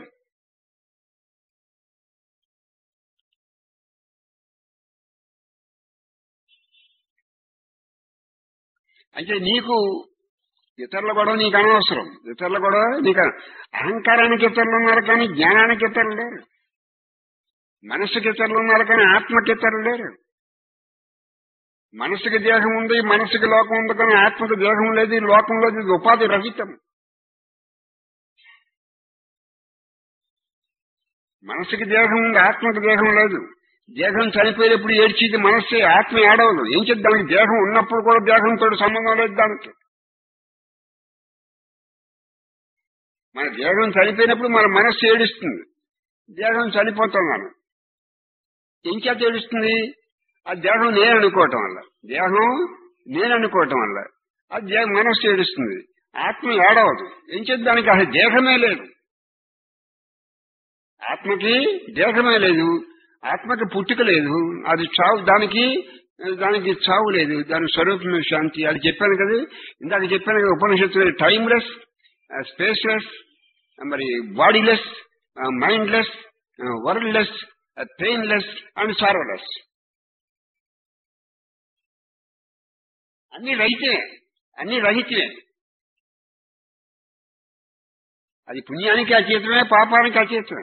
అంటే నీకు ఇతరుల గొడవ నీకు అనవసరం ఇతరుల గొడవ నీకు అన- అహంకారానికి ఇతరులు ఉన్నారు కానీ జ్ఞానానికి ఇతరులు లేరు మనసుకి ఇతరులు ఉన్నారు కానీ ఆత్మకి ఇతరులు లేరు మనసుకి దేహం ఉంది మనసుకి లోకం ఉంది కానీ ఆత్మకి దేహం లేదు ఈ లోకంలో ఇది ఉపాధి రహితం మనసుకి దేహం ఉంది ఆత్మకి దేహం లేదు దేహం చనిపోయినప్పుడు ఏడ్చేది మనస్సే ఆత్మ ఏడవదు ఏం చేద్దాం దానికి దేహం ఉన్నప్పుడు కూడా దేహంతో సంబంధం లేదు దానికి మన దేహం చనిపోయినప్పుడు మన మనస్సు ఏడుస్తుంది దేహం చనిపోతున్నాను ఏం చేత ఏడుస్తుంది ఆ దేహం నేను అనుకోవటం వల్ల దేహం నేను అనుకోవటం వల్ల ఆ దేహ మనస్సు ఏడుస్తుంది ఆత్మ ఏడవదు ఏం చేద్దాం దానికి అసలు దేహమే లేదు ఆత్మకి దేహమే లేదు ఆత్మకి పుట్టుక లేదు అది చావు దానికి దానికి చావు లేదు దాని స్వరూపమే శాంతి అది చెప్పాను కదా ఇందాక చెప్పాను కదా ఉపనిషత్తు టైమ్లెస్ స్పేస్లెస్ మరి bodyless mindless worldless painless and sorrowless అన్ని రహితే అన్ని రహితే అది పుణ్యానికి అచేతమే పాపానికి అచేతమే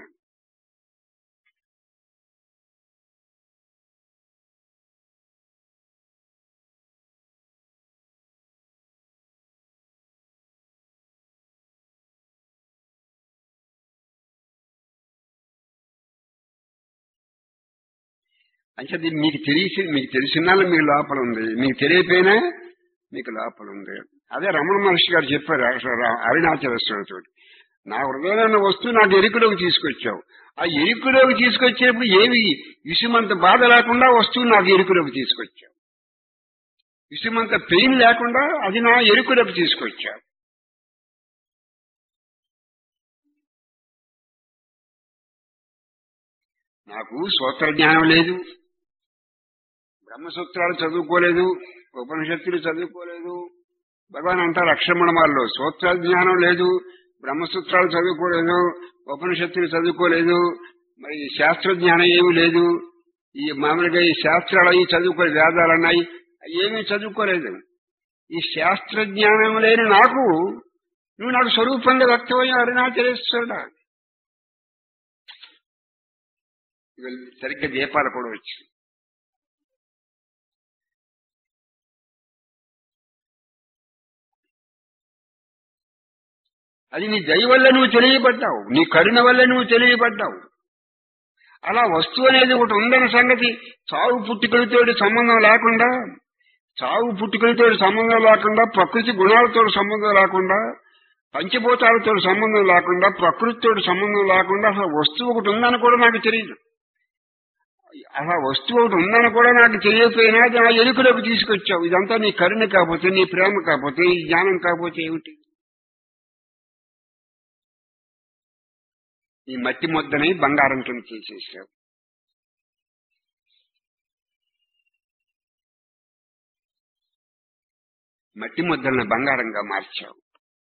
అంటే అది మీకు తెలిసి మీకు తెలిసిన మీకు లోపల ఉంది మీకు తెలియపోయినా మీకు లోపల ఉంది అదే రమణ మహర్షి గారు చెప్పారు అసలు అరుణాచలేశ్వరుడు నా హృదయంలో వస్తువు నాకు ఎరుకులోకి తీసుకొచ్చావు ఆ ఎరుకులోకి తీసుకొచ్చేప్పుడు ఏవి విషమంత బాధ లేకుండా వస్తువు నాకు ఎరుకులోకి తీసుకొచ్చావు విషమంత పెయిన్ లేకుండా అది నా ఎరుకులోకి తీసుకొచ్చావు నాకు సూత్ర జ్ఞానం లేదు బ్రహ్మసూత్రాలు చదువుకోలేదు ఉపనిషత్తులు చదువుకోలేదు భగవాన్ అంటారు అక్షరమణమాల్లో సూత్ర జ్ఞానం లేదు బ్రహ్మసూత్రాలు చదువుకోలేదు ఉపనిషత్తులు చదువుకోలేదు మరి శాస్త్ర జ్ఞానం ఏమీ లేదు ఈ మామూలుగా ఈ శాస్త్రాలు అవి చదువుకోలేదు వేదాలు అన్నాయి ఏమీ చదువుకోలేదు ఈ శాస్త్ర జ్ఞానం లేని నాకు నువ్వు నాకు స్వరూపంగా వ్యక్తమయ్యా అరుణాచలేశ్వరుడా ఇవాళ సరిగ్గా దీపాలు కూడా వచ్చు అది నీ దయ వల్ల నువ్వు తెలియబడ్డావు నీ కరుణ వల్ల నువ్వు తెలియబడ్డావు అలా వస్తువు అనేది ఒకటి ఉందన్న సంగతి చావు పుట్టుకలతోటి సంబంధం లేకుండా చావు పుట్టుకలతో సంబంధం లేకుండా ప్రకృతి గుణాలతో సంబంధం లేకుండా పంచభూతాలతో సంబంధం లేకుండా ప్రకృతితో సంబంధం లేకుండా అసలు వస్తువు ఒకటి ఉందని కూడా నాకు తెలియదు అసలు వస్తువు ఒకటి ఉందని కూడా నాకు తెలియకపోయినా అది నా ఎరుకలోకి తీసుకొచ్చావు ఇదంతా నీ కరుణ కాకపోతే నీ ప్రేమ కాకపోతే నీ జ్ఞానం కాకపోతే ఏమిటి ఈ మట్టి ముద్దని బంగారం కింద చేసేసావు మట్టి ముద్దలను బంగారంగా మార్చావు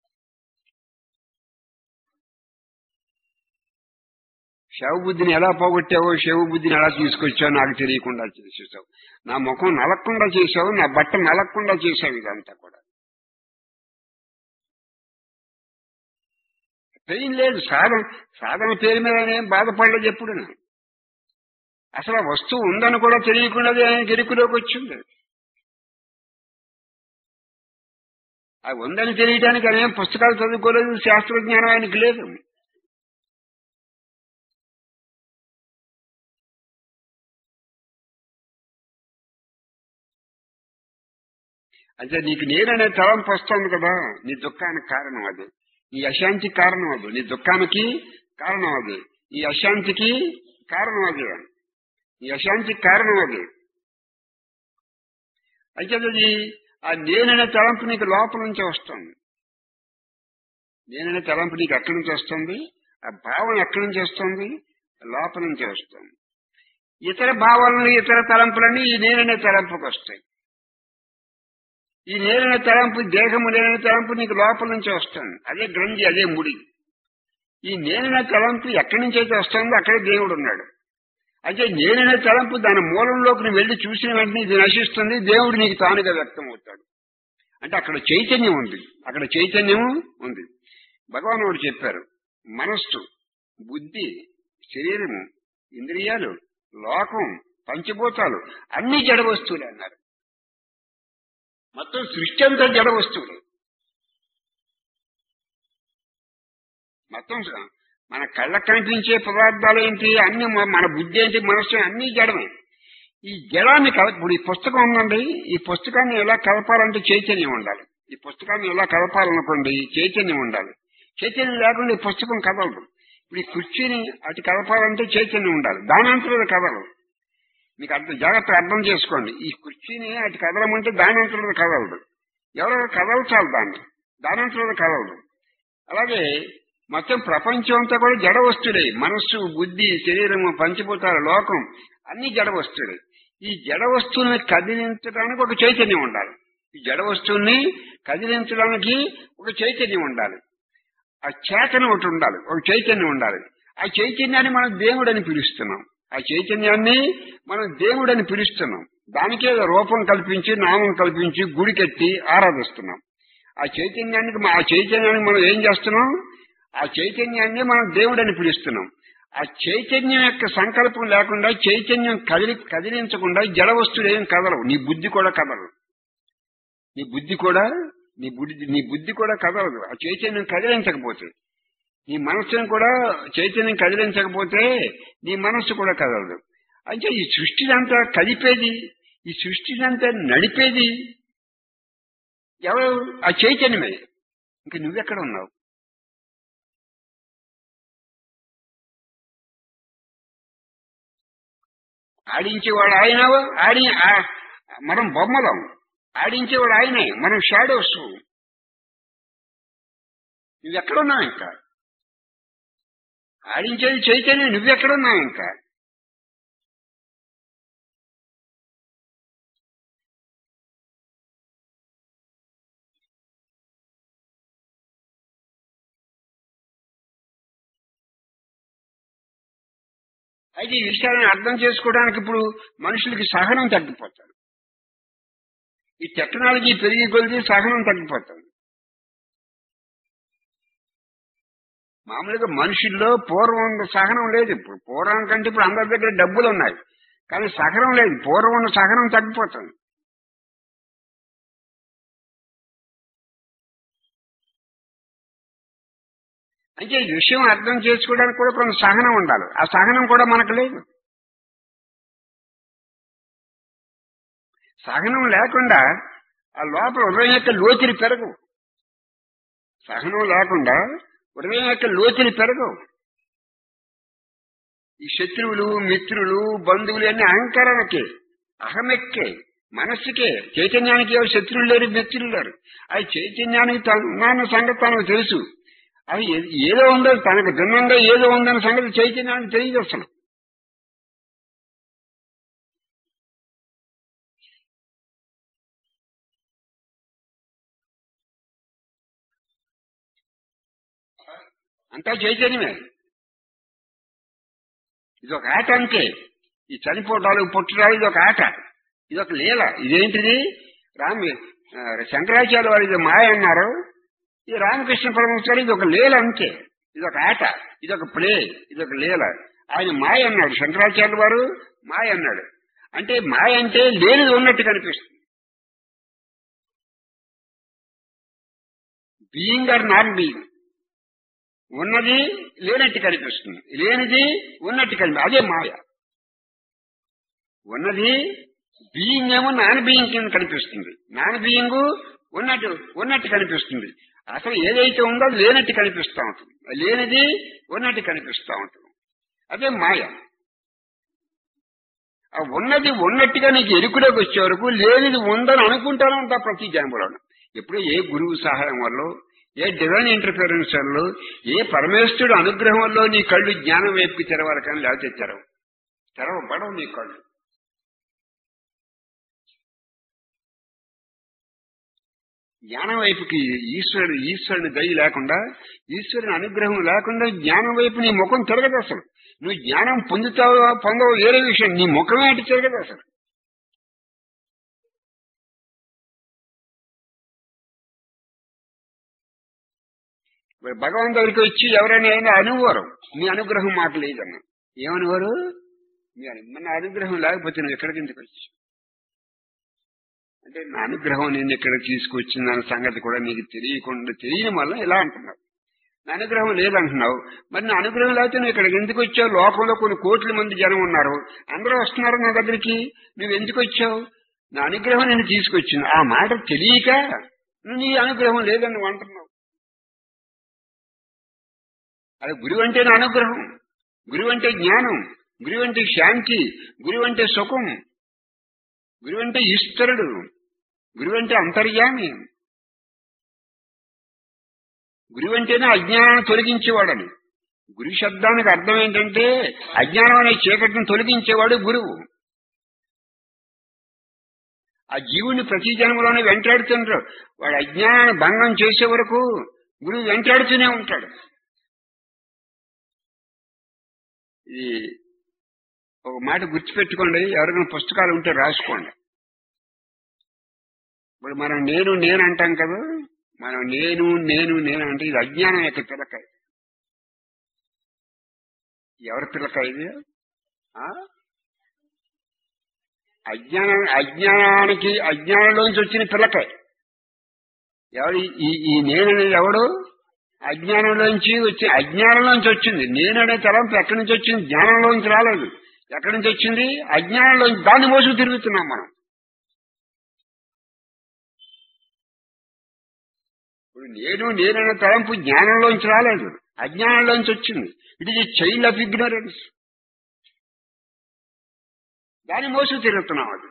శవ బుద్ధిని ఎలా పోగొట్టావో శవ బుద్ధిని ఎలా తీసుకొచ్చావో నాకు తెలియకుండా చేసేసావు నా ముఖం నలక్కుండా చేసావు నా బట్ట నలక్కుండా చేసావు ఇదంతా కూడా పెయిన్ లేదు సాధన సాధన పేరు మీద నేను బాధపడలేదు ఎప్పుడు నేను అసలు ఆ వస్తువు ఉందని కూడా తెలియకుండా ఆయన గిరుకులోకి వచ్చింది ఆ ఉందని తెలియటానికి ఆయన పుస్తకాలు చదువుకోలేదు శాస్త్రజ్ఞానం ఆయనకి లేదు అంటే నీకు నేననే తలంపు వస్తుంది కదా నీ దుఃఖానికి కారణం అది నీ అశాంతికి కారణం అది నీ దుఃఖానికి కారణం అది ఈ అశాంతికి కారణం అది ఈ అశాంతికి కారణం అది అయితే అది ఆ నేననే తలంపు నీకు లోపల నుంచి వస్తుంది నేననే తలంపు నీకు ఎక్కడి నుంచి వస్తుంది ఆ భావం ఎక్కడి నుంచి వస్తుంది లోపల నుంచి వస్తుంది ఇతర భావాలను ఇతర తలంపులన్నీ ఈ నేననే తలంపుకి వస్తాయి ఈ నేలైన తలంపు దేహము లేని తలంపు నీకు లోపల నుంచి వస్తుంది అదే గ్రంథి అదే ముడి ఈ నేలైన తలంపు ఎక్కడి నుంచి అయితే వస్తుందో అక్కడే దేవుడు ఉన్నాడు అయితే నేలైన తలంపు దాని మూలంలోకి నువ్వు వెళ్ళి చూసిన వెంటనే ఇది నశిస్తుంది దేవుడు నీకు తానుగా వ్యక్తం అవుతాడు అంటే అక్కడ చైతన్యం ఉంది అక్కడ చైతన్యం ఉంది భగవానుడు చెప్పారు మనస్సు బుద్ధి శరీరము ఇంద్రియాలు లోకం పంచభూతాలు అన్ని జడ వస్తువులే అన్నారు మొత్తం సృష్టి అంతా జడ వస్తువులు మొత్తం స- మన కళ్ళకు కనిపించే పదార్థాలు ఏంటి అన్ని మ- మన బుద్ధి ఏంటి మనస్సు అన్ని జడమే ఈ జడాన్ని కల ఇప్పుడు ఈ పుస్తకం ఉందండి ఈ పుస్తకాన్ని ఎలా కలపాలంటే చైతన్యం ఉండాలి ఈ పుస్తకాన్ని ఎలా కలపాలనుకోండి చైతన్యం ఉండాలి చైతన్యం లేకుండా ఈ పుస్తకం కదలదు ఇప్పుడు ఈ కుర్చీని అటు కలపాలంటే చైతన్యం ఉండాలి దాని అంతలో కదలదు మీకు అర్థం జాగ్రత్తగా అర్థం చేసుకోండి ఈ కుర్చీని అటు కదలమంటే దాని అంతలో కదలదు ఎవరో కదల్చాలి దాన్ని దాని అంతలో కదలదు అలాగే మొత్తం ప్రపంచం అంతా కూడా జడ వస్తుడే మనస్సు బుద్ధి శరీరము పంచభూతాల లోకం అన్ని జడ వస్తుడే ఈ జడ వస్తువుని కదిలించడానికి ఒక చైతన్యం ఉండాలి ఈ జడ వస్తువుని కదిలించడానికి ఒక చైతన్యం ఉండాలి ఆ చేతన ఒకటి ఉండాలి ఒక చైతన్యం ఉండాలి ఆ చైతన్యాన్ని మనం దేవుడని పిలుస్తున్నాం ఆ చైతన్యాన్ని మనం దేవుడని పిలుస్తున్నాం దానికే రూపం కల్పించి నామం కల్పించి గుడి కట్టి ఆరాధిస్తున్నాం ఆ చైతన్యానికి ఆ చైతన్యానికి మనం ఏం చేస్తున్నాం ఆ చైతన్యాన్ని మనం దేవుడని పిలుస్తున్నాం ఆ చైతన్యం యొక్క సంకల్పం లేకుండా చైతన్యం కదిలి కదిలించకుండా జడ వస్తువులు ఏం కదలవు నీ బుద్ధి కూడా కదలదు నీ బుద్ధి కూడా నీ బుద్ధి నీ బుద్ధి కూడా కదలదు ఆ చైతన్యం కదిలించకపోతే నీ మనస్సును కూడా చైతన్యం కదిలించకపోతే నీ మనస్సు కూడా కదలదు అంటే ఈ సృష్టినంతా కదిపేది ఈ సృష్టినంతా నడిపేది ఎవరు ఆ చైతన్యమే ఇంక నువ్వెక్కడ ఉన్నావు ఆడించేవాడు ఆయన ఆడి ఆ- మనం బొమ్మలం ఆడించేవాడు ఆయనే మనం షాడోస్ నువ్వెక్కడున్నావు ఇంకా ఆడించేది చైతన్యం నువ్వెక్కడున్నావు ఇంకా అయితే ఈ విషయాలను అర్థం చేసుకోవడానికి ఇప్పుడు మనుషులకి సహనం తగ్గిపోతారు ఈ టెక్నాలజీ పెరిగి కొలిది సహనం తగ్గిపోతుంది మామూలుగా మనుషుల్లో పూర్వం ఉన్న సహనం లేదు ఇప్పుడు పూర్వం కంటే ఇప్పుడు అందరి దగ్గర డబ్బులు ఉన్నాయి కానీ సహనం లేదు పూర్వం ఉన్న సహనం తగ్గిపోతుంది అంటే ఈ విషయం అర్థం చేసుకోవడానికి కూడా కొంత సహనం ఉండాలి ఆ సహనం కూడా మనకు లేదు సహనం లేకుండా ఆ లోపల హృదయం యొక్క లోతులు పెరగవు సహనం లేకుండా హృదయం యొక్క లోతులు పెరగవు ఈ శత్రువులు మిత్రులు బంధువులు అన్ని అహంకారానికే అహమెక్కే మనస్సుకే చైతన్యానికి ఎవరు శత్రువులు లేరు మిత్రులు లేరు అది చైతన్యానికి తాను ఉన్నాన్న సంగతి తనకు తెలుసు అది ఏ- ఏదో ఉందో తనకు భిన్నంగా ఏదో ఉందన్న సంగతి చైతన్యానికి తెలియదు అసలు అంతా చైతన్యమే ఇది ఒక ఆట అంతే ఈ చనిపోవటాలు పుట్టడాలు ఇది ఒక ఆట ఇది ఒక లీల ఇదేంటిది రామి ఆ, శంకరాచార్య వారు ఇది మాయ అన్నారు ఈ రామకృష్ణ పరమహంస గారు ఇది ఒక లీల అంతే ఇది ఒక ఆట ఇది ఒక ప్లే ఇది ఒక లీల ఆయన మాయ అన్నాడు శంకరాచార్య వారు మాయ అన్నాడు అంటే మాయ అంటే లేనిది ఉన్నట్టు కనిపిస్తుంది బీయింగ్ ఆర్ నాన్ బీయింగ్ ఉన్నది లేనట్టు కనిపిస్తుంది లేనిది ఉన్నట్టు కనిపి అదే మాయ ఉన్నది బీయింగ్ ఏమో నాన్ బీయింగ్ కింద కనిపిస్తుంది నాన్ బీయింగ్ ఉన్నట్టు ఉన్నట్టు కనిపిస్తుంది అసలు ఏదైతే ఉందో అది లేనట్టు కనిపిస్తా ఉంటుంది లేనిది ఉన్నట్టు కనిపిస్తా ఉంటుంది అదే మాయ ఆ ఉన్నది ఉన్నట్టుగా నీకు ఎరుకులోకి వచ్చే వరకు లేనిది ఉందని అనుకుంటానే ఉంటా ప్రతి జన్మలో ఎప్పుడు ఏ గురువు సహాయం వల్ల ఏ డివైన్ ఇంటర్ఫిరెన్స్ వల్ల ఏ పరమేశ్వరుడు అనుగ్రహం వల్ల నీ కళ్ళు జ్ఞానం వైపుకి తెరవాలి కానీ లేకపోతే తెరవు తెరవబడవు నీ కళ్ళు జ్ఞానం వైపుకి ఈశ్వరుడు ఈశ్వరుని దయ లేకుండా ఈశ్వరుని అనుగ్రహం లేకుండా జ్ఞానం వైపు నీ ముఖం తిరగదు అసలు నువ్వు జ్ఞానం పొందుతావో పొందవో వేరే విషయం నీ ముఖమే అటు తిరగదు అసలు మరి భగవాన్ దగ్గరికి వచ్చి ఎవరైనా అయినా అనువారు మీ అనుగ్రహం మాకు లేదన్న ఏమనువారు మీ అను- మన అనుగ్రహం లేకపోతే నువ్వు ఎక్కడికి ఎందుకు వచ్చి అంటే నా అనుగ్రహం నేను ఇక్కడ తీసుకొచ్చిందన్న సంగతి కూడా నీకు తెలియకుండా తెలియని వల్ల ఇలా అంటున్నావు నా అనుగ్రహం లేదంటున్నావు మరి నా అనుగ్రహం లేకపోతే నువ్వు ఇక్కడికి ఎందుకు వచ్చావు లోకంలో కొన్ని కోట్ల మంది జనం ఉన్నారు అందరూ వస్తున్నారు నా దగ్గరికి నువ్వు ఎందుకు వచ్చావు నా అనుగ్రహం నేను తీసుకొచ్చింది ఆ మాట తెలియక నువ్వు నీ అనుగ్రహం లేదని నువ్వు అంటున్నావు అది గురువు అంటే నా అనుగ్రహం గురువు అంటే జ్ఞానం గురువు అంటే శాంతి గురువు అంటే సుఖం గురువు అంటే ఈశ్వరుడు గురువు అంటే అంతర్యామి గురువు అంటేనే అజ్ఞానాన్ని తొలగించేవాడని గురు శబ్దానికి అర్థం ఏంటంటే అజ్ఞానం అనే చీకటిని తొలగించేవాడు గురువు ఆ జీవుని ప్రతి జన్మలోనే వెంటాడుతుంటారు వాడు అజ్ఞానాన్ని భంగం చేసే వరకు గురువు వెంటాడుతూనే ఉంటాడు ఇది ఒక మాట గుర్తుపెట్టుకోండి ఎవరికైనా పుస్తకాలు ఉంటే రాసుకోండి ఇప్పుడు మనం నేను నేను అంటాం కదా మనం నేను నేను నేను అంటే ఇది అజ్ఞానం యొక్క పిల్లకాయ ఎవరి పిల్లకాయ ఇది ఆ? అజ్ఞానం అజ్ఞానానికి అజ్ఞానంలోంచి వచ్చిన పిల్లకాయ ఎవడు ఈ ఈ నేను అనేది ఎవడు అజ్ఞానంలోంచి వచ్చి అజ్ఞానంలోంచి వచ్చింది నేననే తలంపు ఎక్కడి నుంచి వచ్చింది జ్ఞానంలోంచి రాలేదు ఎక్కడి నుంచి వచ్చింది అజ్ఞానంలోంచి దాన్ని మోసుకు తిరుగుతున్నాం మనం ఇప్పుడు నేను నేననే తలంపు జ్ఞానంలోంచి రాలేదు అజ్ఞానంలోంచి వచ్చింది it is child of ignorance దాన్ని మోసుకు తిరుగుతున్నాం అది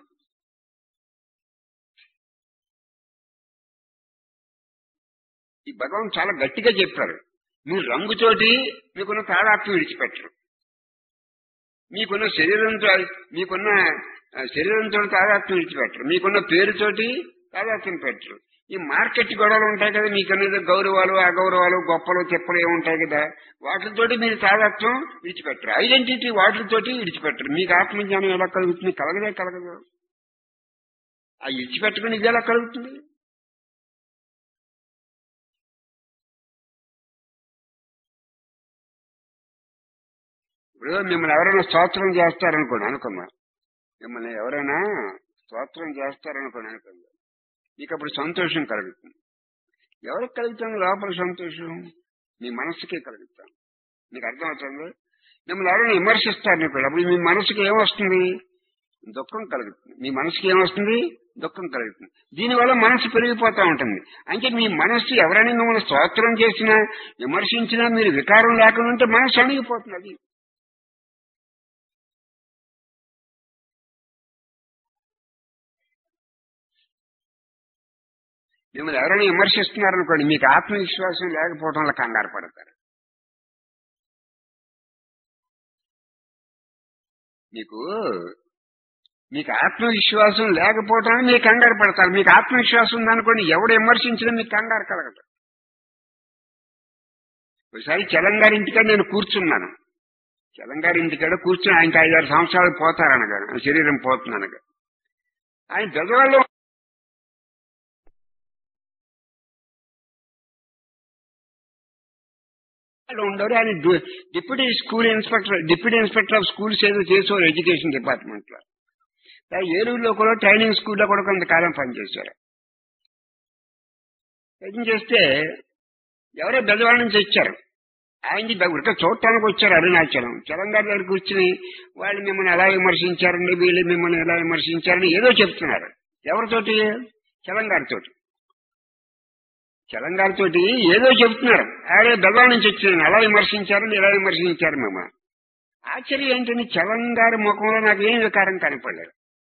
ఈ భగవాన్ చాలా గట్టిగా చెప్పారు మీరు రంగుతోటి మీకున్న తాదాత్మ్యం విడిచిపెట్టరు మీకున్న శరీరంతో మీకున్న ఆ, శరీరంతో తాదాత్మ్యం విడిచిపెట్టరు మీకున్న పేరుతోటి తాదాత్మ్యం పెట్టరు ఈ మార్కెట్ గొడవలు ఉంటాయి కదా మీకనేది గౌరవాలు అగౌరవాలు గొప్పలు తిప్పలు ఏమి ఉంటాయి కదా వాటితోటి మీరు తాదాత్మ్యం విడిచిపెట్టరు ఐడెంటిటీ వాటితోటి విడిచిపెట్టరు మీకు ఆత్మజ్ఞానం ఎలా కలుగుతుంది కలగదే కలగదు ఆ విడిచిపెట్టుకుని ఇది ఎలా కలుగుతుంది ఇప్పుడు మిమ్మల్ని ఎవరైనా స్తోత్రం చేస్తారనుకోండి అనుకున్నా మిమ్మల్ని ఎవరైనా స్తోత్రం చేస్తారనుకోండి అనుకుందా మీకు అప్పుడు సంతోషం కలుగుతుంది ఎవరికి కలుగుతుంది లోపల సంతోషం మీ మనస్సుకే కలుగుతాం మీకు అర్థమవుతుంది మిమ్మల్ని ఎవరైనా విమర్శిస్తారనుకోండి అప్పుడు మీ మనసుకి ఏమొస్తుంది దుఃఖం కలుగుతుంది మీ మనసుకి ఏమొస్తుంది దుఃఖం కలుగుతుంది దీనివల్ల మనసు పెరిగిపోతా ఉంటుంది అంటే మీ మనస్సు ఎవరైనా మిమ్మల్ని స్తోత్రం చేసినా విమర్శించినా మీరు వికారం లేకుండా ఉంటే మనసు అణిగిపోతుంది అది మిమ్మల్ని ఎవరైనా విమర్శిస్తున్నారనుకోండి మీకు ఆత్మవిశ్వాసం లేకపోవడం వల్ల కంగారు పడతారు మీకు మీకు ఆత్మవిశ్వాసం లేకపోవడం వల్ల మీకు కంగారు పడతారు మీకు ఆత్మవిశ్వాసం ఉందనుకోండి ఎవడు విమర్శించినా మీకు కంగారు కలగదు ఒకసారి చలంగారి ఇంటికాడ నేను కూర్చున్నాను చలంగారి ఇంటికాడ కూర్చుని ఆయనకి ఐదారు సంవత్సరాలు పోతారనగా ఆయన శరీరం పోతుందనగా ఆయన పెద్దవాళ్ళు ఉండరు ఆయన డు- deputy school inspector deputy inspector of schools ఏదో చేసేవారు ఎడ్యుకేషన్ డిపార్ట్మెంట్ లో ఆ ఏలూరులో కూడా ట్రైనింగ్ స్కూల్లో కూడా కొంతకాలం పనిచేశారు పని చేస్తే ఎవరో బెదవాళ్ళ నుంచి వచ్చారు ఆయనకి దగ్గర చూడటానికి వచ్చారు అరుణాచలం తెలంగాణ దగ్గర కూర్చుని వాళ్ళు మిమ్మల్ని ఎలా విమర్శించారండి వీళ్ళు మిమ్మల్ని ఎలా విమర్శించారని ఏదో చెప్తున్నారు ఎవరితోటి తెలంగాణతోటి తెలంగాణతోటి ఏదో చెప్తున్నారు ఆడే బెల్లం నుంచి వచ్చిన ఎలా విమర్శించారని ఎలా విమర్శించారు మిమ్మల్ని ఆశ్చర్యం ఏంటంటే తెలంగాణ ముఖంలో నాకు ఏం వికారం కనపడలేదు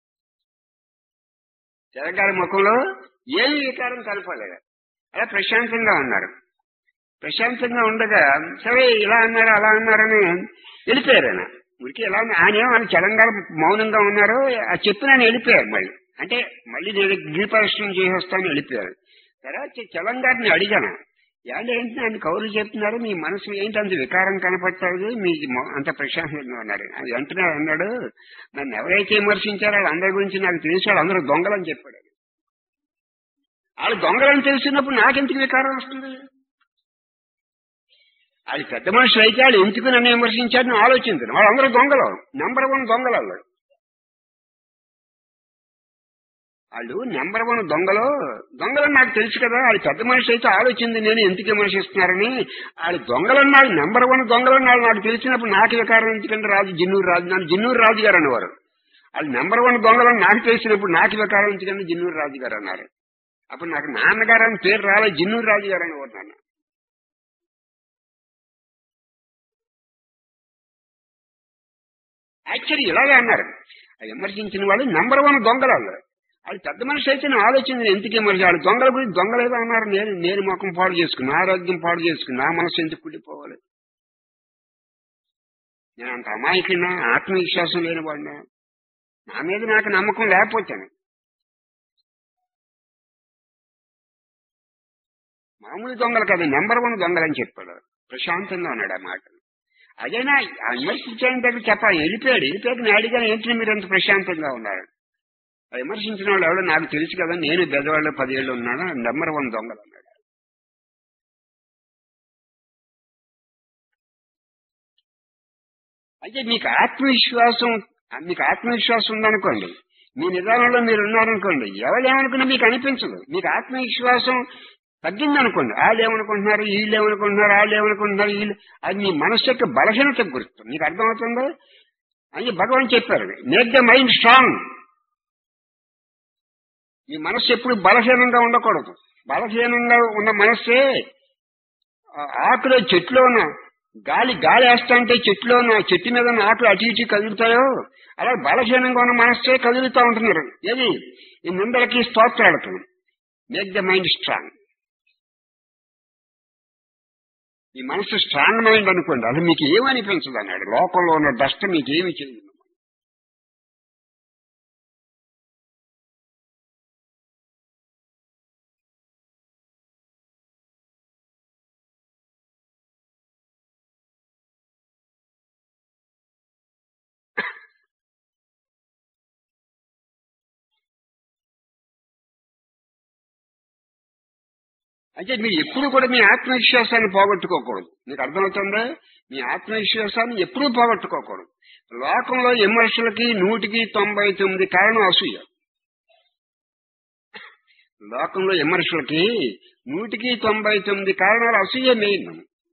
తెలంగాణ ముఖంలో ఏమి వికారం కనపడలేదు అలా ప్రశాంతంగా ఉన్నారు ప్రశాంతంగా ఉండగా సరే ఇలా అన్నారు అలా అన్నారని వెళ్ళిపోయారు ఆయన ఊరికి ఎలా ఉన్నా- ఆయన ఏమో ఆయన తెలంగాణ మౌనంగా ఉన్నారు ఆ చెప్పిన ఆయన వెళ్ళిపోయారు మళ్ళీ అంటే మళ్ళీ నేను దీపదర్శనం చేసేస్తాను వెళ్ళిపోయారు తర్వాత తెలంగాణని అడిగాను ఏంటి ఏంటి ఆయన కౌరులు చెప్తున్నారు మీ మనసు ఏంటి అంత వికారం కనపడతారు మీ మొ- అంత ప్రశాంతంగా ఉన్నారు అది వెంటనే అన్నాడు నన్ను ఎవరైతే విమర్శించారో వాళ్ళందరి గురించి నాకు తెలిసి వాళ్ళందరూ దొంగలని చెప్పాడు వాళ్ళు దొంగలని తెలిసినప్పుడు నాకెందుకు వికారం వస్తుంది అది పెద్ద మనుషులు అయితే వాళ్ళు ఎందుకు నన్ను విమర్శించారని ఆలోచించరు వాళ్ళందరూ దొంగలు నెంబర్ వన్ దొంగలు వాళ్ళు వాళ్ళు నెంబర్ వన్ దొంగలు దొంగలని నాకు తెలుసు కదా వాళ్ళు పెద్ద మనిషి అయితే ఆలోచింది నేను ఎందుకు విమర్శిస్తున్నారని వాళ్ళు దొంగలని నాకు నెంబర్ వన్ దొంగలని వాళ్ళు నాకు తెలిసినప్పుడు నాకు వికారం ఎందుకంటే రాజు జిన్నూరు రాజు నన్ను జిన్నూరు రాజు గారు అనేవారు వాళ్ళు నెంబర్ వన్ దొంగలని నాకు తెలిసినప్పుడు నాకు వికారం ఎందుకంటే జిన్నూరు రాజు గారు అన్నారు అప్పుడు నాకు నాన్నగారు అని పేరు రాలేదు జిన్నూరు రాజు గారు అనేవారు నాన్న యాక్చువల్లీ ఇలాగే అన్నారు ఆ విమర్శించిన వాళ్ళు నెంబర్ వన్ దొంగలు వాళ్ళు వాళ్ళు పెద్ద మనిషి అయితే నేను ఆలోచించిన ఎందుకు విమర్శ వాళ్ళు దొంగల గురించి దొంగలు ఏదో అన్నారు నేను నేను ముఖం పాడు చేసుకున్నా ఆరోగ్యం పాడు చేసుకున్నా నా మనసు ఎందుకు కుళ్ళిపోవాలి నేను అంత అమాయకున్నా ఆత్మవిశ్వాసం లేని వాడినా నా మీద నాకు నమ్మకం లేకపోతాను మామూలు దొంగలు కదా నెంబర్ వన్ దొంగలని చెప్పాడు ప్రశాంతంగా ఉన్నాడు ఆ మాట అదైనా ఆ విమర్శించడానికి దగ్గర చెప్పాలి వెళ్ళిపోయాడు వెళ్ళిపోయాక నేను అడిగాను ఏంటి మీరు అంత ప్రశాంతంగా ఉన్నారు ఆ విమర్శించిన వాళ్ళు ఎవడో నాకు తెలుసు కదా నేను పెద్దవాళ్ళు పదేళ్ళు ఉన్నాను నెంబర్ వన్ దొంగలు అన్నాడు అయితే మీకు ఆత్మవిశ్వాసం మీకు ఆత్మవిశ్వాసం ఉందనుకోండి మీ నిదానంలో మీరు ఉన్నారనుకోండి ఎవరు ఏమనుకున్నా మీకు అనిపించదు మీకు ఆత్మవిశ్వాసం తగ్గిందనుకోండి వాళ్ళు ఏమనుకుంటున్నారు వీళ్ళు ఏమనుకుంటున్నారు వాళ్ళు ఏమనుకుంటున్నారు వీళ్ళు అది మీ మనసు యొక్క బలహీనత గుర్తు మీకు అర్థమవుతుందో అని భగవాన్ చెప్పారు మేక్ ద మైండ్ స్ట్రాంగ్ ఈ మనస్సు ఎప్పుడు బలహీనంగా ఉండకూడదు బలహీనంగా ఉన్న మనస్సే ఆ ఆకులో చెట్లో ఉన్న గాలి గాలి వేస్తా అంటే చెట్లో ఉన్న చెట్టు మీద ఉన్న ఆకులు అటు ఇటు కదులుతాయో అలా బలహీనంగా ఉన్న మనస్సే కదులుతూ ఉంటున్నారు ఏది ఈ నిందలకి స్తోత్రాలకు మేక్ ద మైండ్ స్ట్రాంగ్ ఈ మనసు స్ట్రాంగ్ మైండ్ అనుకోండి అది మీకు ఏమనిపించదు అన్నాడు లోకంలో ఉన్న డస్ట్ మీకు ఏమి చేయదు అంటే మీరు ఎప్పుడు కూడా మీ ఆత్మవిశ్వాసాన్ని పోగొట్టుకోకూడదు మీకు అర్థమవుతుందా మీ ఆత్మవిశ్వాసాన్ని ఎప్పుడూ పోగొట్టుకోకూడదు లోకంలో విమర్శలకి నూటికి తొంభై తొమ్మిది కారణం అసూయ లోకంలో విమర్శలకి నూటికి తొంభై తొమ్మిది కారణాలు అసూయ మెయిన్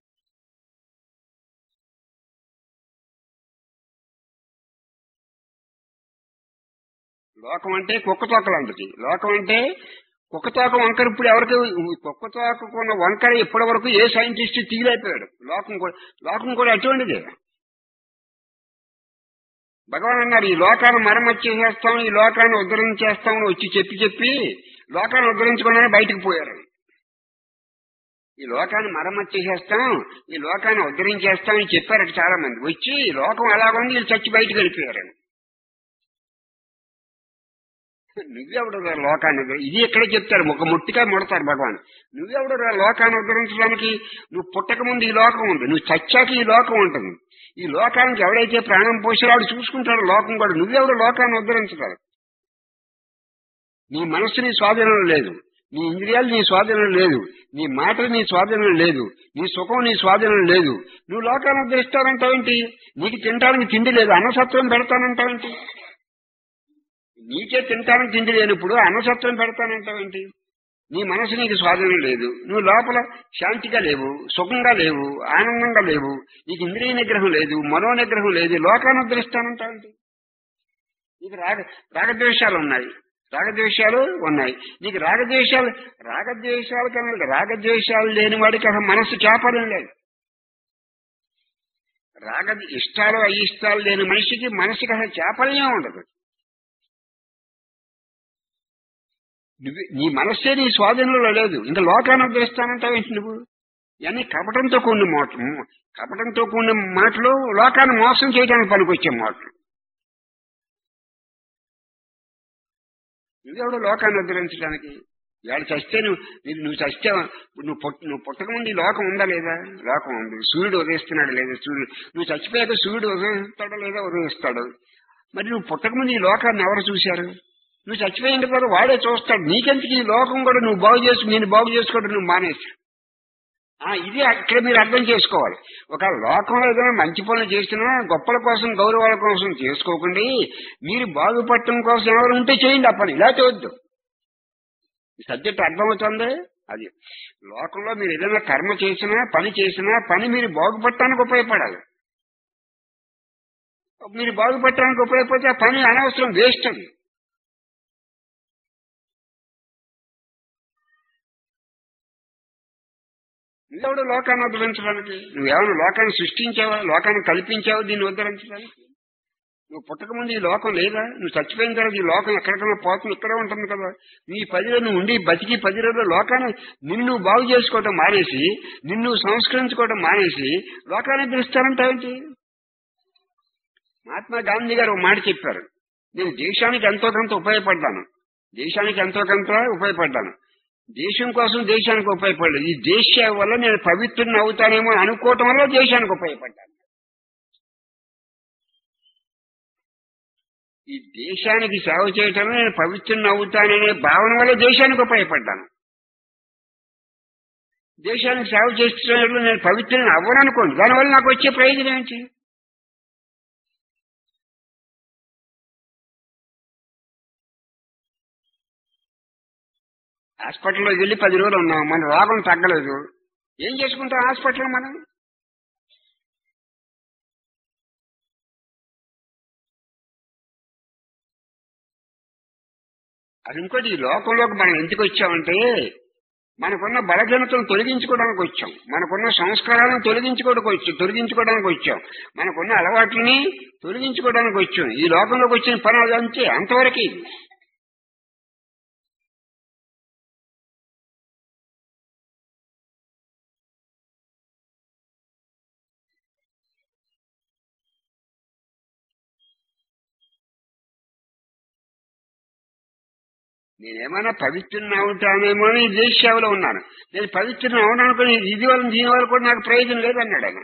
లోకం అంటే కుక్క తోకలాంటిది లోకం అంటే కుక్కతోక వంకర ఇప్పుడు ఎవరికి కుక్కతోకకున్న వంకర ఇప్పటి వరకు ఏ సైంటిస్ట్ తీయలేకపోయాడు లోకం కూడా లోకం కూడా అటువంటిదే భగవాన్ అన్నారు ఈ లోకాన్ని మరమ్మతు చేసేస్తాం ఈ లోకాన్ని ఉద్ధరించేస్తాం అని వచ్చి చెప్పి చెప్పి లోకాన్ని ఉద్ధరించకుండానే బయటకు పోయారు ఈ లోకాన్ని మరమ్మతు చేసేస్తాం ఈ లోకాన్ని ఉద్ధరించేస్తాం అని చెప్పారు చాలా మంది వచ్చి ఈ లోకం అలాగుంది వీళ్ళు చచ్చి బయటకు వెళ్ళిపోయారు నువ్వెవడు రా లోకాన్ని ఉద్ధరి- ఇది ఎక్కడ చెప్తారు ఒక ముట్టిగా ముడతారు భగవాన్ నువ్వెవడు రా లోకాన్ని ఉద్ధరించడానికి నువ్వు పుట్టక ముందు ఈ లోకం ఉంది నువ్వు చచ్చాక ఈ లోకం ఉంటుంది ఈ లోకానికి ఎవడైతే ప్రాణం పోసారో వాడు చూసుకుంటాడు లోకం కూడా నువ్వెవడు లోకాన్ని ఉద్ధరించగలరు నీ మనస్సు నీ స్వాధీనం లేదు నీ ఇంద్రియాలు నీ స్వాధీనం లేదు నీ మాటలు నీ స్వాధీనం లేదు నీ సుఖం నీ స్వాధీనం లేదు నువ్వు లోకాన్ని ఉద్ధరిస్తానంటావేంటి నీకు తినడానికి తిండి లేదు అన్నసత్వం పెడతానంటావేంటి నీకే తినటానికి తిండి లేనప్పుడు అన్నసత్వం పెడతానంటావేంటి నీ మనసు నీకు స్వాధీనం లేదు నువ్వు లోపల శాంతిగా లేవు సుఖంగా లేవు ఆనందంగా లేవు నీకు ఇంద్రియ నిగ్రహం లేదు మనో నిగ్రహం లేదు లోకాన్ని ఉద్ధరిస్తానంటావేంటి నీకు రాగ రాగద్వేషాలు ఉన్నాయి రాగద్వేషాలు ఉన్నాయి నీకు రాగద్వేషాలు రాగద్వేషాలు కన్నా రాగద్వేషాలు లేని వాడికి అసలు మనస్సు చేపడం లేదు రాగ ఇష్టాలు అయిష్టాలు లేని మనిషికి మనసుకి అసలు చేపల్యం ఉండదు నువ్వు నీ మనస్సే నీ స్వాధీనంలో లేదు ఇంకా లోకాన్ని ఉద్ధరిస్తానంటావేంటి నువ్వు ఇవన్నీ కపటంతో కూడిన మాటలు కపటంతో కూడిన మాటలు లోకాన్ని మోసం చేయడానికి పనికొచ్చే మాటలు నువ్వెవడు లోకాన్ని ఉద్ధరించడానికి వాడు చస్తే నువ్వు నీకు నువ్వు చస్తే నువ్వు పుట్ట నువ్వు పుట్టక ముందు ఈ లోకం ఉందా లేదా లోకం ఉంది సూర్యుడు ఉదయిస్తున్నాడు లేదా సూర్యుడు నువ్వు చచ్చిపోయాక సూర్యుడు ఉదయిస్తాడో లేదా ఉదయిస్తాడు మరి నువ్వు పుట్టక ముందు ఈ లోకాన్ని ఎవరు చూశారు నువ్వు చచ్చిపోయిన తర్వాత వాడే చూస్తాడు నీకెందుకు ఈ లోకం కూడా నువ్వు బాగు చేసు నేను బాగు చేసుకోవడం నువ్వు మానేసి ఆ, ఇది ఇక్కడ మీరు అర్థం చేసుకోవాలి ఒక లోకంలో ఏదైనా మంచి పనులు చేసినా గొప్పల కోసం గౌరవాల కోసం చేసుకోకండి మీరు బాగుపడటం కోసం ఎవరు ఉంటే చేయండి ఆ పని ఇలా చేయొద్దు ఈ సబ్జెక్ట్ అర్థమవుతుంది అది లోకంలో మీరు ఏదైనా కర్మ చేసినా పని చేసినా పని మీరు బాగుపడటానికి ఉపయోగపడాలి మీరు బాగుపడటానికి ఉపయోగపడితే ఆ పని అనవసరం వేస్ట్ అది నువ్వెవడు లోకాన్ని ఉద్ధరించడానికి నువ్వేమైనా లోకాన్ని సృష్టించావా లోకాన్ని కల్పించావా దీన్ని ఉద్ధరించడానికి నువ్వు పుట్టక ముందు ఈ లోకం లేదా నువ్వు చచ్చిపోయిన తర్వాత ఈ లోకం ఎక్కడికైనా పోతుంది ఇక్కడే ఉంటుంది కదా నీ పదిలో నువ్వు ఉండి బతికి పది రోజుల్లో లోకాన్ని నిన్ను నువ్వు బాగు చేసుకోవటం మానేసి నిన్ను సంస్కరించుకోవటం మానేసి లోకాన్ని ఉద్ధరిస్తానంటావేంటి మహాత్మా గాంధీ గారు ఒక మాట చెప్పారు నేను దేశానికి ఎంతో కొంత ఉపయోగపడ్డాను దేశానికి ఎంతో కొంత ఉపయోగపడ్డాను దేశం కోసం దేశానికి ఉపయోగపడలేదు ఈ దేశ వల్ల నేను పవిత్రుని అవుతానేమో అనుకోవటం వల్ల దేశానికి ఉపయోగపడ్డాను ఈ దేశానికి సేవ చేయటం వల్ల నేను పవిత్రుని అవుతాననే భావన వల్ల దేశానికి ఉపయోగపడ్డాను దేశానికి సేవ చేస్తున్న నేను పవిత్రుని అవ్వను అనుకోండి దానివల్ల నాకు వచ్చే ప్రయోజనం ఏంటి హాస్పిటల్లో వెళ్ళి పది రోజులు ఉన్నాం మన రోగం తగ్గలేదు ఏం చేసుకుంటాం హాస్పిటల్ మనం అది ఇంకోటి ఈ లోకంలోకి మనం ఎందుకు వచ్చామంటే మనకున్న బలహీనతను తొలగించుకోవడానికి వచ్చాం మనకున్న సంస్కారాలను తొలగించుకోవడానికి వచ్చాం తొలగించుకోవడానికి వచ్చాం మనకున్న అలవాట్లని తొలగించుకోవడానికి వచ్చాం ఈ లోకంలోకి వచ్చిన పని అది అంతే అంతవరకు నేనేమైనా పవిత్రుని అవుతానేమో అని ఈ దేశ సేవలో ఉన్నాను నేను పవిత్రుని అవును అనుకుని ఇది వల్ల దీని వల్ల కూడా నాకు ప్రయోజనం లేదన్నాడు ఆయన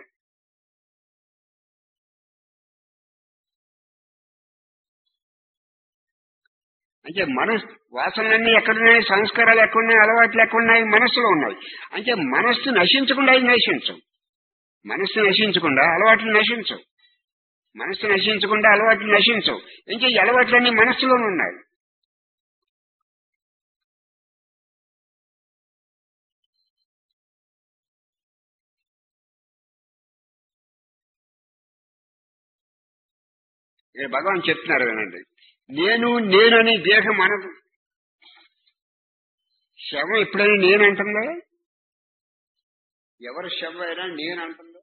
అంటే మనస్ వాసనలన్నీ ఎక్కడున్నాయి సంస్కారాలు ఎక్కడున్నాయి అలవాట్లు ఎక్కడున్నాయి మనస్సులో ఉన్నాయి అంటే మనస్సు నశించకుండా అది నశించం మనస్సు నశించకుండా అలవాట్లు నశించవు మనస్సు నశించకుండా అలవాట్లు నశించవు ఇంకా ఈ అలవాట్లన్నీ మనస్సులోనే ఉన్నాయి ఇక్కడ భగవాన్ చెప్తున్నారు వినండి నేను నేనని దేహం అనదు శవం ఎప్పుడైనా నేను అంటుందా ఎవరు శవం అయినా నేను అంటుందా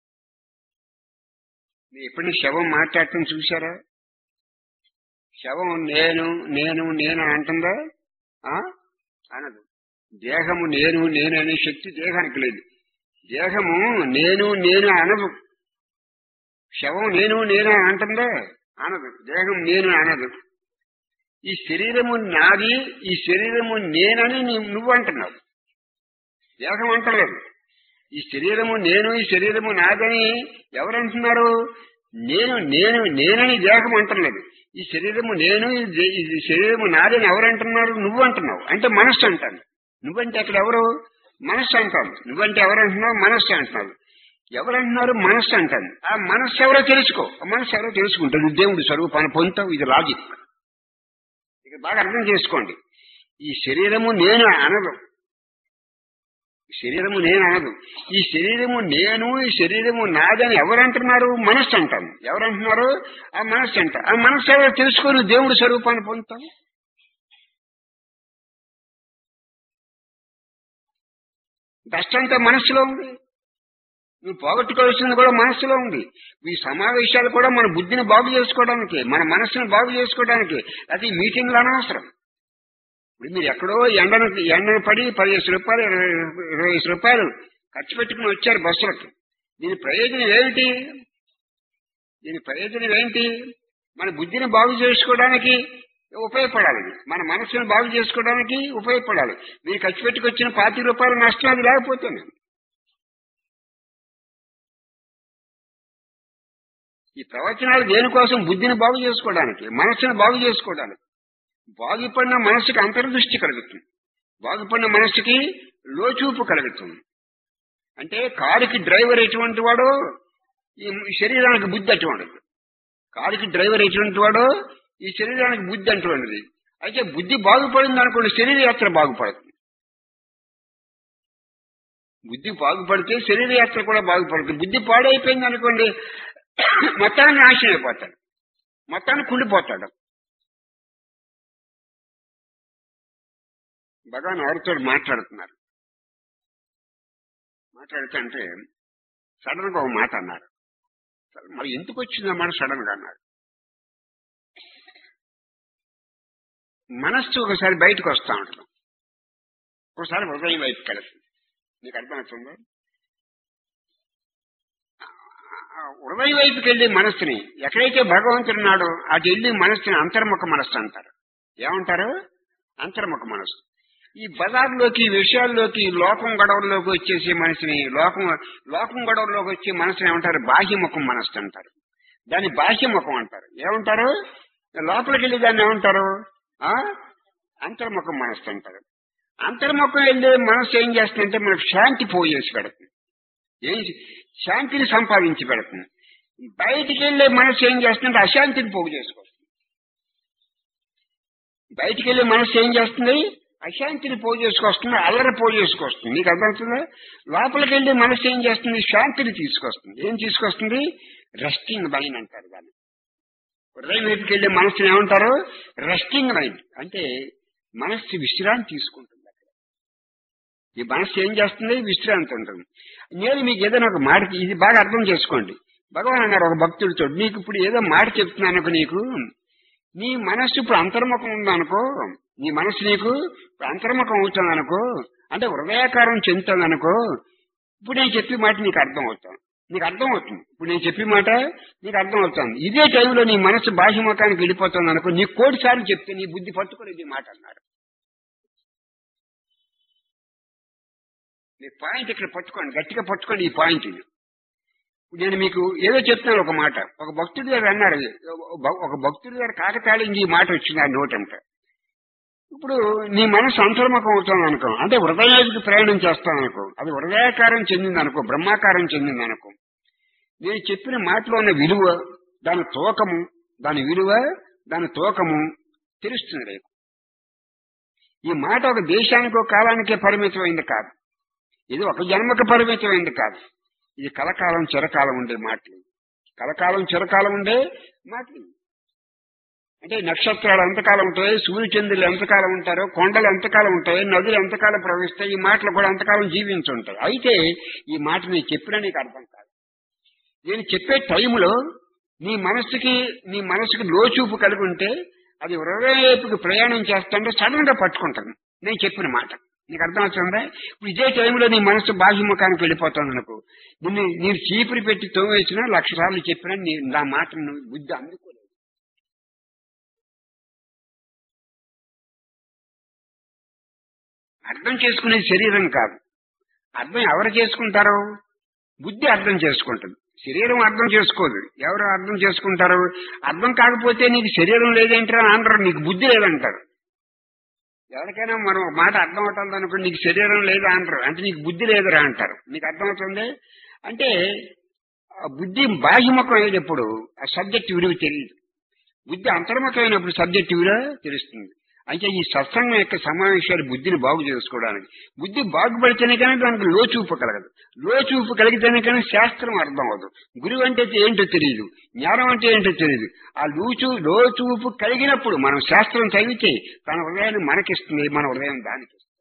మీరు ఎప్పుడైనా శవం మాట్లాడటం చూసారా శవం నేను నేను నేను అంటుందా ఆ? అనదు దేహము నేను నేను అనే శక్తి దేహానికి లేదు దేహము నేను నేను అనదు శవం నేను నేను అంటుందా అనదు దేహం నేను అనదు ఈ శరీరము నాది ఈ శరీరము నేనని నీ- నువ్వు అంటున్నావు దేహం అంటలేదు ఈ శరీరము నేను ఈ శరీరము నాదని ఎవరంటున్నారు నేను నేను నేనని దేహం అంటలేదు ఈ శరీరము నేను ఈ దే- ఈ శరీరము నాదని ఎవరంటున్నారు నువ్వు అంటున్నావు అంటే మనస్సు అంటాను నువ్వంటే అక్కడ ఎవరు మనస్సు అంటాను నువ్వంటే ఎవరంటున్నావు మనస్సు అంటున్నావు ఎవరంటున్నారు మనస్సు అంటాను ఆ మనస్సు ఎవరో తెలుసుకో ఆ మనస్సు ఎవరో తెలుసుకుంటుంది దేవుడి స్వరూపాన్ని పొందుతావు ఇది లాజిక్ ఇక బాగా అర్థం చేసుకోండి ఈ శరీరము నేను అనదు ఈ శరీరము నేను అనదు ఈ శరీరము నేను ఈ శరీరము నాదని ఎవరంటున్నారు మనస్సు అంటాను ఎవరంటున్నారు ఆ మనస్సు అంట ఆ మనస్సు ఎవరో తెలుసుకొని దేవుడి స్వరూపాన్ని పొందుతాం డస్ట్ అంతా మనస్సులో ఉంది నువ్వు పోగొట్టుకోవాల్సింది కూడా మనస్సులో ఉంది ఈ సమావేశాలు కూడా మన బుద్ధిని బాగు చేసుకోవడానికి మన మనస్సును బాగు చేసుకోవడానికి అది మీటింగ్లు అనవసరం ఇప్పుడు మీరు ఎక్కడో ఎండను ఎండను పడి పదిహేను రూపాయలు ఇరవై ఇరవై ఐదు రూపాయలు ఖర్చు పెట్టుకుని వచ్చారు బస్సులకు దీని ప్రయోజనం ఏమిటి దీని ప్రయోజనం ఏంటి మన బుద్ధిని బాగు చేసుకోవడానికి ఉపయోగపడాలి ఇది. మన మనసును బాగు చేసుకోవడానికి ఉపయోగపడాలి మీరు ఖర్చు పెట్టుకొచ్చిన పాతి రూపాయల నష్టం అది లేకపోతుంది ఈ ప్రవచనాలు దేనికోసం బుద్ధిని బాగు చేసుకోవడానికి మనస్సును బాగు చేసుకోవడానికి బాగుపడిన మనస్సుకి అంతర్దృష్టి కలుగుతుంది బాగుపడిన మనస్సుకి లోచూపు కలుగుతుంది అంటే కారుకి డ్రైవర్ ఎటువంటి వాడో ఈ శరీరానికి బుద్ధి అటువంటిది కారుకి డ్రైవర్ ఎటువంటి వాడో ఈ శరీరానికి బుద్ధి అటువంటిది అయితే బుద్ధి బాగుపడింది అనుకోండి శరీర యాత్ర బాగుపడుతుంది బుద్ధి బాగుపడితే శరీర యాత్ర కూడా బాగుపడుతుంది బుద్ధి పాడైపోయింది అనుకోండి మొత్తాన్ని నాశనం అయిపోతాడు మొత్తాన్ని కుళ్ళిపోతాడు భగవాన్ ఎవరితో మాట్లాడుతున్నారు మాట్లాడుతుంటే సడన్ గా ఒక మాట అన్నారు మరి ఎందుకు వచ్చిందా మాట సడన్ గా అన్నారు మనస్సు ఒకసారి బయటకు వస్తా ఉంటుంది ఒకసారి హృదయం వైపుకి వెళుతుంది నీకు అర్థమవుతుందా ఆ హృదయ వైపుకి వెళ్ళి మనస్సుని ఎక్కడైతే భగవంతుడు ఉన్నాడో అటు వెళ్ళి మనస్సుని అంతర్ముఖ మనస్సు అంటారు ఏమంటారు అంతర్ముఖ మనస్సు ఈ బజార్లోకి ఈ విషయాల్లోకి ఈ లోకం గొడవల్లోకి వచ్చేసి మనసుని లోకం లోకం గొడవల్లోకి వచ్చి మనసుని ఏమంటారు బాహ్యముఖం మనస్సు అంటారు దాన్ని బాహ్యముఖం అంటారు ఏమంటారు లోపలికి వెళ్ళి దాన్ని ఏమంటారు ఆ అంతర్ముఖం మనస్సు అంటారు అంతర్ముఖం వెళ్ళి మనస్సు ఏం చేస్తుందంటే మనకు శాంతి పోయేసి పెడుతుంది ఏం శాంతిని సంపాదించి పెడుతుంది బయటికి వెళ్ళే మనసు ఏం చేస్తుందంటే అశాంతిని పోగు చేసుకొస్తుంది బయటికి వెళ్ళే మనసు ఏం చేస్తుంది అశాంతిని పోగు చేసుకొస్తుంది అల్లరి పోగు చేసుకొస్తుంది నీకు అర్థమవుతుందా లోపలికి వెళ్ళి మనసు ఏం చేస్తుంది శాంతిని తీసుకొస్తుంది ఏం తీసుకొస్తుంది రెస్టింగ్ మైండ్ అంటారు దాన్ని హృదయం వైపుకి వెళ్ళే మనసుని ఏమంటారు రెస్టింగ్ మైండ్ అంటే మనస్సు విశ్రాంతి తీసుకుంటుంది అక్కడ ఈ మనస్సు ఏం చేస్తుంది విశ్రాంతి ఉంటుంది నేను మీకు ఏదైనా ఒక మాట ఇది బాగా అర్థం చేసుకోండి భగవాన్ అన్నారు ఒక భక్తుడితో నీకు ఇప్పుడు ఏదో మాట చెప్తున్నాను నీకు నీ మనస్సు ఇప్పుడు అంతర్ముఖం ఉందనుకో నీ మనస్సు నీకు ఇప్పుడు అంతర్ముఖం అవుతుంది అనుకో అంటే హృదయాకారం చెందుతుంది అనుకో ఇప్పుడు నేను చెప్పే మాట నీకు అర్థం అవుతాను నీకు అర్థం అవుతుంది ఇప్పుడు నేను చెప్పే మాట నీకు అర్థం అవుతుంది ఇదే టైంలో నీ మనసు బాహ్యముఖానికి వెళ్ళిపోతుంది అనుకో నీ కోటి సార్లు చెప్తే నీ బుద్ధి పట్టుకోలేదు ఈ మాట అన్నారు మీ పాయింట్ ఇక్కడ పట్టుకోండి గట్టిగా పట్టుకోండి ఈ పాయింట్ ఇది ఇప్పుడు నేను మీకు ఏదో చెప్తాను ఒక మాట ఒక భక్తుడి గారు అన్నారు ఒక భక్తుడి గారు కాకతాళించి ఈ మాట వచ్చింది ఆ నోటంట ఇప్పుడు నీ మనసు అంతర్ముఖం అవుతుంది అనుకో అంటే హృదయానికి ప్రయాణం చేస్తాను అనుకో అది హృదయాకారం చెందింది అనుకో బ్రహ్మాకారం చెందింది అనుకో నేను చెప్పిన మాటలో ఉన్న విలువ దాని తూకము దాని విలువ దాని తూకము తెలుస్తుంది రేపు ఈ మాట ఒక దేశానికో కాలానికే పరిమితమైంది కాదు ఇది ఒక జన్మకు పరిమితమైంది కాదు ఇది కలకాలం చిరకాలం ఉండే మాటలు కలకాలం చిరకాలం ఉండే మాటలు అంటే నక్షత్రాలు ఎంతకాలం ఉంటాయి సూర్యచంద్రులు ఎంతకాలం ఉంటారో కొండలు ఎంతకాలం ఉంటాయి నదులు ఎంతకాలం ప్రవహిస్తాయి ఈ మాటలు కూడా ఎంతకాలం జీవించుంటాయి అయితే ఈ మాట నేను చెప్పినా నీకు అర్థం కాదు నేను చెప్పే టైంలో నీ మనసుకి నీ మనసుకి లోచూపు కలిగి ఉంటే అది హృదయపుకి ప్రయాణం చేస్తుంటే సడన్ గా పట్టుకుంటాను నేను చెప్పిన మాట నీకు అర్థమవుతుందా ఇప్పుడు ఇదే టైంలో నీ మనసు బాహ్యముఖానికి వెళ్ళిపోతుంది అనుకో నిన్ను నేను చీపురి పెట్టి తోవేసినా లక్ష సార్లు చెప్పినా నీ నా మాట నువ్వు బుద్ధి అందుకోలేదు అర్థం చేసుకునేది శరీరం కాదు అర్థం ఎవరు చేసుకుంటారు బుద్ధి అర్థం చేసుకుంటుంది శరీరం అర్థం చేసుకోదు ఎవరు అర్థం చేసుకుంటారు అర్థం కాకపోతే నీకు శరీరం లేదేంటారు అని అంటారు నీకు బుద్ధి లేదంటారు ఎవరికైనా మనం ఒక మాట అర్థం అవుతుంది అనుకోండి నీకు శరీరం లేదా అంటారు అంటే నీకు బుద్ధి లేదురా అంటారు నీకు అర్థమవుతుంది అంటే ఆ బుద్ధి బాహ్యముఖం అయినప్పుడు ఆ సబ్జెక్ట్ విలువ తెలియదు బుద్ధి అంతర్ముఖమైనప్పుడు సబ్జెక్ట్ విలువ తెలుస్తుంది అంటే ఈ సత్సంగం యొక్క సమావేశాలు బుద్ధిని బాగు చేసుకోవడానికి బుద్ధి బాగుపడితేనే కానీ దానికి లోచూపు కలగదు లోచూపు కలిగితేనే కానీ శాస్త్రం అర్థం అవ్వదు గురువు అంటే ఏంటో తెలియదు జ్ఞానం అంటే ఏంటో తెలియదు ఆ లూచు లోచూపు కలిగినప్పుడు మనం శాస్త్రం చదివితే తన హృదయాన్ని మనకిస్తుంది మన హృదయం దానికి ఇస్తుంది.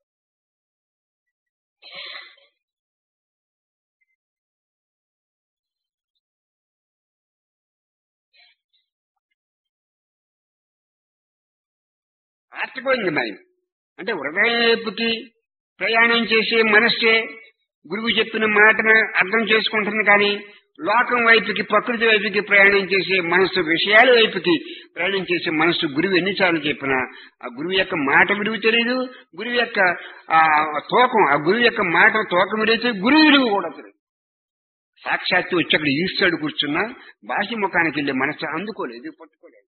ఆర్టిపోయింది మైండ్ అంటే హృదయం వైపుకి ప్రయాణం చేసే మనస్సే గురువు చెప్పిన మాటను అర్థం చేసుకుంటుంది కానీ లోకం వైపుకి ప్రకృతి వైపుకి ప్రయాణం చేసే మనస్సు విషయాల వైపుకి ప్రయాణం చేసే మనస్సు గురువు ఎన్నిసార్లు చెప్పినా ఆ గురువు యొక్క మాట విలువ తెలియదు గురువు యొక్క ఆ తూకం ఆ గురువు యొక్క మాట తూకం విలువ గురువు విలువ కూడా తెలియదు సాక్షాత్తు వచ్చి అక్కడ ఈశ్వరుడు కూర్చున్నా బాహ్య ముఖానికి వెళ్ళే మనస్సు అందుకోలేదు పట్టుకోలేదు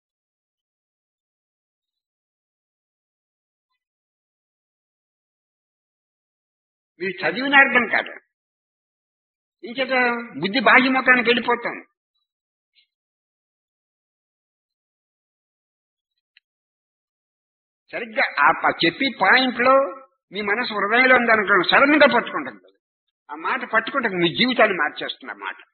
మీరు చదివిన అర్థం కాదు ఇంకేత బుద్ధి బాహ్య ముఖానికి వెళ్ళిపోతాం సరిగ్గా ఆ ప- చెప్పి పాయింట్ లో మీ మనసు హృదయంలో ఉందనుకోండి సడన్ గా పట్టుకుంటుంది అది. ఆ మాట పట్టుకుంటే మీ జీవితాన్ని మార్చేస్తుంది ఆ మాట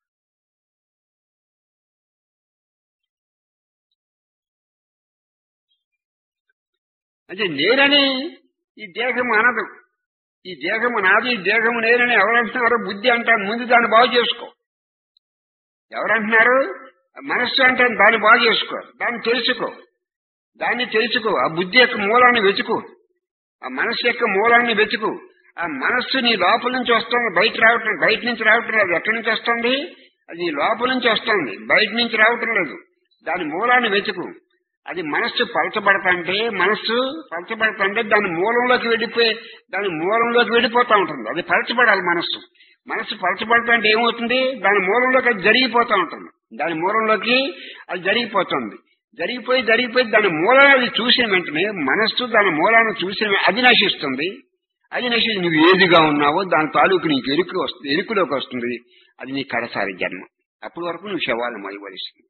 అంటే నేనని ఈ దేహం అనదు ఈ దేహము నాది ఈ దేహము నేనని ఎవరంటున్నారో బుద్ధి అంటారు ముందు దాన్ని బాగు చేసుకో ఎవరంటున్నారు మనస్సు అంటే దాన్ని బాగు చేసుకో దాన్ని తెలుసుకో దాన్ని తెలుసుకో ఆ బుద్ధి యొక్క మూలాన్ని వెతుకు ఆ మనస్సు యొక్క మూలాన్ని వెతుకు ఆ మనస్సు నీ లోపల నుంచి వస్తుంది బయట రావటం బయట నుంచి రావటం లేదు ఎక్కడి నుంచి వస్తుంది అది నీ లోపల నుంచి వస్తుంది బయట నుంచి రావటం లేదు దాని మూలాన్ని వెతుకు అది మనస్సు పలచబడతంటే మనస్సు పలచబడతంటే దాని మూలంలోకి వెళ్ళిపోయి దాని మూలంలోకి వెళ్ళిపోతా ఉంటుంది అది పలచబడాలి మనస్సు మనస్సు పలచబడతంటే ఏమవుతుంది దాని మూలంలోకి అది జరిగిపోతా ఉంటుంది దాని మూలంలోకి అది జరిగిపోతుంది జరిగిపోయి జరిగిపోయి దాని మూలాన్ని అది చూసిన వెంటనే మనస్సు దాని మూలాన్ని చూసిన వె- అది నశిస్తుంది అది నశించి నువ్వు ఏదిగా ఉన్నావో దాని తాలూకు నీకు ఎరుకు వస్తుంది ఎరుకులోకి వస్తుంది అది నీ కడసారి జన్మ అప్పటి వరకు నువ్వు శవాలను మైవరిస్తుంది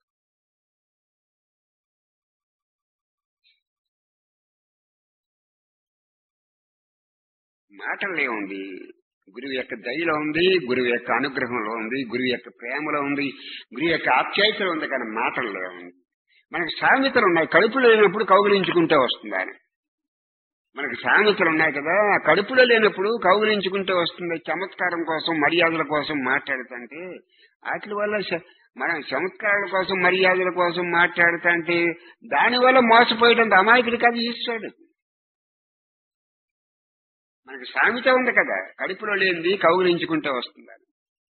మాటల్లో ఉంది గురువు యొక్క దయలో ఉంది గురువు యొక్క అనుగ్రహంలో ఉంది గురువు యొక్క ప్రేమలో ఉంది గురువు యొక్క ఆప్యాయతలో ఉంది కానీ మాటల్లో ఉంది మనకి సామెతలు ఉన్నాయి కడుపులో లేనప్పుడు కౌగిలించుకుంటే వస్తుంది ఆయన మనకి సామెతలు ఉన్నాయి కదా ఆ కడుపులో లేనప్పుడు కౌగిలించుకుంటే వస్తుంది చమత్కారం కోసం మర్యాదల కోసం మాట్లాడుతుంటే వాటి వల్ల శ- మనం చమత్కారాల కోసం మర్యాదల కోసం మాట్లాడుతుంటే దానివల్ల మోసపోయడం అమాయకుడు కాదు ఈశ్వరుడు మనకి సామెత ఉంది కదా కడుపులో లేనిది కౌగిలించుకుంటే వస్తుంది అని.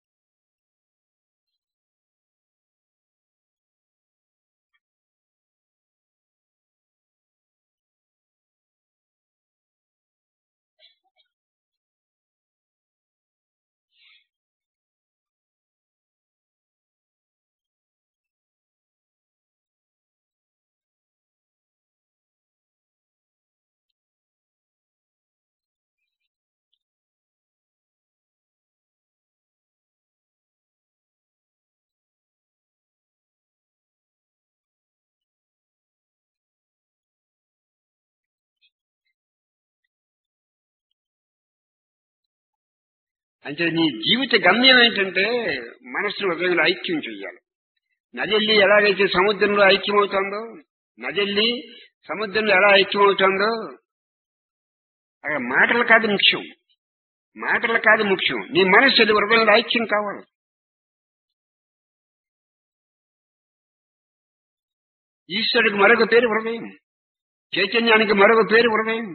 అంటే నీ జీవిత గమ్యం ఏంటంటే మనస్సును హృదయంలో ఐక్యం చెయ్యాలి నదెల్లి ఎలాగైతే సముద్రంలో ఐక్యమవుతుందో నదెల్లి సముద్రంలో ఎలా ఐక్యమవుతుందో అక్కడ మాటలు కాదు ముఖ్యం మాటలు కాదు ముఖ్యం నీ మనస్సు అది హృదయంలో ఐక్యం కావాలి ఈశ్వరుడికి మరొక పేరు హృదయం చైతన్యానికి మరొక పేరు హృదయం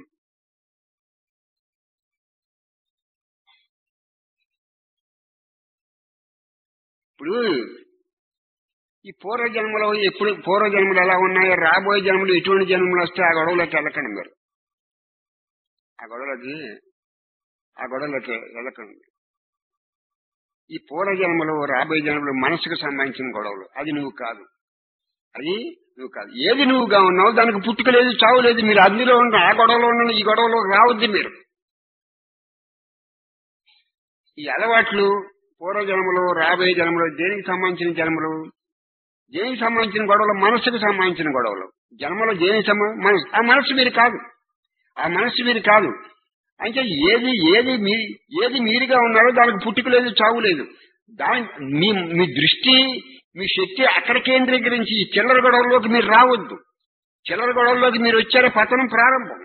ఇప్పుడు ఈ పూర్వ జన్మలో ఎప్పుడు పూర్వ జన్మలు ఎలా ఉన్నాయో రాబోయే జన్మలు ఎటువంటి జన్మలు వస్తే ఆ గొడవలోకి వెళ్ళకండి మీరు ఆ గొడవలకి ఆ గొడవలకి వెళ్ళకండి ఈ పూర్వజన్మలో రాబోయే జన్మలో మనసుకు సంబంధించిన గొడవలు అది నువ్వు కాదు అది నువ్వు కాదు ఏది నువ్వుగా ఉన్నావు దానికి పుట్టుక లేదు చావు లేదు మీరు అందులో ఉన్న ఆ గొడవలో ఉన్న ఈ గొడవలో రావద్దు మీరు ఈ అలవాట్లు పూర్వజన్మలో రాబోయే జన్మలో దేనికి సంబంధించిన జన్మలు దేనికి సంబంధించిన గొడవలు మనసుకు సంబంధించిన గొడవలు జన్మలో దేనికి సంబంధ మనసు ఆ మనసు మీరు కాదు ఆ మనస్సు మీరు కాదు అంటే ఏది ఏది మీ ఏది మీరుగా ఉన్నారో దానికి పుట్టుక లేదు చావు లేదు దాని మీ మీ దృష్టి మీ శక్తి అక్కడ కేంద్రీకరించి ఈ చిల్లర గొడవల్లోకి మీరు రావద్దు చిల్లర గొడవల్లోకి మీరు వచ్చారే పతనం ప్రారంభం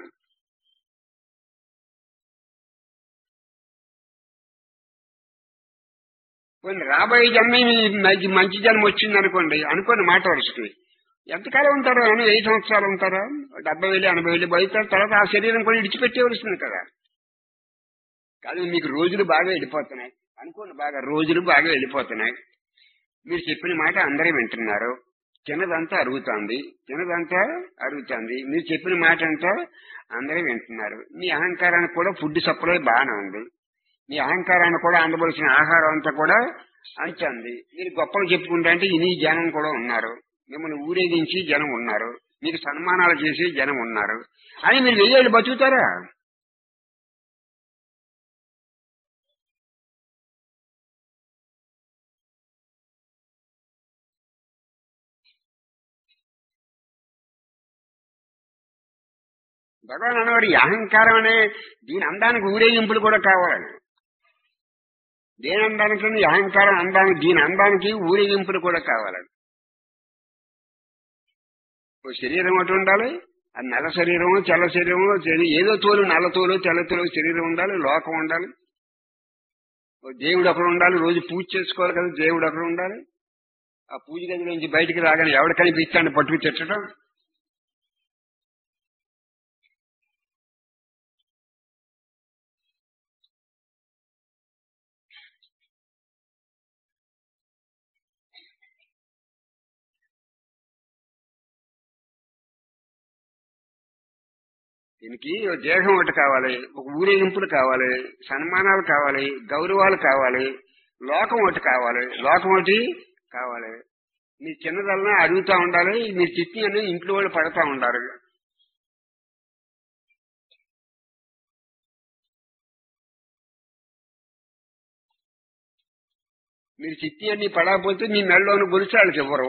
కొన్ని రాబోయే జన్మ మీకు మంచి జన్మ వచ్చింది అనుకోండి అనుకోండి మాట వరుసకి ఎంతకాలం ఉంటారు అని వెయ్యి సంవత్సరాలు ఉంటారా డెబ్బై వేలు ఎనభై వేలు బయట తర్వాత ఆ శరీరం కూడా విడిచిపెట్టేవలసింది కదా కాదు మీకు రోజులు బాగా వెళ్ళిపోతున్నాయి అనుకోండి బాగా రోజులు బాగా వెళ్ళిపోతున్నాయి మీరు చెప్పిన మాట అందరూ వింటున్నారు చిన్నదంతా అరుగుతుంది చిన్నదంతా అరుగుతుంది మీరు చెప్పిన మాట అంతా అందరూ వింటున్నారు మీ అహంకారానికి కూడా ఫుడ్ సప్లై బాగానే ఉంది మీ అహంకారాన్ని కూడా అందవలసిన ఆహారం అంతా కూడా అంచంది మీరు గొప్పలు చెప్పుకుంటే అంటే ఇని జనం కూడా ఉన్నారు మిమ్మల్ని ఊరేగించి జనం ఉన్నారు మీకు సన్మానాలు చేసి జనం ఉన్నారు అని మీరు వెయ్యేళ్ళు బతుకుతారా భగవాన్ అన్నవాడు ఈ అహంకారం అనే దీని అందానికి ఊరేగింపులు కూడా కావాలని దేని అందానికి ఈ అహంకారం అందానికి దీని అందానికి ఊరేగింపులు కూడా కావాలని ఓ శరీరం ఒకటి ఉండాలి అది నల్ల శరీరము తెల్ల శరీరము శరీ- ఏదో తోలు నల్ల తోలు తెల్ల తోలు శరీరం ఉండాలి లోకం ఉండాలి ఓ దేవుడు ఒకడు ఉండాలి రోజు పూజ చేసుకోవాలి కదా దేవుడు ఒకడు ఉండాలి ఆ పూజ గది నుంచి బయటికి రాగానే ఎవడు కనిపిస్తాడని పట్టుకు తెచ్చడం దీనికి ఓ దేహం ఒకటి కావాలి ఒక ఊరేగింపులు కావాలి సన్మానాలు కావాలి గౌరవాలు కావాలి లోకం ఒకటి కావాలి లోకం ఒకటి కావాలి మీ చిన్నదల్లా అడుగుతా ఉండాలి మీరు తిట్టి అని ఇంట్లో వాళ్ళు పడతా ఉండాలి మీరు చిట్టి అన్ని పడకపోతే మీ మెడలోని గొలుసు వాళ్ళకి ఇవ్వరు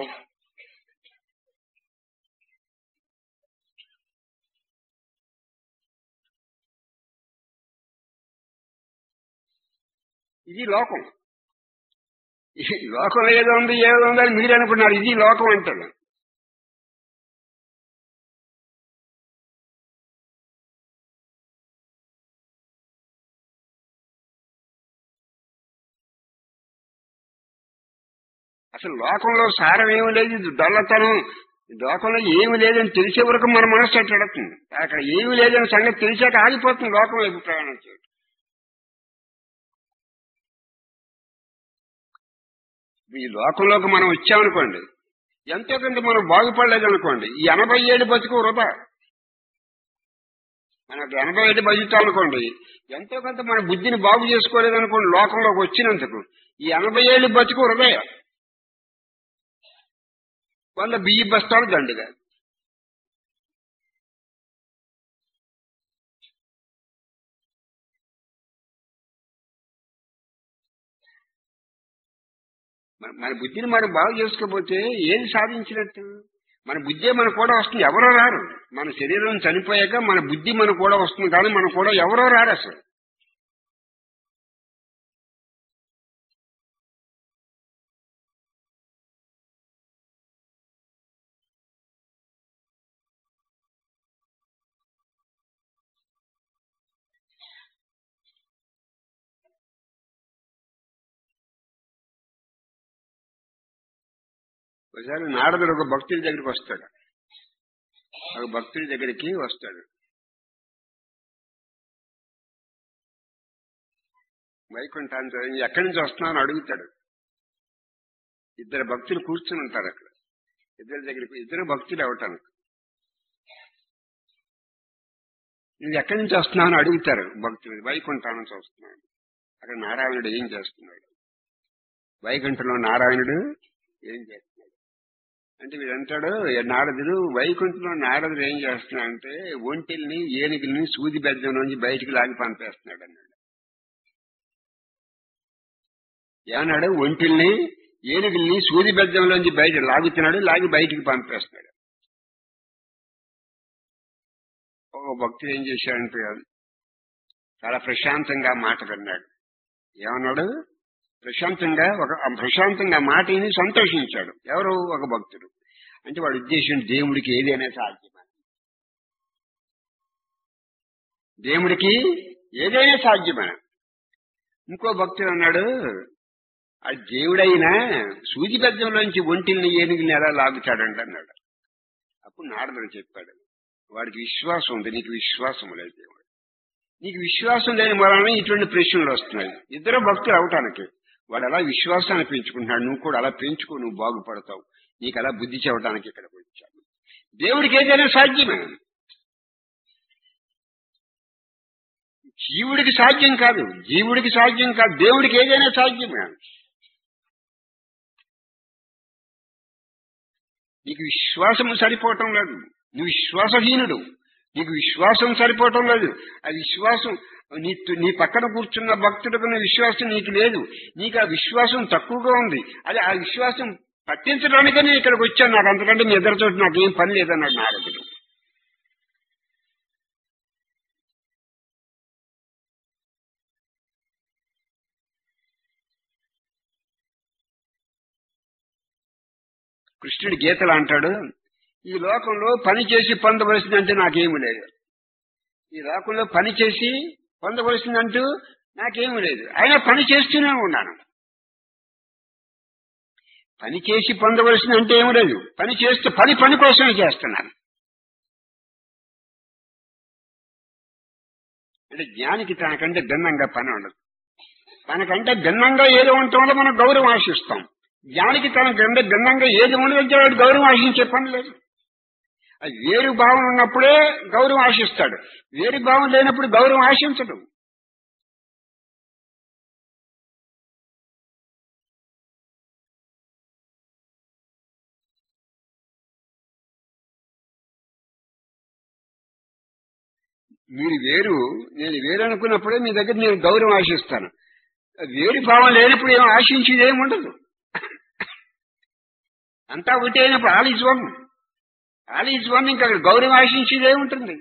ఇది లోకం ఈ లోకంలో ఏదో ఉంది ఏదో ఉంది అని మీరు అనుకున్నారు ఇది లోకం అంటారు అసలు లోకంలో సారం ఏమి లేదు ఇది దొల్లతనం ఈ లోకంలో ఏమి లేదని తెలిసే వరకు మన మనసు అట్టడుతుంది అక్కడ ఏమి లేదని సంగతి తెలిసాక ఆగిపోతుంది లోకం వైపు ప్రయాణం చేయడం ఈ లోకంలోకి మనం వచ్చామనుకోండి ఎంతో కొంత మనం బాగుపడలేదు అనుకోండి ఈ ఎనభై ఏడు బతుకు వృధా మనకు ఎనభై ఏడు బతుకుతాం అనుకోండి ఎంతో కొంత మన బుద్ధిని బాగు చేసుకోలేదు అనుకోండి లోకంలోకి వచ్చినందుకు ఈ ఎనభై ఏళ్ళు బతుకు హృదయ వంద బియ్య బస్తాలు దండిగా మన- మన బుద్ధిని మనం బాగు చేసుకోకపోతే ఏది సాధించినట్టు మన బుద్ధే మన కూడా వస్తుంది ఎవరో రారు మన శరీరం చనిపోయాక మన బుద్ధి మన కూడా వస్తుంది కానీ మన కూడా ఎవరో రారు అసలు ఒకసారి నారదుడు ఒక భక్తుడి దగ్గరికి వస్తాడు ఒక భక్తుడి దగ్గరికి వస్తాడు వైకుంఠాంత ఎక్కడి నుంచి వస్తున్నావు అడుగుతాడు ఇద్దరు భక్తులు కూర్చుని ఉంటారు అక్కడ ఇద్దరి దగ్గరికి ఇద్దరు భక్తులు అవటానికి నువ్వు ఎక్కడి నుంచి వస్తున్నావు అని అడుగుతారు భక్తులు వైకుంఠం నుంచి వస్తున్నాడు అక్కడ నారాయణుడు ఏం చేస్తున్నాడు వైకుంఠంలో నారాయణుడు ఏం చేస్తున్నాడు అంటే వీడంటాడు "ఏ నారదుడు వైకుంఠంలో నారదుడు ఏం చేస్తున్నాడంటే ఒంటిల్ని ఏనుగుల్ని సూది బెద్దం నుంచి బయటికి లాగి పంపేస్తున్నాడు అన్నాడు ఏమన్నాడు ఒంటిల్ని ఏనుగుల్ని సూది బెద్దంలోంచి బయట లాగుతున్నాడు లాగి బయటికి పంపేస్తున్నాడు ఒక భక్తుడు ఏం చేశాడంటే చాలా ప్రశాంతంగా మాట విన్నాడు ఏమన్నాడు ప్రశాంతంగా ఒక ఆ ప్రశాంతంగా మాట విని సంతోషించాడు ఎవరు ఒక భక్తుడు అంటే వాడి ఉద్దేశం దేవుడికి ఏదైనా సాధ్యమే దేవుడికి ఏదైనా సాధ్యమే ఇంకో భక్తుడు అన్నాడు ఆ దేవుడైనా సూది బెద్దంలోంచి ఒంటిల్ని ఏనుగుని ఎలా లాగుతాడంట అన్నాడు అప్పుడు నారదుడు చెప్పాడు వాడికి విశ్వాసం ఉంది నీకు విశ్వాసం లేదు దేవుడు నీకు విశ్వాసం లేని వలన ఇటువంటి ప్రశ్నలు వస్తున్నాయి ఇద్దరు భక్తులు అవటానికి వాడు అలా విశ్వాసాన్ని పెంచుకుంటున్నాడు నువ్వు కూడా అలా పెంచుకో నువ్వు బాగుపడతావు నీకు అలా బుద్ధి చెప్పడానికి ఇక్కడికి వచ్చాను దేవుడికి ఏదైనా సాధ్యమే జీవుడికి సాధ్యం కాదు జీవుడికి సాధ్యం కాదు దేవుడికి ఏదైనా సాధ్యమే నీకు విశ్వాసం సరిపోవటం లేదు నువ్వు విశ్వాసహీనుడు నీకు విశ్వాసం సరిపోవటం లేదు ఆ విశ్వాసం నీ నీ పక్కన కూర్చున్న భక్తుడికి విశ్వాసం నీకు లేదు నీకు ఆ విశ్వాసం తక్కువగా ఉంది అది ఆ విశ్వాసం పట్టించడానికే నేను ఇక్కడికి వచ్చాను నాకు అంతకంటే మీ ఇద్దరితో నాకు ఏం పని లేదన్నాడు నారదుడు కృష్ణుడి గీతలు అంటాడు ఈ లోకంలో పని చేసి పొందవలసిందంటే నాకేమీ లేదు ఈ లోకంలో పని చేసి పొందవలసిందంటూ నాకేమీ లేదు అయినా పని చేస్తూనే ఉన్నాను పని చేసి పొందవలసింది అంటే ఏమి లేదు పని చేస్తూ పని పని కోసమే చేస్తున్నాను అంటే జ్ఞానికి తనకంటే భిన్నంగా పని ఉండదు తనకంటే భిన్నంగా ఏదో ఉండటం వల్ల మనం గౌరవం ఆశిస్తాం జ్ఞానికి తనకంటే భిన్నంగా ఏది ఉండదంటే వాడు గౌరవం ఆశించే పని లేదు అది వేరు భావన ఉన్నప్పుడే గౌరవం ఆశిస్తాడు వేరు భావం లేనప్పుడు గౌరవం ఆశించడు మీరు వేరు నేను వేరు అనుకున్నప్పుడే మీ దగ్గర నేను గౌరవం ఆశిస్తాను వేరు భావం లేనప్పుడు ఏం ఆశించేది ఏమి ఉండదు అంతా ఒకటి అయినప్పుడు all is one all is one ఇంకా అక్కడ గౌరవం ఆశించేది ఏముంటుంది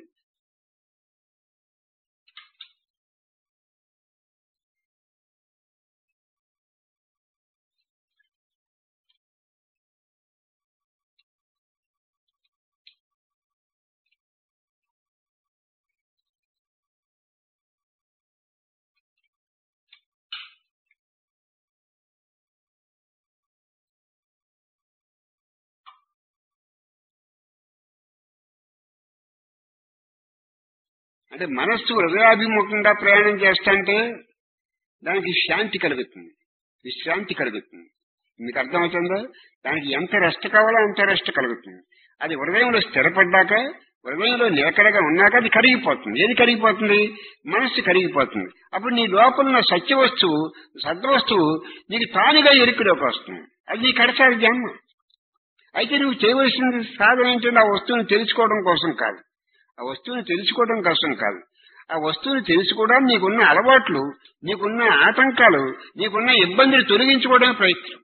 అంటే మనస్సు హృదయాభిముఖంగా ప్రయాణం చేస్తుంటే దానికి శాంతి కలుగుతుంది విశ్రాంతి కలుగుతుంది మీకు అర్థమవుతుందా దానికి ఎంత రెస్ట్ కావాలో అంత రెస్ట్ కలుగుతుంది అది హృదయంలో స్థిరపడ్డాక హృదయంలో నిలకడగా ఉన్నాక అది కరిగిపోతుంది ఏది కరిగిపోతుంది మనస్సు కరిగిపోతుంది అప్పుడు నీ లోపల ఉన్న సత్య వస్తువు సద్వస్తువు నీకు తానుగా ఎరుకులోకి వస్తుంది అది నీ కడసారి జన్మ అయితే నువ్వు చేయవలసింది సాధన ఏంటంటే ఆ వస్తువుని తెలుసుకోవడం కోసం కాదు ఆ వస్తువుని తెలుసుకోవడం కోసం కాదు ఆ వస్తువుని తెలుసుకోవడానికి నీకున్న అలవాట్లు నీకున్న ఆటంకాలు నీకున్న ఇబ్బందులు తొలగించుకోవడానికి ప్రయత్నం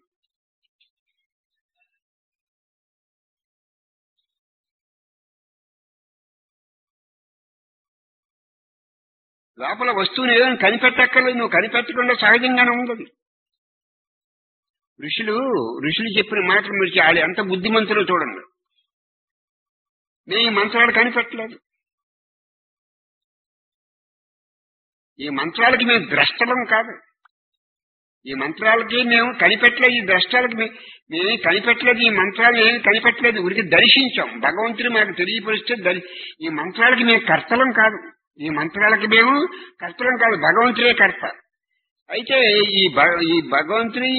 లోపల వస్తువుని ఏదైనా కనిపెట్టక్కర్లేదు నువ్వు కనిపెట్టకుండా సహజంగానే ఉంది ఋషులు ఋషులు చెప్పిన మాటలు మీరు వాళ్ళు ఎంత బుద్ధిమంతులో చూడండి మేము ఈ మంత్రాలు కనిపెట్టలేదు ఈ మంత్రాలకి మేము ద్రష్టలం కాదు ఈ మంత్రాలకి మేము కనిపెట్టలేదు ఈ ద్రష్టాలకి మేము కనిపెట్టలేదు ఈ మంత్రాలు ఏమి కనిపెట్టలేదు ఉరికి దర్శించాం భగవంతుడు మాకు తెలియపరిస్తే దరి ఈ మంత్రాలకి మేము కర్తలం కాదు ఈ మంత్రాలకి మేము కర్తలం కాదు భగవంతుడే కర్త అయితే ఈ ఈ భగవంతుని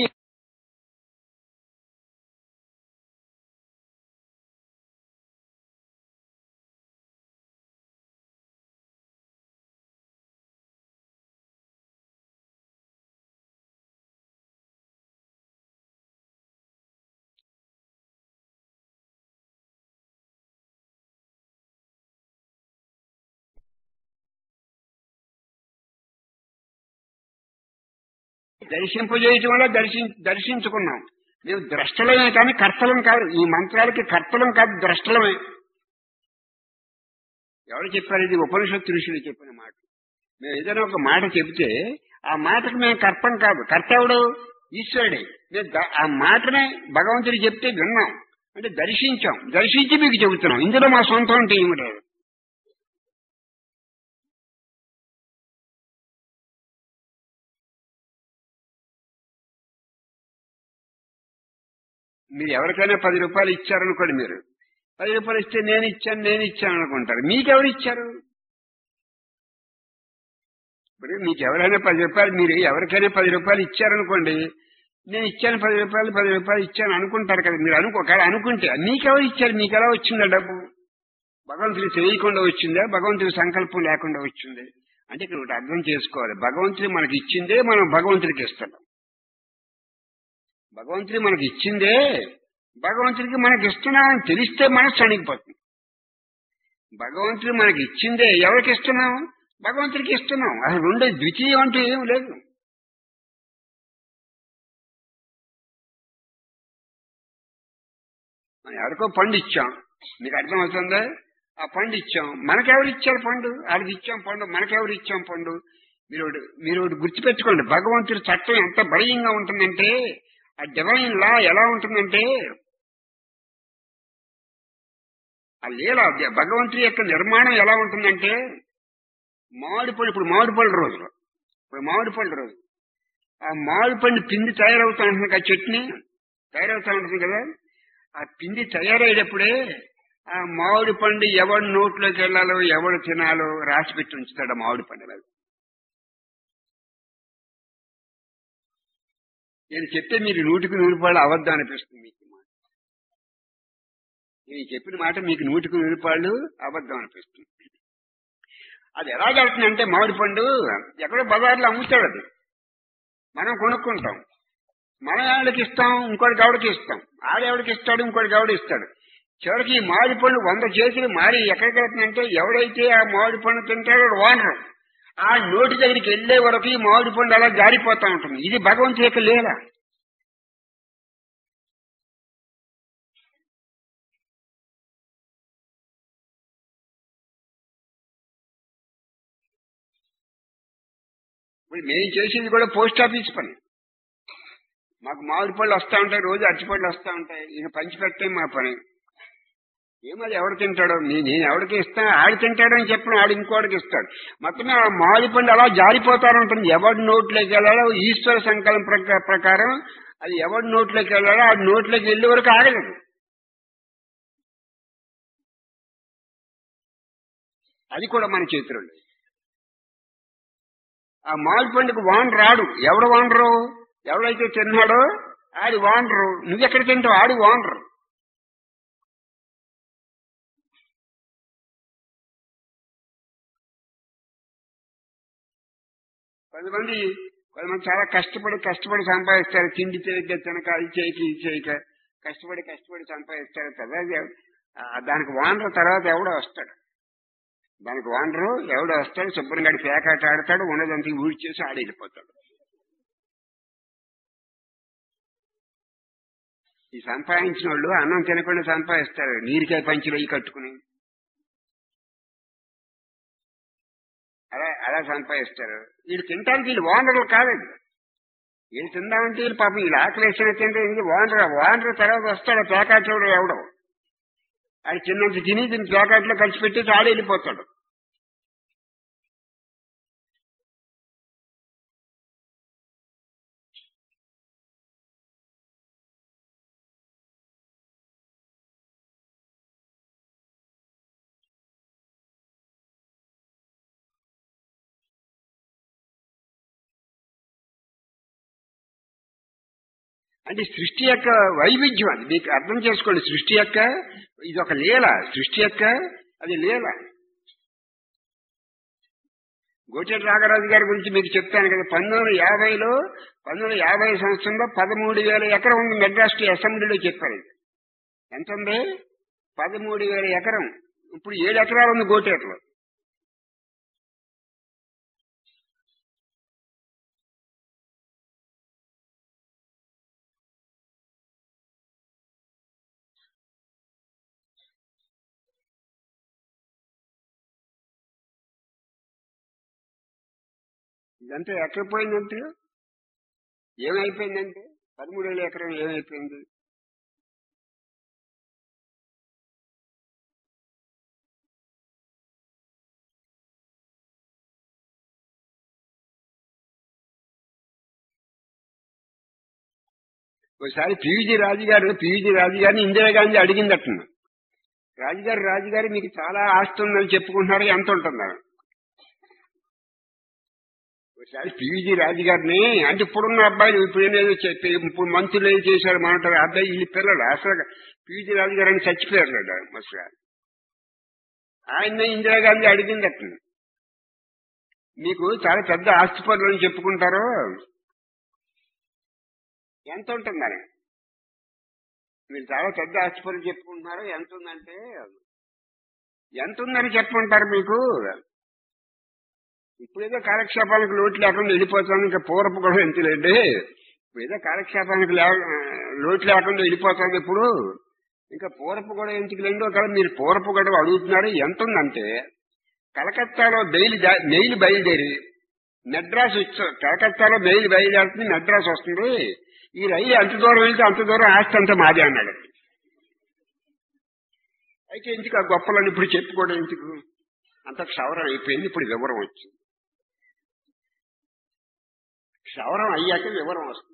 దర్శింపజేయటం వల్ల దర్శి దర్శించుకున్నాం మేము ద్రష్టలమే కానీ కర్తలం కాదు ఈ మంత్రాలకి కర్తలం కాదు ద్రష్టలమే ఎవరు చెప్పారు ఇది ఉపనిషత్తు ఋషులు చెప్పిన మాట మేము ఏదైనా ఒక మాట చెబితే ఆ మాటకు మేము కర్తం కాదు కర్త ఎవడు ఈశ్వరుడే మేము ద- ఆ మాటనే భగవంతుడు చెప్తే విన్నాం అంటే దర్శించాం దర్శించి మీకు చెబుతున్నాం ఇందులో మా సొంతం అంటే ఏమిటి మీరు ఎవరికైనా పది రూపాయలు ఇచ్చారనుకోండి మీరు పది రూపాయలు ఇస్తే నేను ఇచ్చాను నేను ఇచ్చాను అనుకుంటారు మీకెవరు ఇచ్చారు ఇప్పుడు మీకు ఎవరైనా పది రూపాయలు మీరు ఎవరికైనా పది రూపాయలు ఇచ్చారనుకోండి నేను ఇచ్చాను పది రూపాయలు పది రూపాయలు ఇచ్చాను అనుకుంటారు కదా మీరు అనుకో ఒకవేళ అనుకుంటే మీకెవరు ఇచ్చారు మీకు ఎలా వచ్చిందా డబ్బు భగవంతుడి తెలియకుండా వచ్చిందా భగవంతుడి సంకల్పం లేకుండా వచ్చింది అంటే ఇక్కడ ఒకటి అర్థం చేసుకోవాలి భగవంతుడి మనకి ఇచ్చిందే మనం భగవంతుడికి ఇస్తున్నాం భగవంతుడి మనకి ఇచ్చిందే భగవంతుడికి మనకి ఇస్తున్నామని తెలిస్తే మనసు అణిగిపోతుంది భగవంతుడు మనకి ఇచ్చిందే ఎవరికి ఇస్తున్నాం భగవంతుడికి ఇస్తున్నాం అసలు రెండో ద్వితీయం అంటూ ఏం లేదు మనం ఎవరికో పండు ఇచ్చాం మీకు అర్థమవుతుందా ఆ పండు ఇచ్చాం మనకెవరు ఇచ్చారు పండు వాళ్ళకి ఇచ్చాం పండు మనకెవరు ఇచ్చాం పండు మీరు ఒకటి- మీరు ఒకటి గుర్తుపెట్టుకోండి భగవంతుడి చట్టం ఎంత బలీయంగా ఉంటుందంటే ఆ డివైన్ లా ఎలా ఉంటుందంటే ఆ లీల ద- భగవంతుడి యొక్క నిర్మాణం ఎలా ఉంటుందంటే మామిడి పళ్ళు ఇప్పుడు మామిడి పళ్ళు రోజులు ఇప్పుడు మామిడి పళ్ళు రోజు ఆ మామిడి పండు పిండి తయారవుతా ఉంటుంది కదా చట్నీ తయారవుతా ఉంటుంది కదా ఆ పిండి తయారయ్యేటప్పుడే ఆ మామిడి పండు ఎవడి నోట్లోకి వెళ్ళాలో ఎవడు తినాలో రాసి పెట్టి ఉంచుతాడు ఆ మామిడి పండు మీద. నేను చెప్తే మీరు నూటికి నూరు పాళ్ళు అవద్దు అనిపిస్తుంది మీకు మాట. నేను చెప్పిన మాట మీకు నూటికి నూరు పాళ్ళు అబద్ధం అనిపిస్తుంది అది ఎలా జరుగుతుందంటే మామిడి పండు ఎక్కడో బజార్లో అమ్ముతాడు అది మనం కొనుక్కుంటాం మనం ఎవరికి ఇస్తాం ఇంకోటి గౌడకి ఇస్తాం ఆడెవడికి ఇస్తాడు ఇంకోటి గౌడ ఇస్తాడు చివరికి ఈ మామిడి పండు వంద చేతులు మారి ఎక్కడికి వెళ్తుందంటే ఎవడైతే ఆ మామిడి పండు తింటాడో వాడు ఓనరు ఆ నోటి దగ్గరికి వెళ్లే వరకు ఈ మామిడి పండు అలా జారిపోతా ఉంటుంది ఇది భగవంతు యొక్క లీల ఇప్పుడు మేము చేసేది కూడా పోస్ట్ ఆఫీస్ పని మాకు మామిడి పళ్ళు వస్తూ ఉంటాయి రోజు అరటిపళ్ళు వస్తూ ఉంటాయి ఇక పంచిపెట్టే మా పని ఏమది ఎవడు తింటాడో నీ- నేను ఎవడికి ఇస్తాను ఆడు తింటాడని చెప్పిన ఆడు ఇంకోటికి ఇస్తాడు మొత్తం ఆ మామిడి పండు అలా జారిపోతారంటుంది ఎవడి నోట్లోకి వెళ్ళాలో ఈశ్వర సంకల్పం ప్రక- ప్రకారం అది ఎవడి నోట్లోకి వెళ్ళాలో ఆ నోట్లోకి వెళ్ళే వరకు ఆగలేదు అది కూడా మన చేతిలో లేదు. ఆ మామిడి పండుగ వాన్ రాడు ఎవడు వానరు ఎవడైతే తిన్నాడో ఆడి వానరు నువ్వెక్కడ తింటావు ఆడి వానరు కొంతమంది కొంతమంది చాలా కష్టపడి కష్టపడి సంపాదిస్తారు తిండి తిరిగి తినక అది చేయక ఇది చేయక కష్టపడి కష్టపడి సంపాదిస్తారు కదా అది ఎవ- ఆ, దానికి వానరు తర్వాత ఎవడో వస్తాడు దానికి వానరు ఎవడో వస్తాడు శుభ్రంగా పేకాట ఆడతాడు ఉన్నదంతా ఊడి చేసి ఆడి వెళ్ళిపోతాడు ఈ సంపాదించిన వాళ్ళు అన్నం తినకుండా సంపాదిస్తారు నీరికాయ పంచులు అవి కట్టుకుని అలా అలా సంపాదిస్తారు వీళ్ళు తినడానికి వీళ్ళు ఓనర్లు కాదండి వీళ్ళు తిందామంటే వీళ్ళు పాపం వీళ్ళు ఆకలి వేసిన తింటే ఇది ఓనర్ ఓనర్ తర్వాత వస్తాడు పేకాటోడు ఎవడో అది చిన్నంత తిని తిని పేకాట్లో ఖర్చు పెట్టి ఆడి వెళ్ళిపోతాడు అంటే సృష్టి యొక్క వైవిధ్యం అది మీకు అర్థం చేసుకోండి సృష్టి యొక్క ఇది ఒక లీల సృష్టి యొక్క అది లీల గోచేటి రాగరాజు గారి గురించి మీకు చెప్తాను కదా పంతొమ్మిది వందల యాభైలో పంతొమ్మిది వందల యాభై సంవత్సరంలో పదమూడు వేల ఎకరం ఉంది మెడ్రాస్ అసెంబ్లీలో చెప్పారు ఇది. ఎంత ఉంది పదమూడు వేల ఎకరం ఇప్పుడు ఏడు ఎకరాలు ఉంది గోటేట్లో ఇదంతా ఎక్కడ పోయిందంటే ఏమైపోయిందంటే పదమూడు వేల ఎకరం ఏమైపోయింది ఒకసారి పివిజి రాజు గారు పివిజి రాజు గారిని ఇందిరాగాంధీ అడిగిందట రాజుగారు రాజుగారు మీకు చాలా ఆస్తి ఉందని చెప్పుకుంటున్నారు ఎంత ఉంటున్నారు ఒకసారి పివిజి రాజు గారిని అంటే ఇప్పుడున్న అబ్బాయి ఇప్పుడు ఏదో చెప్పి ఇప్పుడు మంత్రులు ఏం చేశారు మాట్లాడారు అబ్బాయి ఈ పిల్లలు అసలు పివిజి రాజు గారు అని చచ్చిపోయారు మసగా ఆయన ఇందిరాగాంధీ అడిగిందట మీకు చాలా పెద్ద ఆస్తి పనులు అని చెప్పుకుంటారు ఎంత ఉంటుందని మీరు చాలా పెద్ద ఆస్తిపరులు చెప్పుకుంటున్నారు ఎంత ఉందంటే ఎంత ఉందని చెప్పుకుంటారు మీకు ఇప్పుడేదో కాలక్షేపానికి లోటు లేకుండా వెళ్ళిపోతాను ఇంకా పూర్వపు కూడా ఎంతలేండి ఇప్పుడేదో కాలక్షేపానికి లోటు లేకుండా వెళ్ళిపోతాను ఇప్పుడు ఇంకా పూర్వపు కూడా ఎందుకు లేండి ఒకవేళ మీరు పూర్వపు గొడవ అడుగుతున్నారు ఎంత ఉందంటే కలకత్తాలో బెయిల్ మెయిల్ బయలుదేరి మెడ్రాస్ కలకత్తాలో మెయిల్ బయలుదేరుతుంది మెడ్రాస్ వస్తుంది ఈ రైలు ఎంత దూరం వెళ్తే అంత దూరం ఆస్తి అంతా మాదే అన్నాడు అయితే ఎందుకు ఆ గొప్పలని ఇప్పుడు చెప్పుకోవడం ఎందుకు అంత క్షవరం అయిపోయింది ఇప్పుడు వివరం వచ్చింది క్షవరం అయ్యాక వివరం వస్తుంది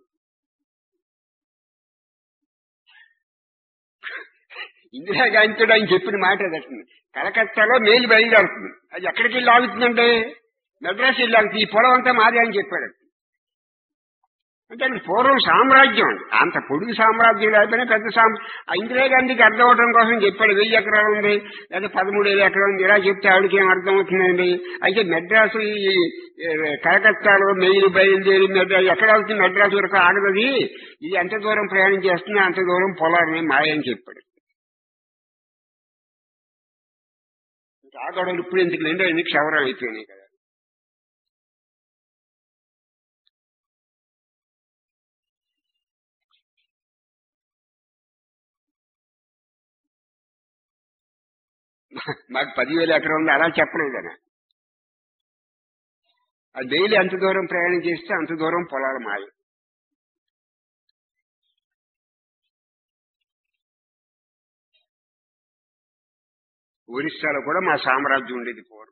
ఇందిరాగాంధీతో ఆయన చెప్పిన మాట అదట్టుంది కలకత్తాలో మేలు బయలుదేరుతుంది అది ఎక్కడికి వెళ్ళి ఆగుతుందంటే మెడ్రాస్ వెళ్ళి ఆగుతుంది ఈ పొలం అంతా మాదే అని చెప్పాడు అంటే అది పూర్వం సామ్రాజ్యం అంత పొడుగు సామ్రాజ్యం లేకపోయినా పెద్ద సామ్ ఆ ఇందిరాగాంధీకి అర్థం అవడం కోసం చెప్పాడు వెయ్యి ఎకరాలు ఉంది లేదా పదమూడు వేల ఎకరాలు ఉంది ఇలా చెప్తే ఆవిడకి ఏం అర్థం అవుతుందండి అయితే మెడ్రాసు ఈ కలకత్తాలో మెయిల్ బయలుదేరి మెడ్రాస్ ఎక్కడ అవుతుంది మెడ్రాస్ వరకు ఆగదది ఇది ఎంత దూరం ప్రయాణం చేస్తున్నా అంత దూరం పొలాలని మాయని చెప్పాడు ఆ గొడవలు ఇప్పుడు ఎందుకు లేండి ఎందుకు క్షవరం అయిపోయినాయి కదా మాకు పదివేల ఎకరం ఉంది అలా చెప్పలేదన ఆ డైలీ ఎంత దూరం ప్రయాణం చేస్తే అంత దూరం పొలాలు మాయ ఒరిస్సాలో కూడా మా సామ్రాజ్యం ఉండేది పూర్వం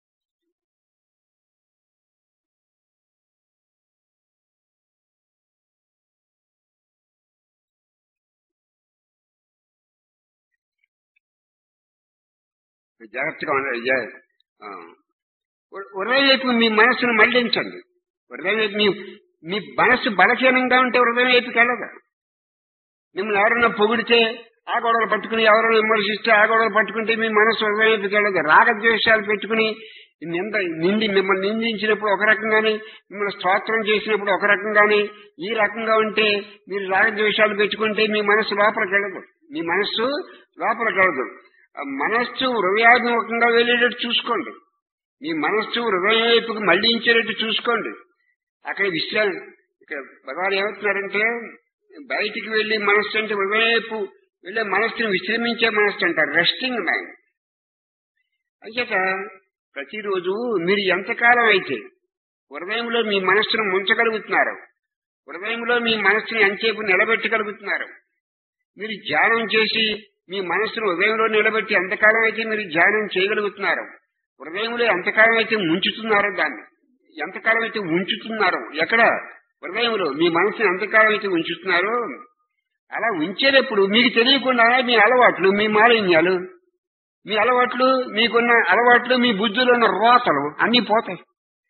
జాగ్రత్తగా ఉండాలి జా- ఆ. ఉ- హృదయం వైపు మీ మనస్సును మళ్లించండి హృదయం వైపు మీ మీ మనస్సు బలహీనంగా ఉంటే హృదయం వైపుకి వెళ్ళదు మిమ్మల్ని ఎవరైనా పొగిడితే ఆ గొడవలు పట్టుకుని ఎవరైనా విమర్శిస్తే ఆ గొడవలు పట్టుకుంటే మీ మనస్సు హృదయం వైపుకి వెళ్ళదు రాగద్వేషాలు పెట్టుకుని నింద నింది మిమ్మల్ని నిందించినప్పుడు ఒక రకంగానే మిమ్మల్ని స్తోత్రం చేసినప్పుడు ఒక రకంగానే ఈ రకంగా ఉంటే మీరు రాగద్వేషాలు పెట్టుకుంటే మీ మనస్సు లోపలికి వెళ్ళదు మీ మనస్సు లోపలికి వెళ్ళదు ఆ మనస్సు హృదయాత్మకంగా వెళ్ళేటట్టు చూసుకోండి మీ మనస్సు హృదయం వైపుకి మళ్లించేటట్టు చూసుకోండి అక్కడ విశ్రాంతి ఇక్కడ భగవాన్ ఏమంటున్నారంటే బయటికి వెళ్లి మనస్సు అంటే హృదయం వైపు వెళ్ళే మనస్సుని విశ్రమించే మనస్సు అంటారు రెస్టింగ్ మైండ్ అంచేత ప్రతిరోజు మీరు ఎంతకాలం అయితే హృదయంలో మీ మనస్సును ముంచగలుగుతున్నారు హృదయంలో మీ మనస్సుని ఎంతసేపు నిలబెట్టగలుగుతున్నారు మీరు ధ్యానం చేసి మీ మనస్సును హృదయంలో నిలబెట్టి ఎంతకాలం అయితే మీరు ధ్యానం చేయగలుగుతున్నారు హృదయంలో ఎంతకాలం అయితే ఉంచుతున్నారో దాన్ని ఎంతకాలం అయితే ఉంచుతున్నారో ఎక్కడ హృదయంలో మీ మనసుని ఎంతకాలం అయితే ఉంచుతున్నారో అలా ఉంచేటప్పుడు మీకు తెలియకుండా మీ అలవాట్లు మీ మాలిన్యాలు మీ అలవాట్లు మీకున్న అలవాట్లు మీ బుద్ధిలో ఉన్న రోతలు అన్ని పోతాయి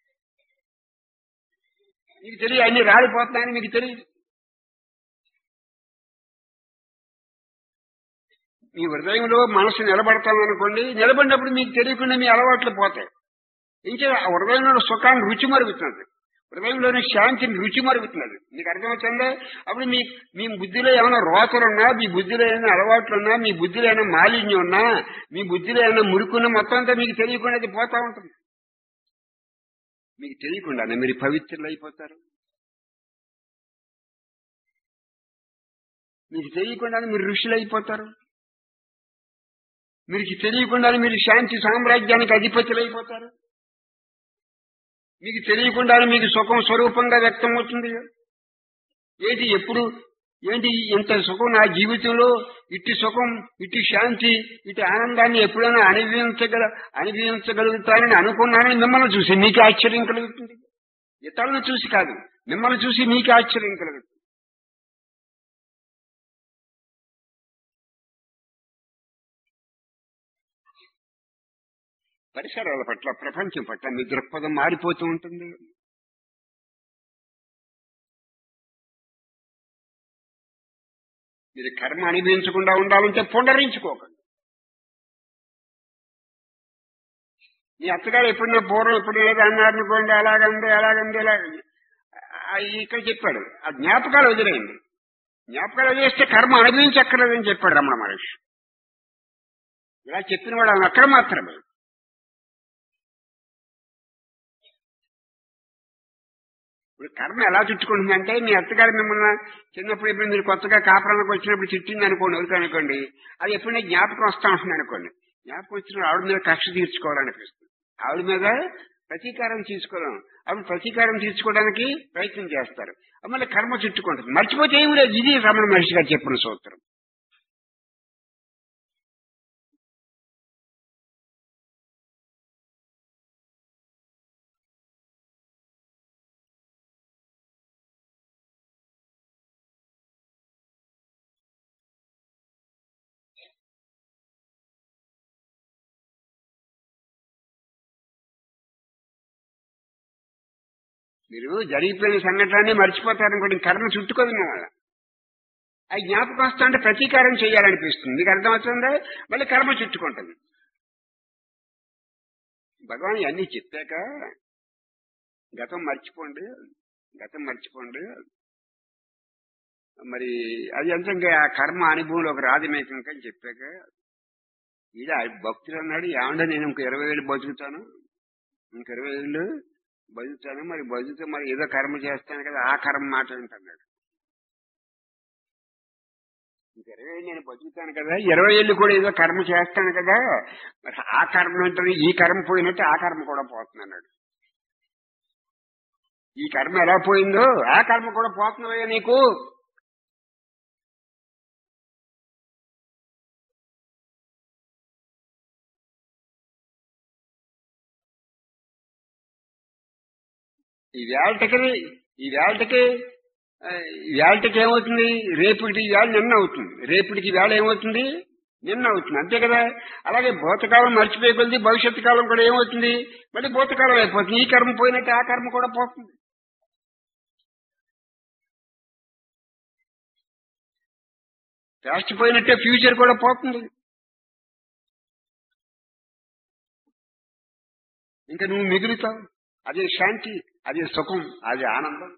మీకు తెలియ అన్ని రాలిపోతున్నాయని మీకు తెలియదు మీ హృదయంలో మనసు నిలబడతామనుకోండి నిలబడినప్పుడు మీకు తెలియకుండా మీ అలవాట్లు పోతాయి ఇంకా ఆ హృదయంలో సుఖాన్ని రుచి మరుగుతున్నది హృదయంలోని శాంతిని రుచి మరుగుతున్నది మీకు అర్థమవుతుందా అప్పుడు మీ మీ బుద్ధిలో ఏమైనా రోతలున్నా మీ బుద్ధిలో ఏమైనా అలవాట్లున్నా మీ బుద్ధిలో ఏమైనా మాలిన్యం ఉన్నా మీ బుద్ధిలో ఏమైనా మురుకున్నా మొత్తం అంతా మీకు తెలియకుండా అది పోతా ఉంటుంది మీకు తెలియకుండానే మీరు పవిత్రులు అయిపోతారు మీకు తెలియకుండానే మీరు ఋషులు అయిపోతారు మీకు తెలియకుండానే మీరు శాంతి సామ్రాజ్యానికి అధిపతులు అయిపోతారు మీకు తెలియకుండానే మీకు సుఖం స్వరూపంగా వ్యక్తం అవుతుంది ఏంటి ఎప్పుడు ఏంటి ఇంత సుఖం నా జీవితంలో ఇట్టి సుఖం ఇట్టి శాంతి ఇటు ఆనందాన్ని ఎప్పుడైనా అనుభవించగల అనుభవించగలుగుతానని అనుకున్నానని మిమ్మల్ని చూసి మీకు ఆశ్చర్యం కలుగుతుంది ఇతరులను చూసి కాదు మిమ్మల్ని చూసి మీకు ఆశ్చర్యం కలుగుతుంది పరిసరాల పట్ల ప్రపంచం పట్ల మీ దృక్పథం మారిపోతూ ఉంటుంది మీరు కర్మ అనుభవించకుండా ఉండాలంటే పునరించుకోకండి మీ అత్తగారు ఎప్పుడైనా పూర్వం ఎప్పుడు ఏదో అన్నారనుకోండి అలాగంది అలాగంది అలాగంది ఆ, ఇక్కడ చెప్పాడు ఆ జ్ఞాపకాలు వదిలేయండి జ్ఞాపకాలు వదిలేస్తే కర్మ అనుభవించక్కర్లేదని చెప్పాడు రమణ మహర్షి ఇలా చెప్పిన వాడు ఆయన అక్కడ మాత్రమే ఇప్పుడు కర్మ ఎలా చుట్టుకుంటుందంటే మీ అత్తగారు మిమ్మల్ని చిన్నప్పుడు ఇప్పుడు మీరు కొత్తగా కాపురానికి వచ్చినప్పుడు తిట్టింది అనుకోండి ఎవరికి అనుకోండి అది ఎప్పుడైనా జ్ఞాపకం వస్తా ఉంటుంది అనుకోండి జ్ఞాపకం వచ్చినప్పుడు ఆవిడ మీద కక్ష తీర్చుకోవాలనిపిస్తుంది ఆవిడ మీద ప్రతీకారం తీసుకోవడం ఆవిడ ప్రతీకారం తీర్చుకోవడానికి ప్రయత్నం చేస్తారు అది మళ్ళీ కర్మ చుట్టుకుంటుంది మర్చిపోతే ఏమి లేదు ఇది రమణ మహర్షి గారు చెప్పిన సూత్రం మీరు జరిగిపోయిన సంఘటనని మర్చిపోతారనుకోండి కర్మ చుట్టుకోదు మిమ్మల్ని అది జ్ఞాపకం వస్తా అంటే ప్రతీకారం చేయాలనిపిస్తుంది మీకు అర్థమవుతుందా మళ్ళీ కర్మ చుట్టుకుంటుంది భగవాన్ ఇవన్నీ చెప్పాక గతం మర్చిపోండి గతం మర్చిపోండి మరి అది ఎంత ఇంకా ఆ కర్మ అనుభవంలో ఒక రాజమేకం అని చెప్పాక ఇది ఆ భక్తులు అన్నాడు ఏమంటే నేను ఇంక ఇరవై వేలు బతుకుతాను ఇంక ఇరవై వేలు బతుకుతాను మరి బతుకుతే మరి ఏదో కర్మ చేస్తాను కదా ఆ కర్మ మాట ఏంటన్నాడు ఇంక ఇరవై ఏళ్ళు నేను బతుకుతాను కదా ఇరవై ఏళ్ళు కూడా ఏదో కర్మ చేస్తాను కదా మరి ఆ కర్మ ఏంటని ఈ కర్మ పోయినట్టు ఆ కర్మ కూడా పోతుంది అన్నాడు ఈ కర్మ ఎలా పోయిందో ఆ కర్మ కూడా పోతుందయ్యా నీకు ఈ వేళటకి ఈ వేళటకి ఆ, ఈ వేళటకి ఏమవుతుంది రేపటికి ఈ వేళ నిన్న అవుతుంది రేపటికి ఈ వేళ ఏమవుతుంది నిన్న అవుతుంది అంతే కదా అలాగే భూతకాలం మర్చిపోయే కొద్ది భవిష్యత్తు కాలం కూడా ఏమవుతుంది మళ్ళీ భూతకాలం అయిపోతుంది ఈ కర్మ పోయినట్టు ఆ కర్మ కూడా పోతుంది పాస్ట్ పోయినట్టే ఫ్యూచర్ కూడా పోతుంది ఇంకా నువ్వు మిగులుతావు అదే శాంతి అదే సుఖం అదే ఆనందం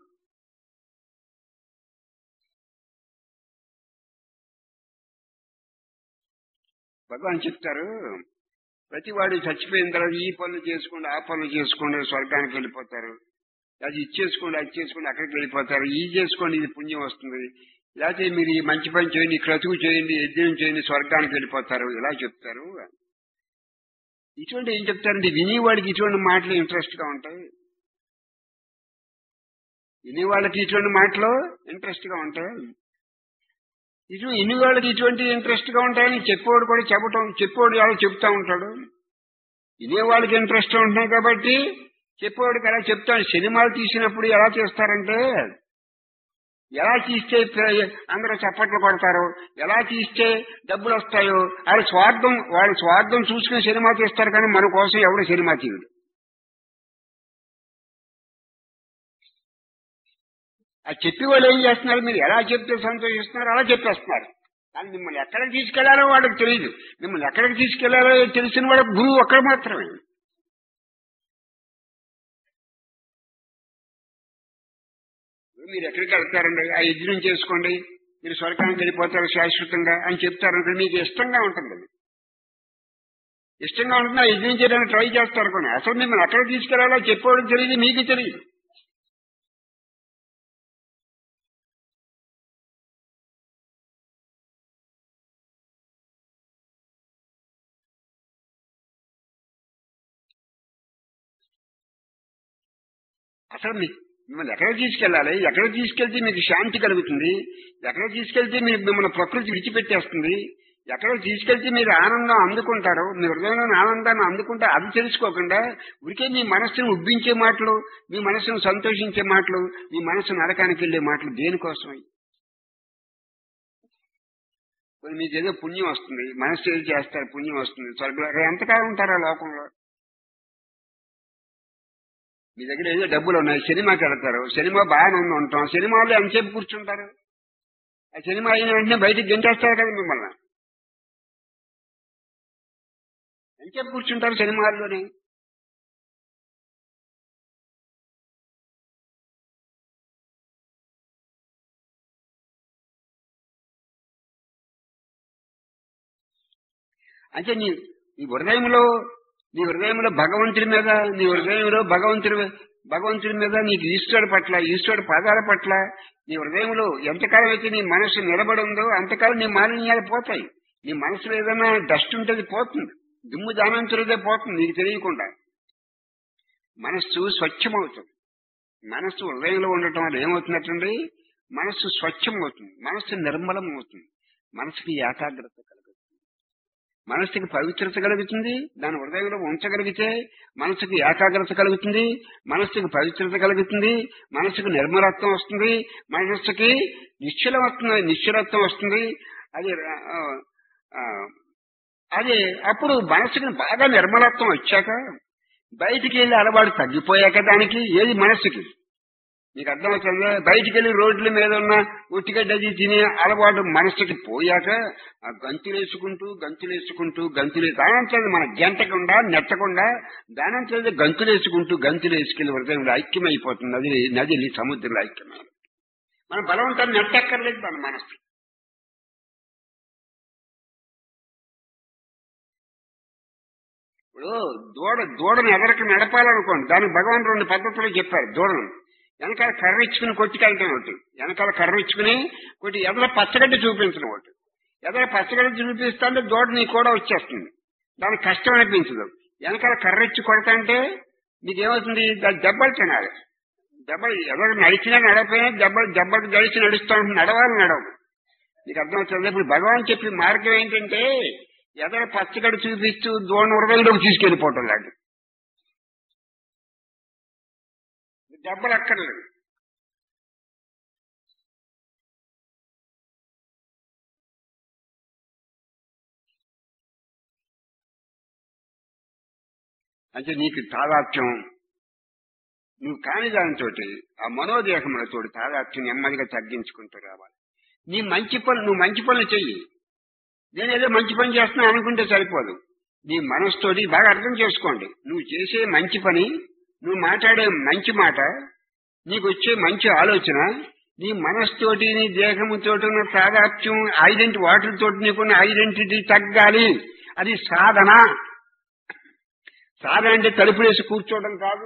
భగవాన్ చెప్తారు ప్రతివాడు చచ్చిపోయిన తర్వాత ఈ పనులు చేసుకోండి ఆ పనులు చేసుకోండి స్వర్గానికి వెళ్ళిపోతారు అది ఇచ్చేసుకోండి అది చేసుకోండి అక్కడికి వెళ్ళిపోతారు ఈ చేసుకోండి ఇది పుణ్యం వస్తుంది లేకపోతే మీరు ఈ మంచి పని చేయండి ఈ క్రతువు చేయండి యజ్ఞం చేయండి స్వర్గానికి వెళ్ళిపోతారు ఇలా చెప్తారు ఇటువంటి ఏం చెప్తారంటే వినేవాడికి ఇటువంటి మాటలు ఇంట్రెస్ట్ గా ఉంటాయి వినేవాళ్ళకి ఇటువంటి మాటలు ఇంట్రెస్ట్ గా ఉంటాయి ఇటు ఇన్ని వాళ్ళకి ఇటువంటి ఇంట్రెస్ట్ గా ఉంటాయని చెప్పేవాడు కూడా చెప్పటం చెప్పేవాడు ఎలా చెప్తా ఉంటాడు వినేవాళ్ళకి ఇంట్రెస్ట్ ఉంటున్నాయి కాబట్టి చెప్పేవాడికి అలా చెప్తాడు సినిమాలు తీసినప్పుడు ఎలా చేస్తారంటే ఎలా తీస్తే ప్ర- అందరూ చప్పట్లు కొడతారు ఎలా తీస్తే డబ్బులు వస్తాయో వాళ్ళ స్వార్థం వాళ్ళ స్వార్థం చూసుకుని సినిమా తీస్తారు కానీ మన కోసం ఎవడు సినిమా తీయడు ఆ చెప్పి వాళ్ళు ఏం చేస్తున్నారు మీరు ఎలా చెప్తే సంతోషిస్తున్నారు అలా చెప్పేస్తున్నారు కానీ మిమ్మల్ని ఎక్కడికి తీసుకెళ్లాలో వాడికి తెలియదు మిమ్మల్ని ఎక్కడికి తీసుకెళ్లాలో తెలిసిన వాడు గురువు ఒక్కడు మాత్రమే మీరు ఎక్కడికి వెళ్తారండి ఆ యజ్ఞం చేసుకోండి మీరు స్వర్గానికి వెళ్ళిపోతారు శాశ్వతంగా అని చెప్తారు మీకు ఇష్టంగా ఉంటుంది అది ఇష్టంగా ఉంటుంది ఆ యజ్ఞం చేయడానికి ట్రై చేస్తారు కొన్ని అసలు మిమ్మల్ని ఎక్కడ తీసుకెళ్లాలో చెప్పేవాడికి తెలియదు మీకు తెలియదు అసలు మీ మిమ్మల్ని ఎక్కడ తీసుకెళ్ళాలి ఎక్కడ తీసుకెళ్తే మీకు శాంతి కలుగుతుంది ఎక్కడ తీసుకెళ్తే మీరు మిమ్మల్ని ప్రకృతి విడిచిపెట్టేస్తుంది ఎక్కడ తీసుకెళ్తే మీరు ఆనందం అందుకుంటారు మీ హృదయంలోని ఆనందాన్ని అందుకుంటే అది తెలుసుకోకుండా ఉరికే మీ మనస్సును ఉబ్బించే మాటలు మీ మనస్సును సంతోషించే మాటలు మీ మనస్సు నరకానికి వెళ్లే మాటలు దేనికోసం మరి మీకు ఏదో పుణ్యం వస్తుంది మనస్సు ఏది చేస్తారు పుణ్యం వస్తుంది స్వర్గంలో ఎంతకాలం ఉంటారు ఆ లోకంలో మీ దగ్గర ఏదో డబ్బులు ఉన్నాయి సినిమాకి వెళ్తారు సినిమా బాగానే ఉంది ఉంటాం సినిమాలో ఎంతసేపు కూర్చుంటారు ఆ సినిమా అయిన వెంటనే బయటికి గెంటేస్తారు కదా మిమ్మల్ని ఎంతసేపు కూర్చుంటారు సినిమాల్లోనే అంటే నీ నీ హృదయంలో నీ హృదయంలో భగవంతుడి మీద నీ హృదయంలో భగవంతుడి భగవంతుడి మీద నీకు ఈశ్వరుడి పట్ల ఈశ్వరుడి పాదాల పట్ల నీ హృదయంలో ఎంతకాలం అయితే నీ మనసు నిలబడి ఉందో అంతకాలం నీ మాలిన్యాలు పోతాయి నీ మనసులో ఏదైనా డస్ట్ ఉంటే పోతుంది దుమ్ము దానంతుడిదే పోతుంది నీకు తెలియకుండా మనస్సు స్వచ్ఛమవుతుంది మనస్సు హృదయంలో ఉండటం వల్ల ఏమవుతున్నట్టండి మనస్సు స్వచ్ఛమవుతుంది మనస్సు నిర్మలం అవుతుంది మనసుకి ఏకాగ్రత కలుగుతుంది మనస్సుకి పవిత్రత కలుగుతుంది దాని హృదయంలో ఉంచగలిగితే మనసుకి ఏకాగ్రత కలుగుతుంది మనస్సుకి పవిత్రత కలుగుతుంది మనసుకి నిర్మలత్వం వస్తుంది మనస్సుకి నిశ్చలత్వం నిశ్చలత్వం వస్తుంది అది ఆ, ఆ, అది అప్పుడు మనసుకి బాగా నిర్మలత్వం వచ్చాక బయటికి వెళ్ళి అలవాటు తగ్గిపోయాక దానికి ఏది మనస్సుకి మీకు అర్థమవుతుందా బయటికి వెళ్ళి రోడ్ల మీద ఉన్న ఉట్టిగడ్డది తినే అలవాటు మనసుకి పోయాక ఆ గంతులేసుకుంటూ గంతులేసుకుంటూ గంతులే దానంతది మన గంటకుండా నెట్టకుండా దానంతది గంతులేసుకుంటూ గంతులేసుకెళ్ళి హృదయంలో ఐక్యమైపోతుంది నది నది సముద్రంలో ఐక్యమైన మన బలవంతాన్ని నెట్టక్కర్లేదు మన మనసు ఇప్పుడు దూడ దూడను ఎదరికి నడపాలనుకోండి దానికి భగవాన్ రెండు పద్ధతులు చెప్పారు దూడను వెనకాల కర్ర ఇచ్చుకుని కొట్టుకెళ్ళటం ఒకటి వెనకాల కర్ర ఇచ్చుకుని కొట్టి ఎదర పచ్చగడ్డి చూపించడం ఒకటి ఎదర పచ్చగడ్డి చూపిస్తుంటే దూడ నీకు కూడా వచ్చేస్తుంది దానికి కష్టం అనిపించదు వెనకాల కర్ర ఇచ్చి కొడతాంటే నీకేమవుతుంది దాని దెబ్బలు తినాలి దెబ్బలు ఎవరు నడిచినా నడపోయినా దెబ్బలు దెబ్బలు గడిచి నడుస్తూ ఉంటుంది నడవాలి నడవదు నీకు అర్థమవుతుంది ఇప్పుడు భగవాన్ చెప్పిన మార్గం ఏంటంటే ఎదర పచ్చగడ్డి చూపిస్తూ దూడ హృదయంలోకి తీసుకెళ్లిపోవటం లాంటి దెబ్బలు అక్కర్లేదు అంటే నీకు తాదాత్యం నువ్వు కాని దానితో ఆ మనోదేహములతో తాదాత్యం నెమ్మదిగా తగ్గించుకుంటూ రావాలి నీ మంచి పనులు నువ్వు మంచి పనులు చెయ్యి నేను ఏదో మంచి పని చేస్తున్నా అనుకుంటే సరిపోదు నీ మనసుతోటి బాగా అర్థం చేసుకోండి నువ్వు చేసే మంచి పని నువ్వు మాట్లాడే మంచి మాట నీకు వచ్చే మంచి ఆలోచన నీ మనసుతోటి నీ దేహముతోటి ఉన్న సాదాత్యం ఐడెంటి వాటితోటి నీకున్న ఐడెంటిటీ తగ్గాలి అది సాధన సాధన అంటే తలుపులేసి కూర్చోవడం కాదు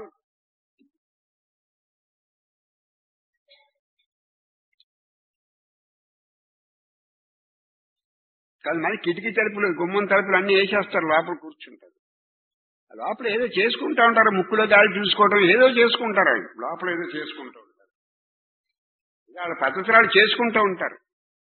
కాదు మరి కిటికీ తలుపులు గుమ్మం తలుపులు అన్ని వేసేస్తారు లోపల కూర్చుంటారు లోపల ఏదో చేసుకుంటా ఉంటారు ముక్కులో దాడి చూసుకోవడం ఏదో చేసుకుంటారు వాళ్ళు లోపల ఏదో చేసుకుంటూ ఉంటారు వాళ్ళ పద్ధతులు చేసుకుంటూ ఉంటారు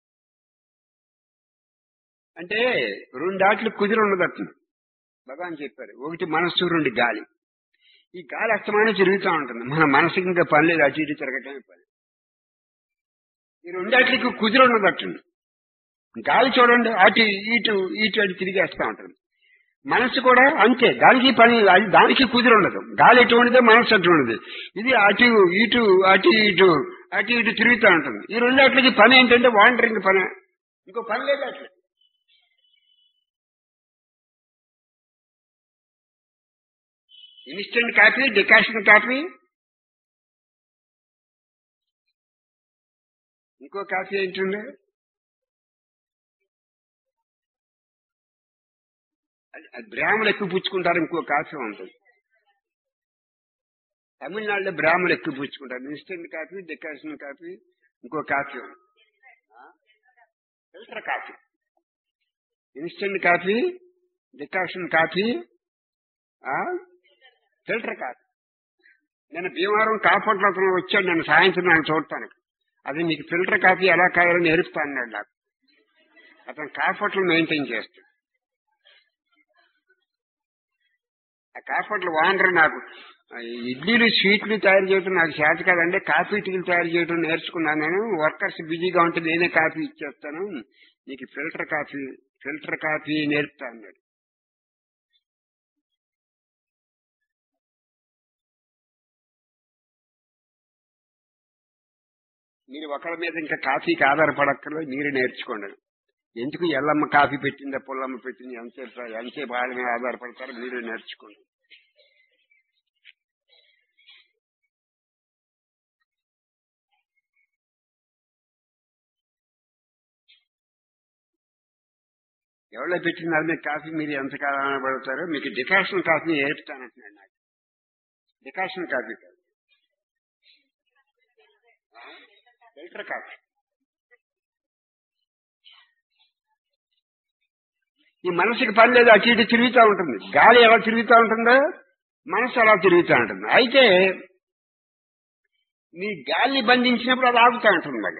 అంటే రెండు ఆటలు కుదిరి ఉండదట్టు భగవాన్ చెప్పారు ఒకటి మనస్సు రెండు గాలి ఈ గాలి అస్తమానం తిరుగుతూ ఉంటుంది మన మనసుకి ఇంకా పని లేదు అటు ఇటు తిరగటమే పని ఈ రెండాట్లకి కుదిరి ఉండదట్టు గాలి చూడండి అటు ఇటు ఇటు అటు తిరిగేస్తా ఉంటుంది మనసు కూడా అంతే దానికి పని అది దానికి కుదిరి ఉండదు గాలి ఎటువంటిదే మనసు అటువంటిది ఇది అటు ఇటు అటు ఇటు అటు ఇటు తిరుగుతూ ఉంటుంది ఈ రెండాట్లకి పని ఏంటంటే వాండరింగ్ పని ఇంకో పని లేదు అట్లా ఇన్స్టెంట్ కాఫీ డికాషన్ కాఫీ ఇంకో కాఫీ ఏంటండి అది అది బ్రాహ్మణులు ఎక్కువ పుచ్చుకుంటారు ఇంకో కాఫీ ఉంటుంది తమిళనాడులో బ్రాహ్మణులు ఎక్కువ పుచ్చుకుంటారు ఇన్స్టెంట్ కాఫీ డికాషన్ కాఫీ ఇంకో కాఫీ ఉంది filter coffee instant coffee decoction coffee filter coffee నేను భీమవరం కాపట్లో అతను వచ్చాడు నేను సాయంత్రం నాకు చూడటానికి అది మీకు ఫిల్టర్ కాఫీ ఎలా కాయాలో నేర్పుతా అన్నాడు నాకు అతను కాఫట్లు మెయింటైన్ చేస్తాడు ఆ కాఫట్లు వాండర్ నాకు ఆ, ఇడ్లీలు స్వీట్లు తయారు చేయడం నాకు చేత కాదండి కాఫీ టీలు తయారు చేయడం నేర్చుకున్నాను నేను వర్కర్స్ బిజీగా ఉంటే నేనే కాఫీ ఇచ్చేస్తాను నీకు ఫిల్టర్ కాఫీ ఫిల్టర్ కాఫీ నేర్పుతా అన్నాడు మీరు ఒకరి మీద ఇంకా కాఫీకి ఆధారపడక్కర్లేదు మీరు నేర్చుకోండి ఎందుకు ఎల్లమ్మ కాఫీ పెట్టిందా పుల్లమ్మ పెట్టింది ఎంతసేపు ఎంతసేపు వాళ్ళ మీద ఆధారపడతారో మీరు నేర్చుకోండి ఎవరో పెట్టిన దాని మీద కాఫీ మీరు ఎంతకాలం ఆధారపడతారో మీకు డికాషన్ కాఫీ నేర్పుతానంటున్నాడు నాకు డికాషన్ కాఫీ కాదు ఫిల్టర్ కాఫీ ఈ మనసుకి పని లేదు అటు ఇటు తిరుగుతూ ఉంటుంది గాలి ఎలా తిరుగుతూ ఉంటుందో మనసు అలా తిరుగుతూ ఉంటుంది అయితే మీ గాలిని బంధించినప్పుడు అది ఆగుతూ ఉంటుంది మళ్ళీ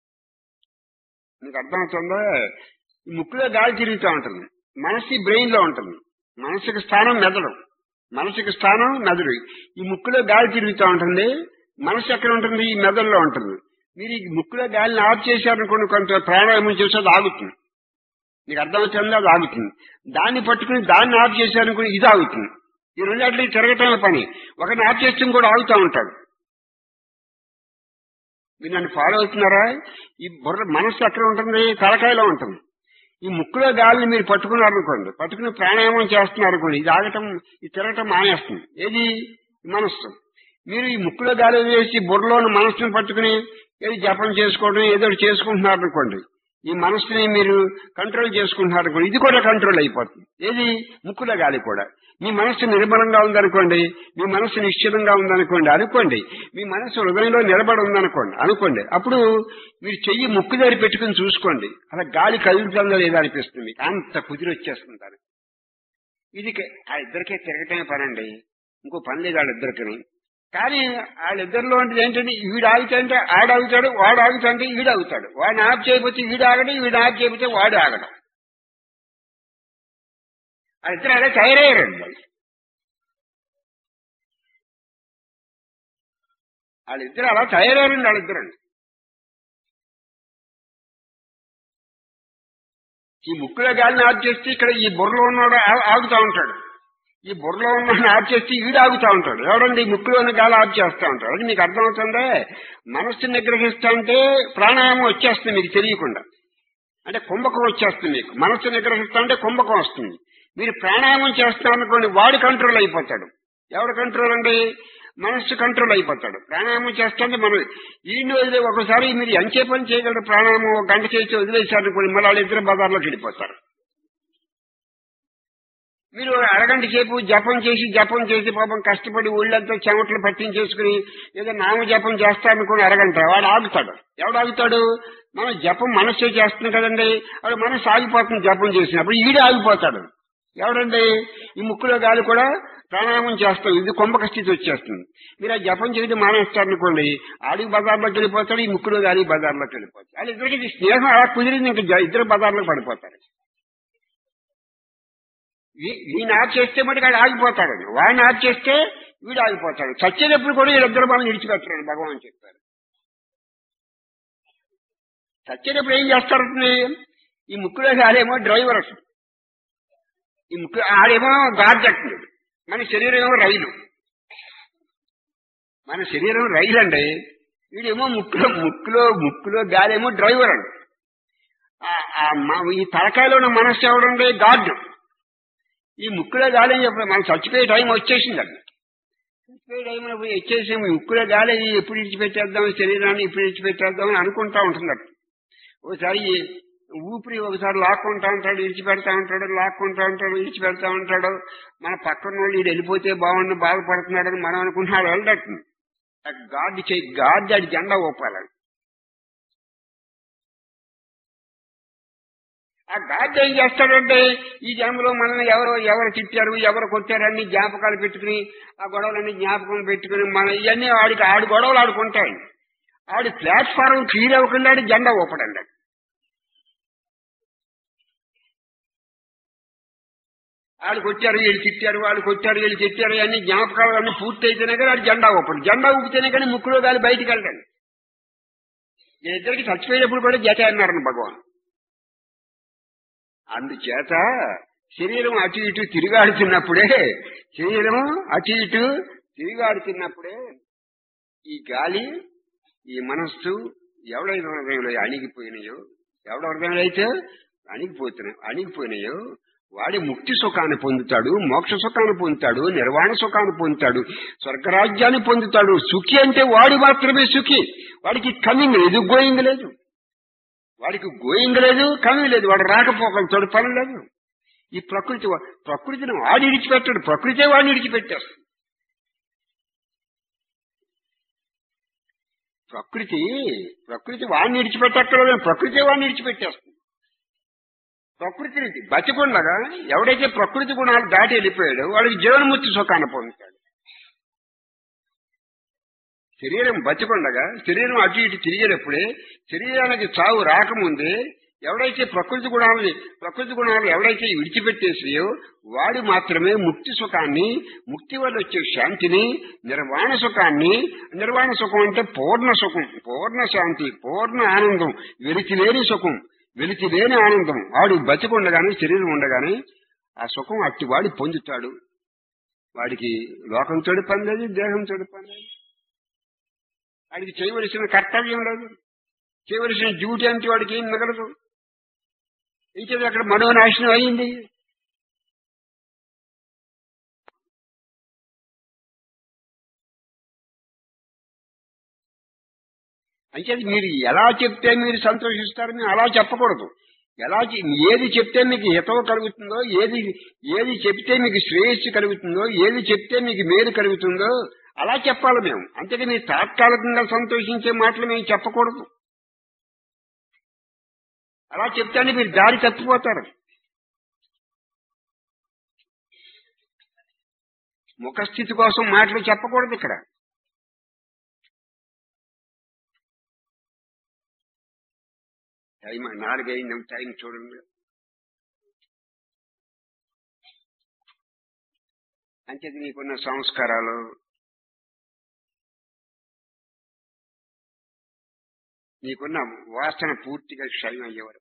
మీకు అర్థమవుతుందో ఈ ముక్కులో గాలి తిరుగుతూ ఉంటుంది మనసు బ్రెయిన్ లో ఉంటుంది మనసుకి స్థానం మెదడు మనసుకి స్థానం మెదడు ఈ ముక్కులో గాలి తిరుగుతూ ఉంటుంది మనసు ఎక్కడ ఉంటుంది ఈ మెదడులో ఉంటుంది మీరు ఈ ముక్కులో గాలిని ఆఫ్ చేశారనుకోండి కొంత ప్రాణాయామం చేస్తే అది ఆగుతుంది నీకు అర్థమవుతుంది అది ఆగుతుంది దాన్ని పట్టుకుని దాన్ని ఆఫ్ చేశారనుకుని ఇది ఆగుతుంది ఈ రెండాటికి తిరగటమే పని ఒకరిని ఆఫ్ చేస్తే కూడా ఆగుతూ ఉంటాడు మీరు నన్ను ఫాలో అవుతున్నారా ఈ బుర్ర మనస్సు ఎక్కడ ఉంటుంది తలకాయలో ఉంటుంది ఈ ముక్కులో గాలిని మీరు పట్టుకున్నారనుకోండి పట్టుకుని ప్రాణాయామం చేస్తున్నారనుకోండి ఇది ఆగటం ఇది తిరగటం మానేస్తుంది ఏది ఈ మనస్సు మీరు ఈ ముక్కులో గాలి వేసి బుర్రలోని మనస్సుని పట్టుకుని ఏది జపం చేసుకోవడం ఏదో ఒకటి చేసుకుంటున్నారనుకోండి ఈ మనస్సుని మీరు కంట్రోల్ చేసుకుంటున్నారనుకోండి ఇది కూడా కంట్రోల్ అయిపోతుంది ఏది ముక్కులో గాలి కూడా మీ మనస్సు నిర్మలంగా ఉందనుకోండి మీ మనస్సు నిశ్చలంగా ఉందనుకోండి అనుకోండి మీ మనస్సు హృదయంలో నిలబడి ఉందనుకోండి అనుకోండి అప్పుడు మీరు చెయ్యి ముక్కు దగ్గర పెట్టుకుని చూసుకోండి అలా గాలి కదులుతుందో లేదా అనిపిస్తుంది మీకు అంత కుదిరి వచ్చేస్తుంది దానికి ఇది కే- ఆ ఇద్దరికే తిరగటమే పనండి ఇంకో పని లేదు వాళ్ళిద్దరికి కానీ వాళ్ళిద్దరిలో ఉంటుంది ఏంటంటే వీడు ఆగుతాడంటే ఆడు ఆగుతాడు వాడు ఆగుతాడంటే వీడు ఆగుతాడు వాడిని ఆఫ్ చేయకపోతే వీడు ఆగడం వీడు ఆఫ్ చేయకపోతే వాడు ఆగడం వాళ్ళిద్దరు అలా తయారయ్యారండి వాళ్ళు. వాళ్ళిద్దరు అలా తయారయ్యారండి వాళ్ళిద్దరు ఈ ముక్కులో గాలిని ఆఫ్ చేస్తే ఇక్కడ ఈ బుర్రలో ఉన్నాడు ఆ- ఆగుతా ఉంటాడు ఈ బుర్రలో ఉన్న ఆఫ్ చేస్తే ఈడు ఆగుతా ఉంటాడు ఎవడండి ఈ ముక్కులో ఉన్న గాలి ఆఫ్ చేస్తా ఉంటాడు అది మీకు అర్థమవుతుందే మనస్సుని నిగ్రహిస్తా అంటే ప్రాణాయామం వచ్చేస్తుంది మీకు తెలియకుండా అంటే కుంభకం వచ్చేస్తుంది మీకు మనస్సు నిగ్రహిస్తా అంటే కుంభకం వస్తుంది మీరు ప్రాణాయామం చేస్తారనుకోండి వాడు కంట్రోల్ అయిపోతాడు ఎవడు కంట్రోల్ అండి మనస్సు కంట్రోల్ అయిపోతాడు ప్రాణాయామం చేస్తుంటే మనం ఈయన వదిలే ఒకసారి మీరు ఎంచే పని చేయగలరు ప్రాణాయామం ఒక గంట చేసి వదిలేశారనుకోండి మళ్ళీ వాళ్ళు ఇద్దరు బజార్లోకి వెళ్ళిపోతారు మీరు అరగంట సేపు జపం చేసి జపం చేసి పాపం కష్టపడి ఒళ్ళంతా చెమటలు పట్టించేసుకుని ఏదో నామ జపం చేస్తారనుకుని అరగంట వాడు ఆగుతాడు ఎవడు ఆగుతాడు మనం జపం మనస్సే చేస్తుంది కదండి వాడు మనస్సు ఆగిపోతుంది జపం చేసినప్పుడు ఈడు ఆగిపోతాడు ఎవడండి ఈ ముక్కులో గాలి కూడా ప్రాణాయామం చేస్తాం ఇది కుంభక స్థితి వచ్చేస్తుంది మీరు ఆ జపం చేయడం మానేస్తారనుకోండి ఆడికి బజార్లోకి వెళ్ళిపోతాడు ఈ ముక్కులో గాలి బజార్లోకి వెళ్ళిపోతాడు వాళ్ళు ఇద్దరికి ఇది స్నేహం అలా కుదిరింది ఇంకా జ- ఇద్దరు బజార్లోకి పడిపోతారు వీ- వీడిని ఆఫ్ చేస్తే మటుకు ఆడు ఆగిపోతాడు వాడిని ఆఫ్ చేస్తే వీడు ఆగిపోతాడు చచ్చేటప్పుడు కూడా వీళ్ళిద్దరు మనం విడిచిపెట్టాడు భగవాన్ చెప్పారు చచ్చేటప్పుడు ఏం చేస్తారంటే ఈ ముక్కులో ఆడేమో డ్రైవర్ అసలు ఈ ముక్కు ఆడేమో గార్డ్ ఎక్కుతుంది మన శరీరం ఏమో రైలు మన శరీరం రైలు అండి వీడేమో ముక్కులో ముక్కులో ముక్కులో గాలేమో డ్రైవర్ అండి ఆ- ఆ మ- ఈ తలకాయలో ఉన్న మనస్సు ఎవడండి గార్డు ఈ ముక్కులో గాలి అని చెప్పి మనం చచ్చిపోయే టైం వచ్చేసిందండి చచ్చిపోయే టైం అప్పుడు వచ్చేసి ఈ ముక్కులో గాలి ఎప్పుడు ఇడిచిపెట్టేద్దాం శరీరాన్ని ఇప్పుడు ఇడిచిపెట్టేద్దాం అని అనుకుంటా ఉంటున్నారు ఒకసారి ఈ ఊపిరి ఒకసారి లాక్కుంటా ఉంటాడు ఇడిచిపెడతా ఉంటాడు లాక్కుంటా ఉంటాడు ఇడిచిపెడతా ఉంటాడు మన పక్కన వాళ్ళు వీడు వెళ్ళిపోతే బాగుండి బాధపడుతున్నాడని మనం అనుకుంటున్నాడు వెళ్ళటట్టు గాడ్ చేయి గాడ్ అది జెండా ఊపాలని ఆ గాడ్ ఏం చేస్తాడంటే ఈ జన్మలో మనల్ని ఎవరు ఎవరు తిట్టారు ఎవరు కొట్టారు అన్ని జ్ఞాపకాలు పెట్టుకుని ఆ గొడవలన్నీ జ్ఞాపకం పెట్టుకుని మన ఇవన్నీ ఆడికి ఆడి గొడవలు ఆడుకుంటాయి ఆడి ప్లాట్ఫారం క్లియర్ అవ్వకుండా ఆడి జెండా ఊపడండి వాళ్ళు కొట్టారు వీళ్ళు తిట్టారు వాళ్ళు కొట్టారు వీళ్ళు తిట్టారు అన్ని జ్ఞాపకాలు అన్ని పూర్తి అయితేనే కానీ వాడు జెండా ఊపడు జెండా ఊపితేనే కానీ ముక్కులో గాలి బయటికి వెళ్ళండి ఇద్దరికి చచ్చిపోయేటప్పుడు కూడా జత అన్నారని భగవాన్ అందుచేత శరీరం అటు ఇటు తిరిగాడుతున్నప్పుడే శరీరం అటు ఇటు తిరిగాడుతున్నప్పుడే ఈ గాలి ఈ మనస్సు ఎవడైతే హృదయంలో అణిగిపోయినాయో ఎవడ హృదయంలో అయితే అణిగిపోతున్నాయి అణిగిపోయినాయో వాడి ముక్తి సుఖాన్ని పొందుతాడు మోక్ష సుఖాన్ని పొందుతాడు నిర్వాణ సుఖాన్ని పొందుతాడు స్వర్గరాజ్యాన్ని పొందుతాడు సుఖి అంటే వాడు మాత్రమే సుఖి వాడికి కమింగ్ లేదు గోయింగ్ లేదు వాడికి గోయింగ్ లేదు కమింగ్ లేదు వాడు రాకపోకలతో పని లేదు ఈ ప్రకృతి వా- ప్రకృతిని వాడు విడిచిపెట్టాడు ప్రకృతే వాడిని విడిచిపెట్టేస్తుంది ప్రకృతి ప్రకృతి వాడిని విడిచిపెట్టక్కర్లేదు ప్రకృతి వాడిని విడిచిపెట్టేస్తుంది ప్రకృతిని బతికుండగా ఎవడైతే ప్రకృతి గుణాలు దాటి వెళ్ళిపోయాడో వాడికి జీవన్ముక్తి సుఖాన్ని పొందుతాడు శరీరం బతికుండగా శరీరం అటు ఇటు తిరిగేటప్పుడే శరీరానికి చావు రాకముందే ఎవడైతే ప్రకృతి గుణాలని ప్రకృతి గుణాలు ఎవడైతే విడిచిపెట్టేసాయో వాడు మాత్రమే ముక్తి సుఖాన్ని ముక్తి వల్ల వచ్చే శాంతిని నిర్వాణ సుఖాన్ని నిర్వాణ సుఖం అంటే పూర్ణ సుఖం పూర్ణ శాంతి పూర్ణ ఆనందం వెలితిలేని సుఖం వెలితిలేని ఆనందం వాడు బతికుండగానే శరీరం ఉండగానే ఆ సుఖం అట్టి వాడు పొందుతాడు వాడికి లోకంతో పని లేదు దేహంతో పని లేదు వాడికి చేయవలసిన కర్తవ్యం లేదు చేయవలసిన డ్యూటీ అంటే వాడికి ఏం మిగలదు అయితే అక్కడ మనోనాశనం అయింది అంటే మీరు ఎలా చెప్తే మీరు సంతోషిస్తారు మీరు అలా చెప్పకూడదు ఎలా చె- ఏది చెప్తే మీకు హితవు కలుగుతుందో ఏది ఏది చెప్తే మీకు శ్రేయస్సు కలుగుతుందో ఏది చెప్తే మీకు మేలు కలుగుతుందో అలా చెప్పాలి మేము అంతేగా మీరు తాత్కాలికంగా సంతోషించే మాటలు మేము చెప్పకూడదు అలా చెప్తానే మీరు దారి తప్పిపోతారు ముఖస్థితి కోసం మాటలు చెప్పకూడదు ఇక్కడ టైం నాలుగైంది టైం చూడండి అంచేది నీకున్న సంస్కారాలు నీకున్న వాసన పూర్తిగా క్షయం అయ్యే వరకు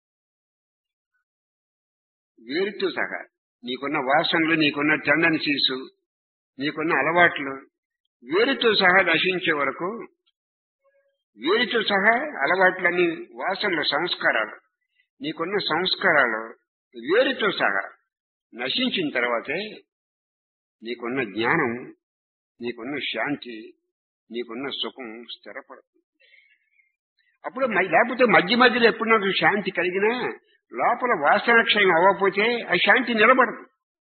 వేరుతో సహా నీకున్న వాసనలు నీకున్న టెండెన్సీస్ నీకున్న అలవాట్లు వేరుతో సహా నశించే వరకు వేరుతో సహా అలవాట్లన్నీ వాసనలు సంస్కారాలు నీకున్న సంస్కారాలు వేరుతో సహా నశించిన తర్వాతే నీకున్న జ్ఞానం నీకున్న శాంతి నీకున్న సుఖం స్థిరపడుతుంది అప్పుడు మ- లేకపోతే మధ్య మధ్యలో ఎప్పుడు నాకు శాంతి కలిగినా లోపల వాసన క్షయం అవ్వకపోతే ఆ శాంతి నిలబడదు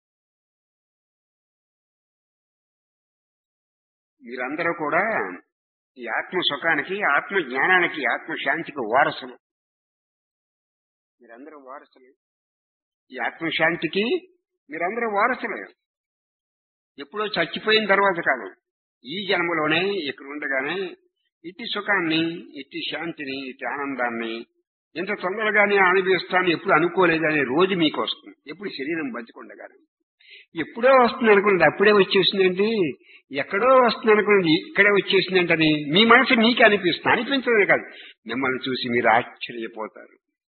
మీరందరూ కూడా ఈ ఆత్మ సుఖానికి ఆత్మ జ్ఞానానికి ఆత్మ శాంతికి వారసులు మీరందరూ వారసులు ఈ ఆత్మశాంతికి మీరందరూ వారసులే ఎప్పుడో చచ్చిపోయిన తర్వాత కాదు ఈ జన్మలోనే ఇక్కడ ఉండగానే ఇట్టి సుఖాన్ని ఇట్టి శాంతిని ఇట్టి ఆనందాన్ని ఇంత తొందరగానే అనుభవిస్తాను ఎప్పుడు అనుకోలేదనే రోజు మీకు వస్తుంది ఎప్పుడు శరీరం బతికుండగానే ఎప్పుడో వస్తుంది అనుకున్నది అప్పుడే వచ్చేసిందండి ఎక్కడో వస్తుంది అనుకున్నది ఇక్కడే వచ్చేసిందంటని మీ మనసు మీకే అనిపిస్తుంది అనిపించడమే కాదు మిమ్మల్ని చూసి మీరు ఆశ్చర్యపోతారు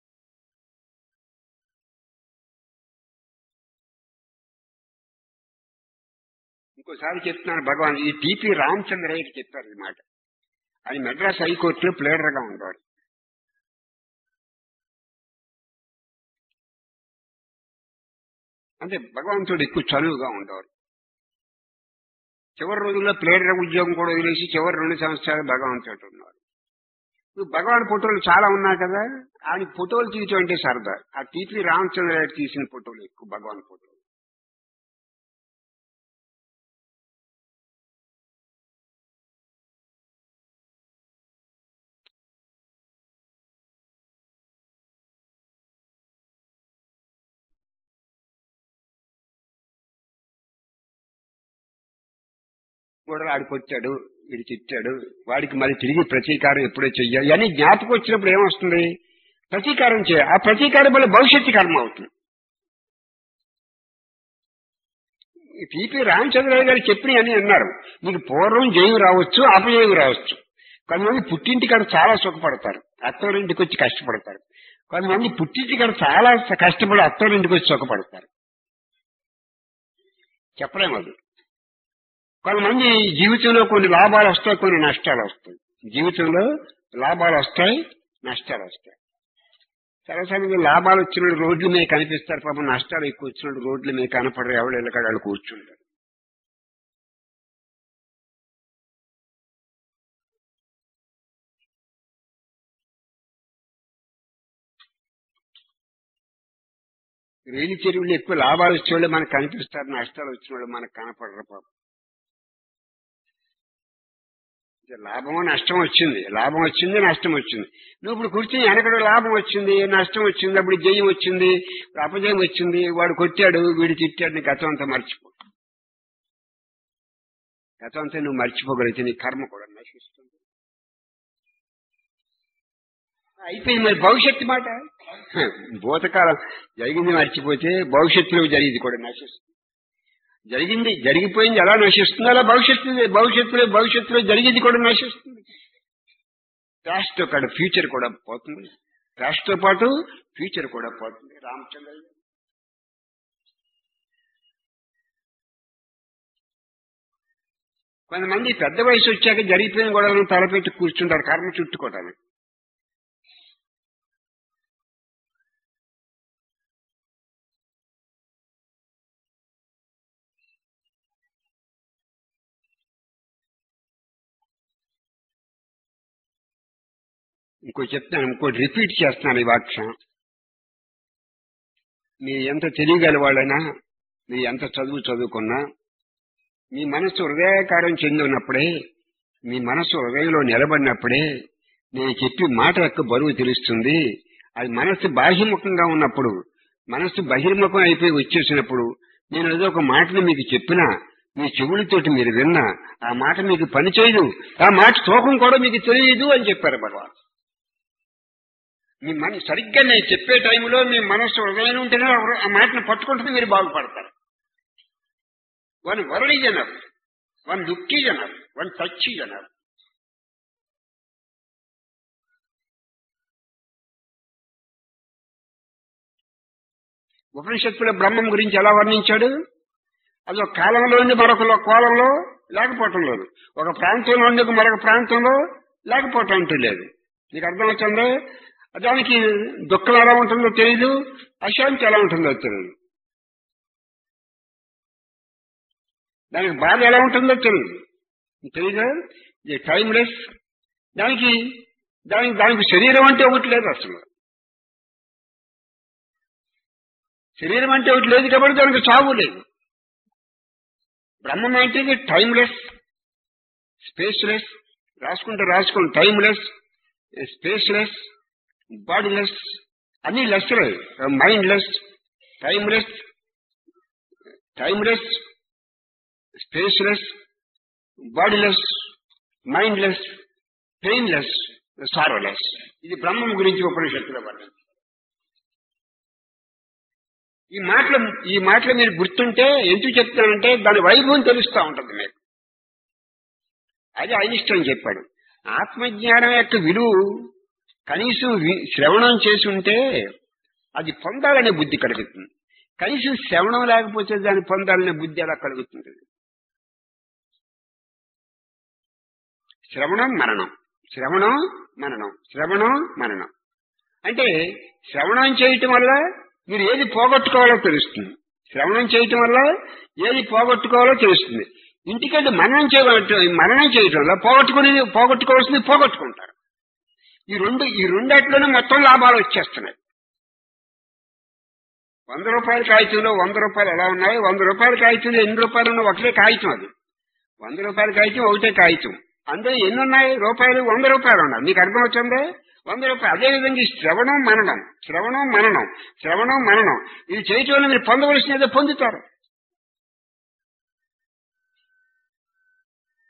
ఇంకోసారి చెప్తున్నాను భగవాన్ ఈ టిపి రామచంద్రయ్యకి చెప్పారు ఈ మాట ఆయన మెడ్రాస్ హైకోర్టులో ప్లేడర్ గా ఉండేవాడు అంటే భగవంతుడు ఎక్కువ చనువుగా ఉండేవారు చివరి రోజుల్లో ప్లేడర్ ఉద్యోగం కూడా వదిలేసి చివరి రెండు సంవత్సరాలు భగవంతుడు ఉన్నారు ఇప్పుడు భగవాన్ ఫోటోలు చాలా ఉన్నాయి కదా ఆయన ఫోటోలు తీయటం అంటే సరదా ఆ టిపి రామచంద్ర తీసిన ఫోటోలు ఎక్కువ భగవాన్ ఫోటోలు కూడా ఆడు కొట్టాడు వీడు తిట్టాడు వాడికి మరి తిరిగి ప్రతీకారం ఎప్పుడో చెయ్యాలి అని జ్ఞాపకం వచ్చినప్పుడు ఏమొస్తుంది ప్రతీకారం చేయ ఆ ప్రతీకారం వల్ల భవిష్యత్తు కర్మ అవుతుంది పిపి రామచంద్రరావు గారు చెప్పిన అని అన్నారు నీకు పూర్వం జయం రావచ్చు అపజయం రావచ్చు కొంతమంది పుట్టింటి కాడ చాలా సుఖపడతారు అత్తోరింటికి వచ్చి కష్టపడతారు కొంతమంది పుట్టింటి కాడ చాలా కష్టపడి అత్తోరింటికి వచ్చి సుఖపడతారు చెప్పలేము అది కొంతమంది జీవితంలో కొన్ని లాభాలు వస్తాయి కొన్ని నష్టాలు వస్తాయి జీవితంలో లాభాలు వస్తాయి నష్టాలు వస్తాయి సరసంగా లాభాలు వచ్చినప్పుడు రోడ్ల మీద కనిపిస్తారు పాపం నష్టాలు ఎక్కువ వచ్చినప్పుడు రోడ్ల మీద కనపడరు ఎవరు వెళ్ళకాడ వాళ్ళు కూర్చుంటారు రేణి చెరువులు ఎక్కువ లాభాలు వచ్చే వాళ్ళు మనకు కనిపిస్తారు నష్టాలు వచ్చిన వాళ్ళు మనకు కనపడరు పాపం ఇక లాభమో నష్టం వచ్చింది లాభం వచ్చింది నష్టం వచ్చింది నువ్వు ఇప్పుడు కూర్చుని వెనకడు లాభం వచ్చింది నష్టం వచ్చింది అప్పుడు జయం వచ్చింది అపజయం వచ్చింది వాడు కొట్టాడు వీడు తిట్టాడు నీ గతం అంతా మర్చిపో గతం అంతా నువ్వు మర్చిపోగలిగితే నీ కర్మ కూడా నశిస్తుంది అయిపోయింది మరి భవిష్యత్తు మాట భూతకాలం జరిగింది మర్చిపోతే భవిష్యత్తులో జరిగింది కూడా నశిస్తుంది జరిగింది జరిగిపోయింది ఎలా నశిస్తుంది అలా భవిష్యత్తు భవిష్యత్తులో భవిష్యత్తులో జరిగింది కూడా నశిస్తుంది ప్యాస్ట్ అక్కడ ఫ్యూచర్ కూడా పోతుంది ప్యాస్ట్ తో పాటు ఫ్యూచర్ కూడా పోతుంది రామచంద్ర కొంతమంది పెద్ద వయసు వచ్చాక జరిగిపోయిన గొడవలను తలపెట్టి కూర్చుంటారు కర్మ చుట్టుకోవడానికి ఇంకో చెప్తాను ఇంకోటి రిపీట్ చేస్తున్నాను ఈ వాక్యం మీరు ఎంత తెలియగల వాళ్ళైనా మీరు ఎంత చదువు చదువుకున్నా మీ మనస్సు హృదయకారం చెంది ఉన్నప్పుడే మీ మనస్సు హృదయంలో నిలబడినప్పుడే నేను చెప్పి మాట యొక్క బరువు తెలుస్తుంది అది మనస్సు బాహ్యముఖంగా ఉన్నప్పుడు మనస్సు బహిర్ముఖం అయిపోయి వచ్చేసినప్పుడు నేను ఏదో ఒక మాటను మీకు చెప్పినా మీ చెవులతోటి మీరు విన్నా ఆ మాట మీకు పని చేయదు ఆ మాట తూకం కూడా మీకు తెలియదు అని చెప్పారు భగవాన్ మీ మన సరిగ్గా నేను చెప్పే టైంలో మీ మనస్సు హృదయం ఉంటేనే ఆ మాటను పట్టుకుంటే మీరు బాగుపడతారు వన్ వర్డ్ ఈజ్ అన్నారు వన్ లుక్ ఈజ్ అన్నారు వన్ టచ్ ఈజ్ అన్నారు ఉపనిషత్తుల బ్రహ్మం గురించి ఎలా వర్ణించాడు అది ఒక కాలంలో ఉండి మరొక కోలంలో లేకపోవటం లేదు ఒక ప్రాంతంలో ఉండి మరొక ప్రాంతంలో లేకపోవటం అంటూ లేదు నీకు అర్థమవుతుందా దానికి దుఃఖం ఎలా ఉంటుందో తెలియదు అశాంతి ఎలా ఉంటుందో తెలియదు దానికి బాధ ఎలా ఉంటుందో తెలియదు తెలియదు ఇది టైమ్లెస్ దానికి దానికి దానికి శరీరం అంటే ఒకటి లేదు అసలు శరీరం అంటే ఒకటి లేదు కాబట్టి దానికి చావు లేదు బ్రహ్మం అంటే ఇది టైమ్లెస్ స్పేస్లెస్ రాసుకుంటే రాసుకోండి టైమ్లెస్ స్పేస్లెస్ బాడీలెస్ అన్ని less mindless timeless timeless spaceless bodyless mindless painless sorrowless ఇది బ్రహ్మం గురించి ఉపనిషత్తులో వర్ణం ఈ మాటలు ఈ మాటలు మీరు గుర్తుంటే ఎందుకు చెప్తానంటే దాని వైభవం తెలుస్తూ ఉంటుంది మీకు అది ఐనిస్టన్ చెప్పాడు ఆత్మజ్ఞానం యొక్క విలువ కనీసం శ్రవణం చేసి ఉంటే అది పొందాలనే బుద్ధి కలుగుతుంది కనీసం శ్రవణం లేకపోతే దాన్ని పొందాలనే బుద్ధి ఎలా కలుగుతుంది శ్రవణం మరణం శ్రవణం మరణం శ్రవణం మరణం అంటే శ్రవణం చేయటం వల్ల మీరు ఏది పోగొట్టుకోవాలో తెలుస్తుంది శ్రవణం చేయటం వల్ల ఏది పోగొట్టుకోవాలో తెలుస్తుంది ఇంటికెళ్ళి మరణం చేయ మరణం చేయటం వల్ల పోగొట్టుకుని పోగొట్టుకోవాల్సింది పోగొట్టుకుంటారు ఈ రెండు ఈ రెండట్లోనే మొత్తం లాభాలు వచ్చేస్తున్నాయి వంద రూపాయల కాగితంలో వంద రూపాయలు ఎలా ఉన్నాయి వంద రూపాయల కాగితంలో ఎన్ని రూపాయలు ఉన్నాయి ఒకటే కాగితం అది వంద రూపాయల కాగితం ఒకటే కాగితం అందులో ఎన్ని ఉన్నాయి రూపాయలు వంద రూపాయలు ఉన్నాయి మీకు అర్థమవుతుందే వంద రూపాయలు అదేవిధంగా ఈ శ్రవణం మననం శ్రవణం మననం శ్రవణం మననం ఇది చేయటం వల్ల మీరు పొందవలసినదో పొందుతారు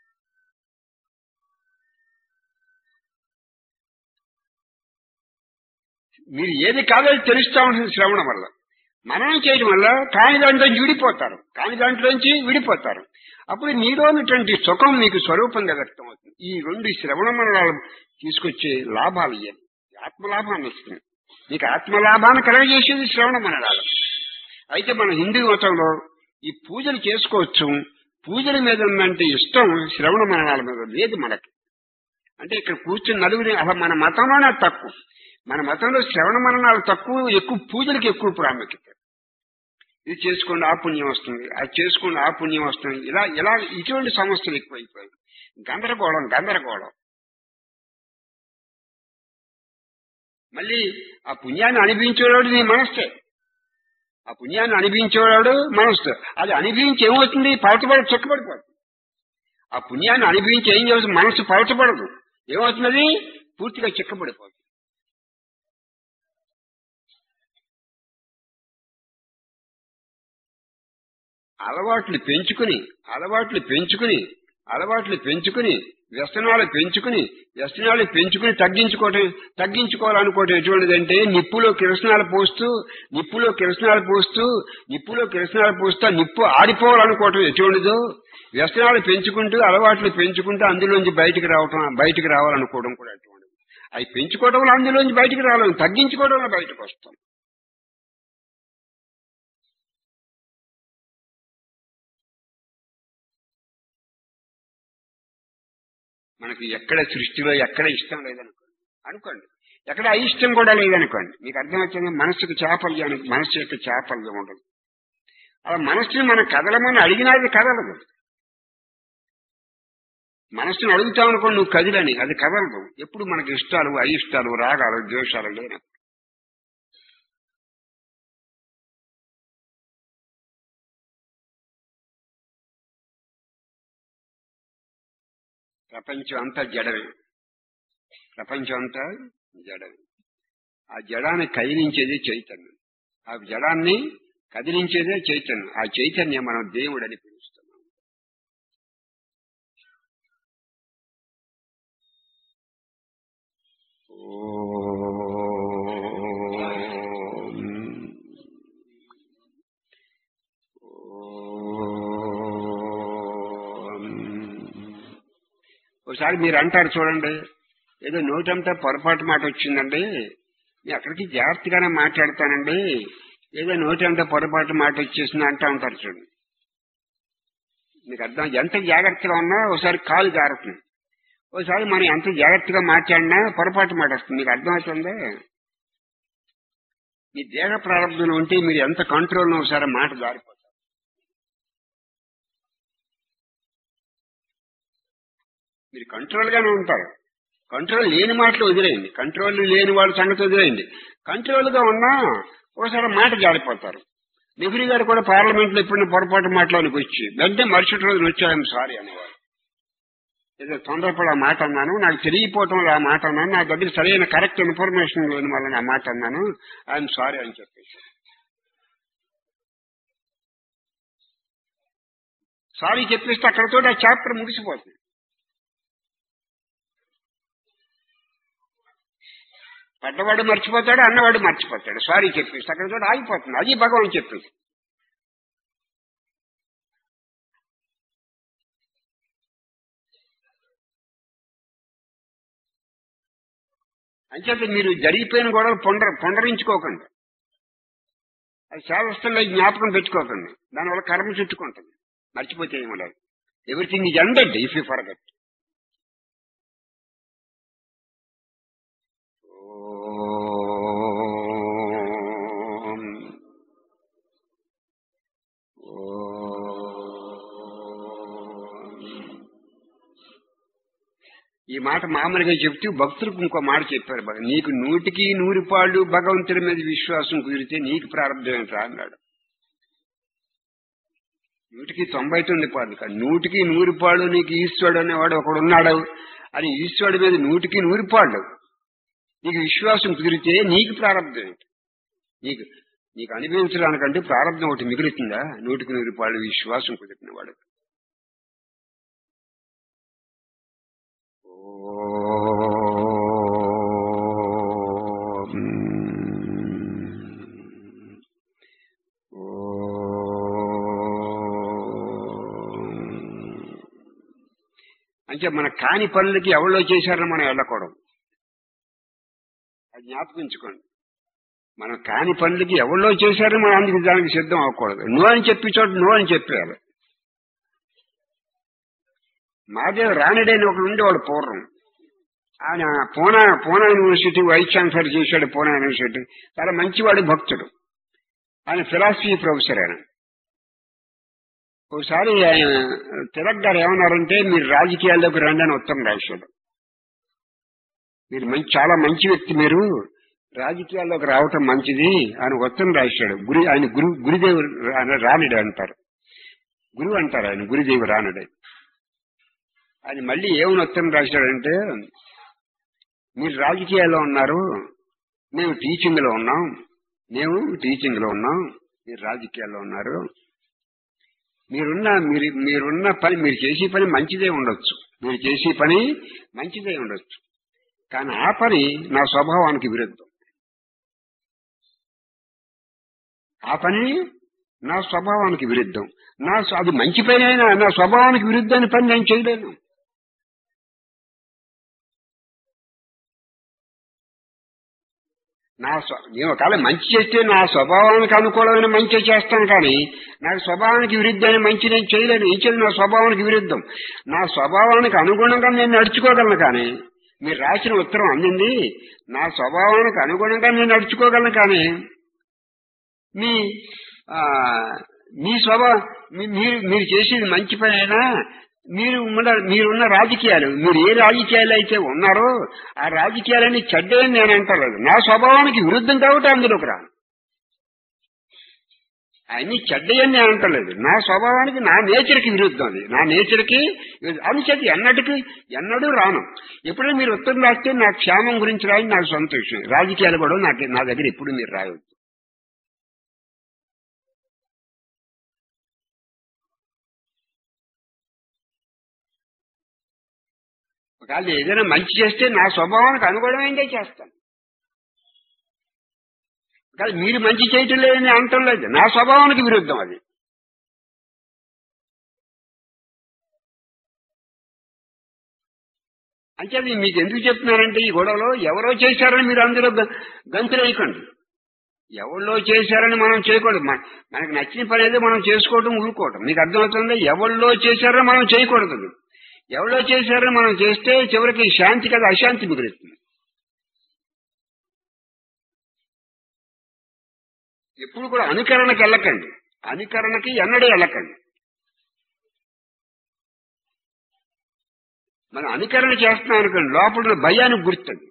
మీరు ఏది కాదో అది తెలుస్తా ఉంటుంది శ్రవణం వల్ల మననం చేయడం వల్ల కాని దాంట్లోంచి విడిపోతారు కాని దాంట్లోంచి విడిపోతారు అప్పుడు మీలో ఉన్నటువంటి సుఖం మీకు స్వరూపంగా వ్యక్తం అవుతుంది ఈ రెండు శ్రవణ మననాలు తీసుకొచ్చే లాభాలు ఇవి ఆత్మలాభాన్ని ఇస్తుంది మీకు ఆత్మలాభాన్ని కలగజేసేది శ్రవణ మననాలు అయితే మన హిందూ మతంలో ఈ పూజలు చేసుకోవచ్చు పూజల మీద ఉన్నంటే ఇష్టం శ్రవణ మననాల మీద లేదు మనకి అంటే ఇక్కడ కూర్చుని నలుగురి అసలు మన మతంలోనే అది తక్కువ మన మతంలో శ్రవణ మననాలు తక్కువ ఎక్కువ పూజలకు ఎక్కువ ప్రాముఖ్యత ఇది చేసుకోండి ఆ పుణ్యం వస్తుంది అది చేసుకోండి ఆ పుణ్యం వస్తుంది ఇలా ఇలా ఇటువంటి సమస్యలు ఎక్కువైపోయాయి గందరగోళం గందరగోళం మళ్ళీ ఆ పుణ్యాన్ని అనిపించేవాడు నీ మనస్తే ఆ పుణ్యాన్ని అనిపించేవాడు మనస్సు అది అనిపించి ఏమవుతుంది పలచబడి చుక్కబడిపోతుంది ఆ పుణ్యాన్ని అనిపించి ఏం చేస్తుంది మనస్సు పలచబడదు ఏమవుతున్నది పూర్తిగా చిక్కబడిపోతుంది అలవాట్లు పెంచుకుని అలవాట్లు పెంచుకుని అలవాట్లు పెంచుకుని వ్యసనాలు పెంచుకుని వ్యసనాలు పెంచుకుని తగ్గించుకోవటం తగ్గించుకోవాలనుకోవటం ఎటువంటిదంటే నిప్పులో కిరసనాలు పోస్తూ నిప్పులో కిరసనాలు పోస్తూ నిప్పులో కిరసనాలు పోస్తూ ఆ నిప్పు ఆరిపోవాలనుకోవటం ఎటువంటిదో వ్యసనాలు పెంచుకుంటూ అలవాట్లు పెంచుకుంటూ అందులోంచి బయటికి రావటం బయటికి రావాలనుకోవడం కూడా అటువంటిది అవి పెంచుకోవడం వల్ల అందులోంచి బయటికి రావాలి తగ్గించుకోవడం వల్ల బయటకు వస్తాం మనకి ఎక్కడ సృష్టిలో ఎక్కడ ఇష్టం లేదనుకోండి అనుకోండి ఎక్కడ అయిష్టం కూడా లేదనుకోండి మీకు అర్థమవుతుంది మనస్సుకు చాపల్యానికి మనస్సు యొక్క చాపల్యం ఉండదు అలా మనస్సుని మనం కదలమని అడిగినది కదలదు మనస్సును అడుగుతావు అనుకోండి నువ్వు కదిలని అది కదలదు ఎప్పుడు మనకి ఇష్టాలు అయిష్టాలు రాగాలు ద్వేషాలు లేని ప్రపంచం అంతా జడమే ప్రపంచం అంతా జడమే ఆ జడాన్ని కదిలించేది చైతన్యం ఆ జడాన్ని కదిలించేదే చైతన్యం ఆ చైతన్యం మనం దేవుడని పిలుస్తున్నాం ఒకసారి మీరు అంటారు చూడండి ఏదో నోటంతా పొరపాటు మాట వచ్చిందండి నేను అక్కడికి జాగ్రత్తగానే మాట్లాడతానండి ఏదో నోటంతా పొరపాటు మాట వచ్చేసింది అంటూ ఉంటారు చూడండి మీకు అర్థం ఎంత జాగ్రత్తగా ఉన్నా ఒకసారి కాలు జారుతుంది ఒకసారి మనం ఎంత జాగ్రత్తగా మాట్లాడినా పొరపాటు మాట వస్తుంది మీకు అర్థమవుతుందే మీ దేహ ప్రారంభంలో ఉంటే మీరు ఎంత కంట్రోల్లో ఒకసారి మాట జారిపోతారు మీరు కంట్రోల్ గానే ఉంటారు కంట్రోల్ లేని మాటలు వదిలేయండి కంట్రోల్ లేని వాళ్ళ సంగతి వదిలేయండి కంట్రోల్ గా ఉన్నా ఒకసారి మాట జారిపోతారు నెహ్రూ గారు కూడా పార్లమెంట్ లో ఎప్పుడైనా పొరపాటు మాటలోనికి వచ్చి వెంటనే మరుసటి రోజున వచ్చాను సారీ అనేవారు ఏదో తొందరపడి ఆ మాట అన్నాను నాకు తెలియపోవటం వల్ల ఆ మాట అన్నాను నా దగ్గర సరైన కరెక్ట్ ఇన్ఫర్మేషన్ లేని వల్ల ఆ మాట అన్నాను ఐఎమ్ సారీ అని చెప్పేసి సారీ చెప్పేస్తే అక్కడతో ఆ చాప్టర్ ముగిసిపోతుంది పడ్డవాడు మర్చిపోతాడు అన్నవాడు మర్చిపోతాడు సారీ చెప్పేసి అక్కడ చోట ఆగిపోతుంది అది భగవాన్ చెప్పేసి అంచేత మీరు జరిగిపోయిన గొడవలు పొండ పొండరించుకోకండి అది శాస్త్రంలో జ్ఞాపకం పెట్టుకోకండి దానివల్ల కర్మ చుట్టుకుంటుంది మర్చిపోతే ఏమో లేదు everything is ended if you forget ఈ మాట మామూలుగా చెప్తూ భక్తులకు ఇంకో మాట చెప్పారు భగ- నీకు నూటికి నూరు పాళ్ళు భగవంతుడి మీద విశ్వాసం కుదిరితే నీకు ప్రారంభం ఏంట్రా అన్నాడు నూటికి తొంభై తొమ్మిది పాళ్ళు కాదు నూటికి నూరు పాళ్ళు నీకు ఈశ్వరుడు అనేవాడు ఒకడు ఉన్నాడు అని ఈశ్వరుడి మీద నూటికి నూరు పాళ్ళు నీకు విశ్వాసం కుదిరితే నీకు ప్రారంభం ఏంటి నీకు నీకు అనుభవించడానికంటే ప్రారంభం ఒకటి మిగులుతుందా నూటికి నూరు పాళ్ళు విశ్వాసం కుదిరిన వాడు ఓం అంటే మన కాని పనులకి ఎవరో చేశారని మనం వెళ్ళకూడదు అది జ్ఞాపకించుకోండి మనం కాని పనులకి ఎవరో చేశారని మనం అందుకు దానికి సిద్ధం అవ్వకూడదు నువ్వు అని చెప్పి చోట నువ్వు అని చెప్పేయాలి మాదేవ్ రానడని ఒకడు ఉండేవాడు పూర్వం ఆయన Poona Poona university vice chancellor చేశాడు పూనా యూనివర్సిటీ చాలా మంచివాడు భక్తుడు ఆయన ఫిలాసఫీ ప్రొఫెసర్ ఆయన ఒకసారి ఆయన తిలక్ గారు ఏమన్నారంటే మీరు రాజకీయాల్లోకి రండి అని ఉత్తరం రాశాడు మీరు మంచి చాలా మంచి వ్యక్తి మీరు రాజకీయాల్లోకి రావటం మంచిది అని ఉత్తరం రాశాడు గురి ఆయన గురు గురుదేవు రా- రానుడు అంటారు గురువు అంటారు ఆయన గురుదేవు రానుడే ఆయన మళ్ళీ ఏమని ఉత్తరం రాశాడంటే మీరు రాజకీయాల్లో ఉన్నారు మేము టీచింగ్ లో ఉన్నాం మేము టీచింగ్ లో ఉన్నాం మీరు రాజకీయాల్లో ఉన్నారు మీరున్న మీరు మీరున్న పని మీరు చేసే పని మంచిదే ఉండొచ్చు మీరు చేసే పని మంచిదే ఉండొచ్చు కానీ ఆ పని నా స్వభావానికి విరుద్ధం ఆ పని నా స్వభావానికి విరుద్ధం నా స్వ- అది మంచి పని అయినా నా స్వభావానికి విరుద్ధమైన పని నేను చేయలేను నా స్వ- నేను ఒకవేళ మంచి చేస్తే నా స్వభావానికి అనుకూలమైన మంచి చేస్తాను కానీ నాకు స్వభావానికి విరుద్ధమైన మంచి నేను చేయలేను ఈ నా స్వభావానికి విరుద్ధం నా స్వభావానికి అనుగుణంగా నేను నడుచుకోగలను కానీ మీరు రాసిన ఉత్తరం అందింది నా స్వభావానికి అనుగుణంగా నేను నడుచుకోగలను కానీ మీ ఆ, మీ స్వభావం మీ- మీరు మీరు చేసేది మంచి పని అయినా మీరు ఉన్న మీరున్న రాజకీయాలు మీరు ఏ రాజకీయాలు అయితే ఉన్నారో ఆ రాజకీయాలని చెడ్డని నేను అంటలేదు నా స్వభావానికి విరుద్ధం కాబట్టి అందులోకి రాను అన్ని చెడ్డయని నేను అంటలేదు నా స్వభావానికి నా నేచర్కి విరుద్ధం అది నా నేచర్కి అనుచేతి ఎన్నటికి ఎన్నడూ రాను ఎప్పుడైనా మీరు ఉత్తరం రాస్తే నా క్షేమం గురించి రాయి నాకు సంతోషం రాజకీయాలు కూడా నాకు నా దగ్గర ఎప్పుడు మీరు రాయొద్దు ఒకవేళ ఏదైనా మంచి చేస్తే నా స్వభావానికి అనుగుణమైందే చేస్తాను ఒకవేళ మీరు మంచి చేయటం లేదని అనటం లేదు నా స్వభావానికి విరుద్ధం అది అంటే అది మీకు ఎందుకు చెప్తున్నారంటే ఈ గొడవలో ఎవరో చేశారని మీరు అందులో గ- గంతులేయకండి ఎవరిలో చేశారని మనం చేయకూడదు మన- మనకు నచ్చిన పని అయితే మనం చేసుకోవడం ఊరుకోవటం మీకు అర్థమవుతుందా ఎవరిలో చేశారో మనం చేయకూడదు ఎవరో చేశారని మనం చేస్తే చివరికి శాంతి కదా అశాంతి మిగులుతుంది ఎప్పుడు కూడా అనుకరణకి వెళ్ళకండి అనుకరణకి ఎన్నడూ వెళ్ళకండి మనం అనుకరణ చేస్తున్నాం అనుకోండి లోపల ఉన్న భయానికి గుర్తుంది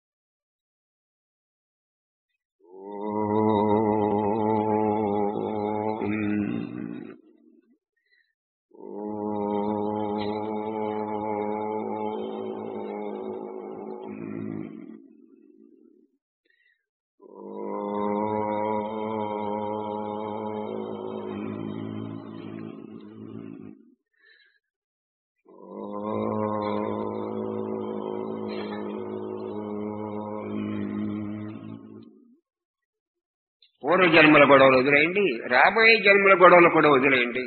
పూర్వ జన్మల గొడవలు వదిలేయండి రాబోయే జన్మల గొడవలు కూడా వదిలేయండి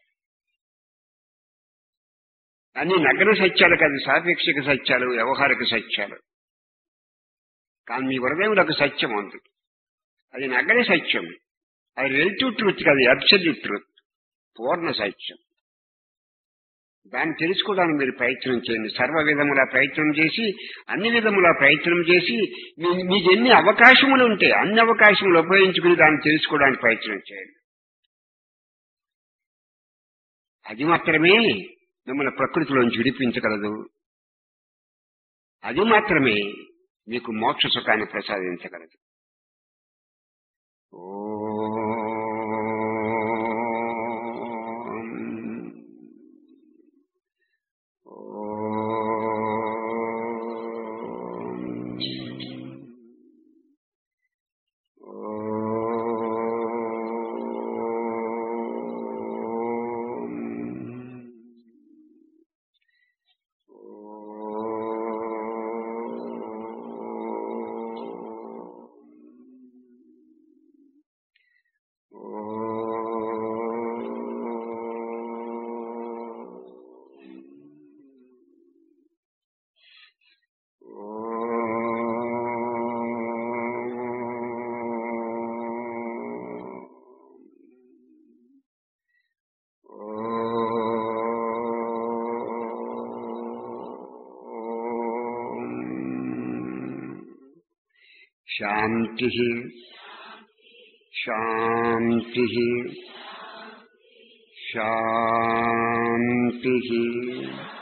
అన్ని నగ్న సత్యాలు కాదు సాపేక్షిక సత్యాలు వ్యవహారిక సత్యాలు కానీ మీ హృదయంలో ఒక సత్యం ఉంది అది నగ్న సత్యం అది రిలేటివ్ ట్రూత్ కాదు అబ్సల్యూట్ ట్రూత్ పూర్ణ సత్యం దాన్ని తెలుసుకోవడానికి మీరు ప్రయత్నం చేయండి సర్వ విధముల ప్రయత్నం చేసి అన్ని విధముల ప్రయత్నం చేసి మీ- మీకు ఎన్ని అవకాశములు ఉంటే అన్ని అవకాశములు ఉపయోగించుకుని దాన్ని తెలుసుకోవడానికి ప్రయత్నం చేయండి అది మాత్రమే మిమ్మల్ని ప్రకృతిలోంచి విడిపించగలదు అది మాత్రమే మీకు మోక్ష సుఖాన్ని ప్రసాదించగలదు శాంతి శాంతి శాంతి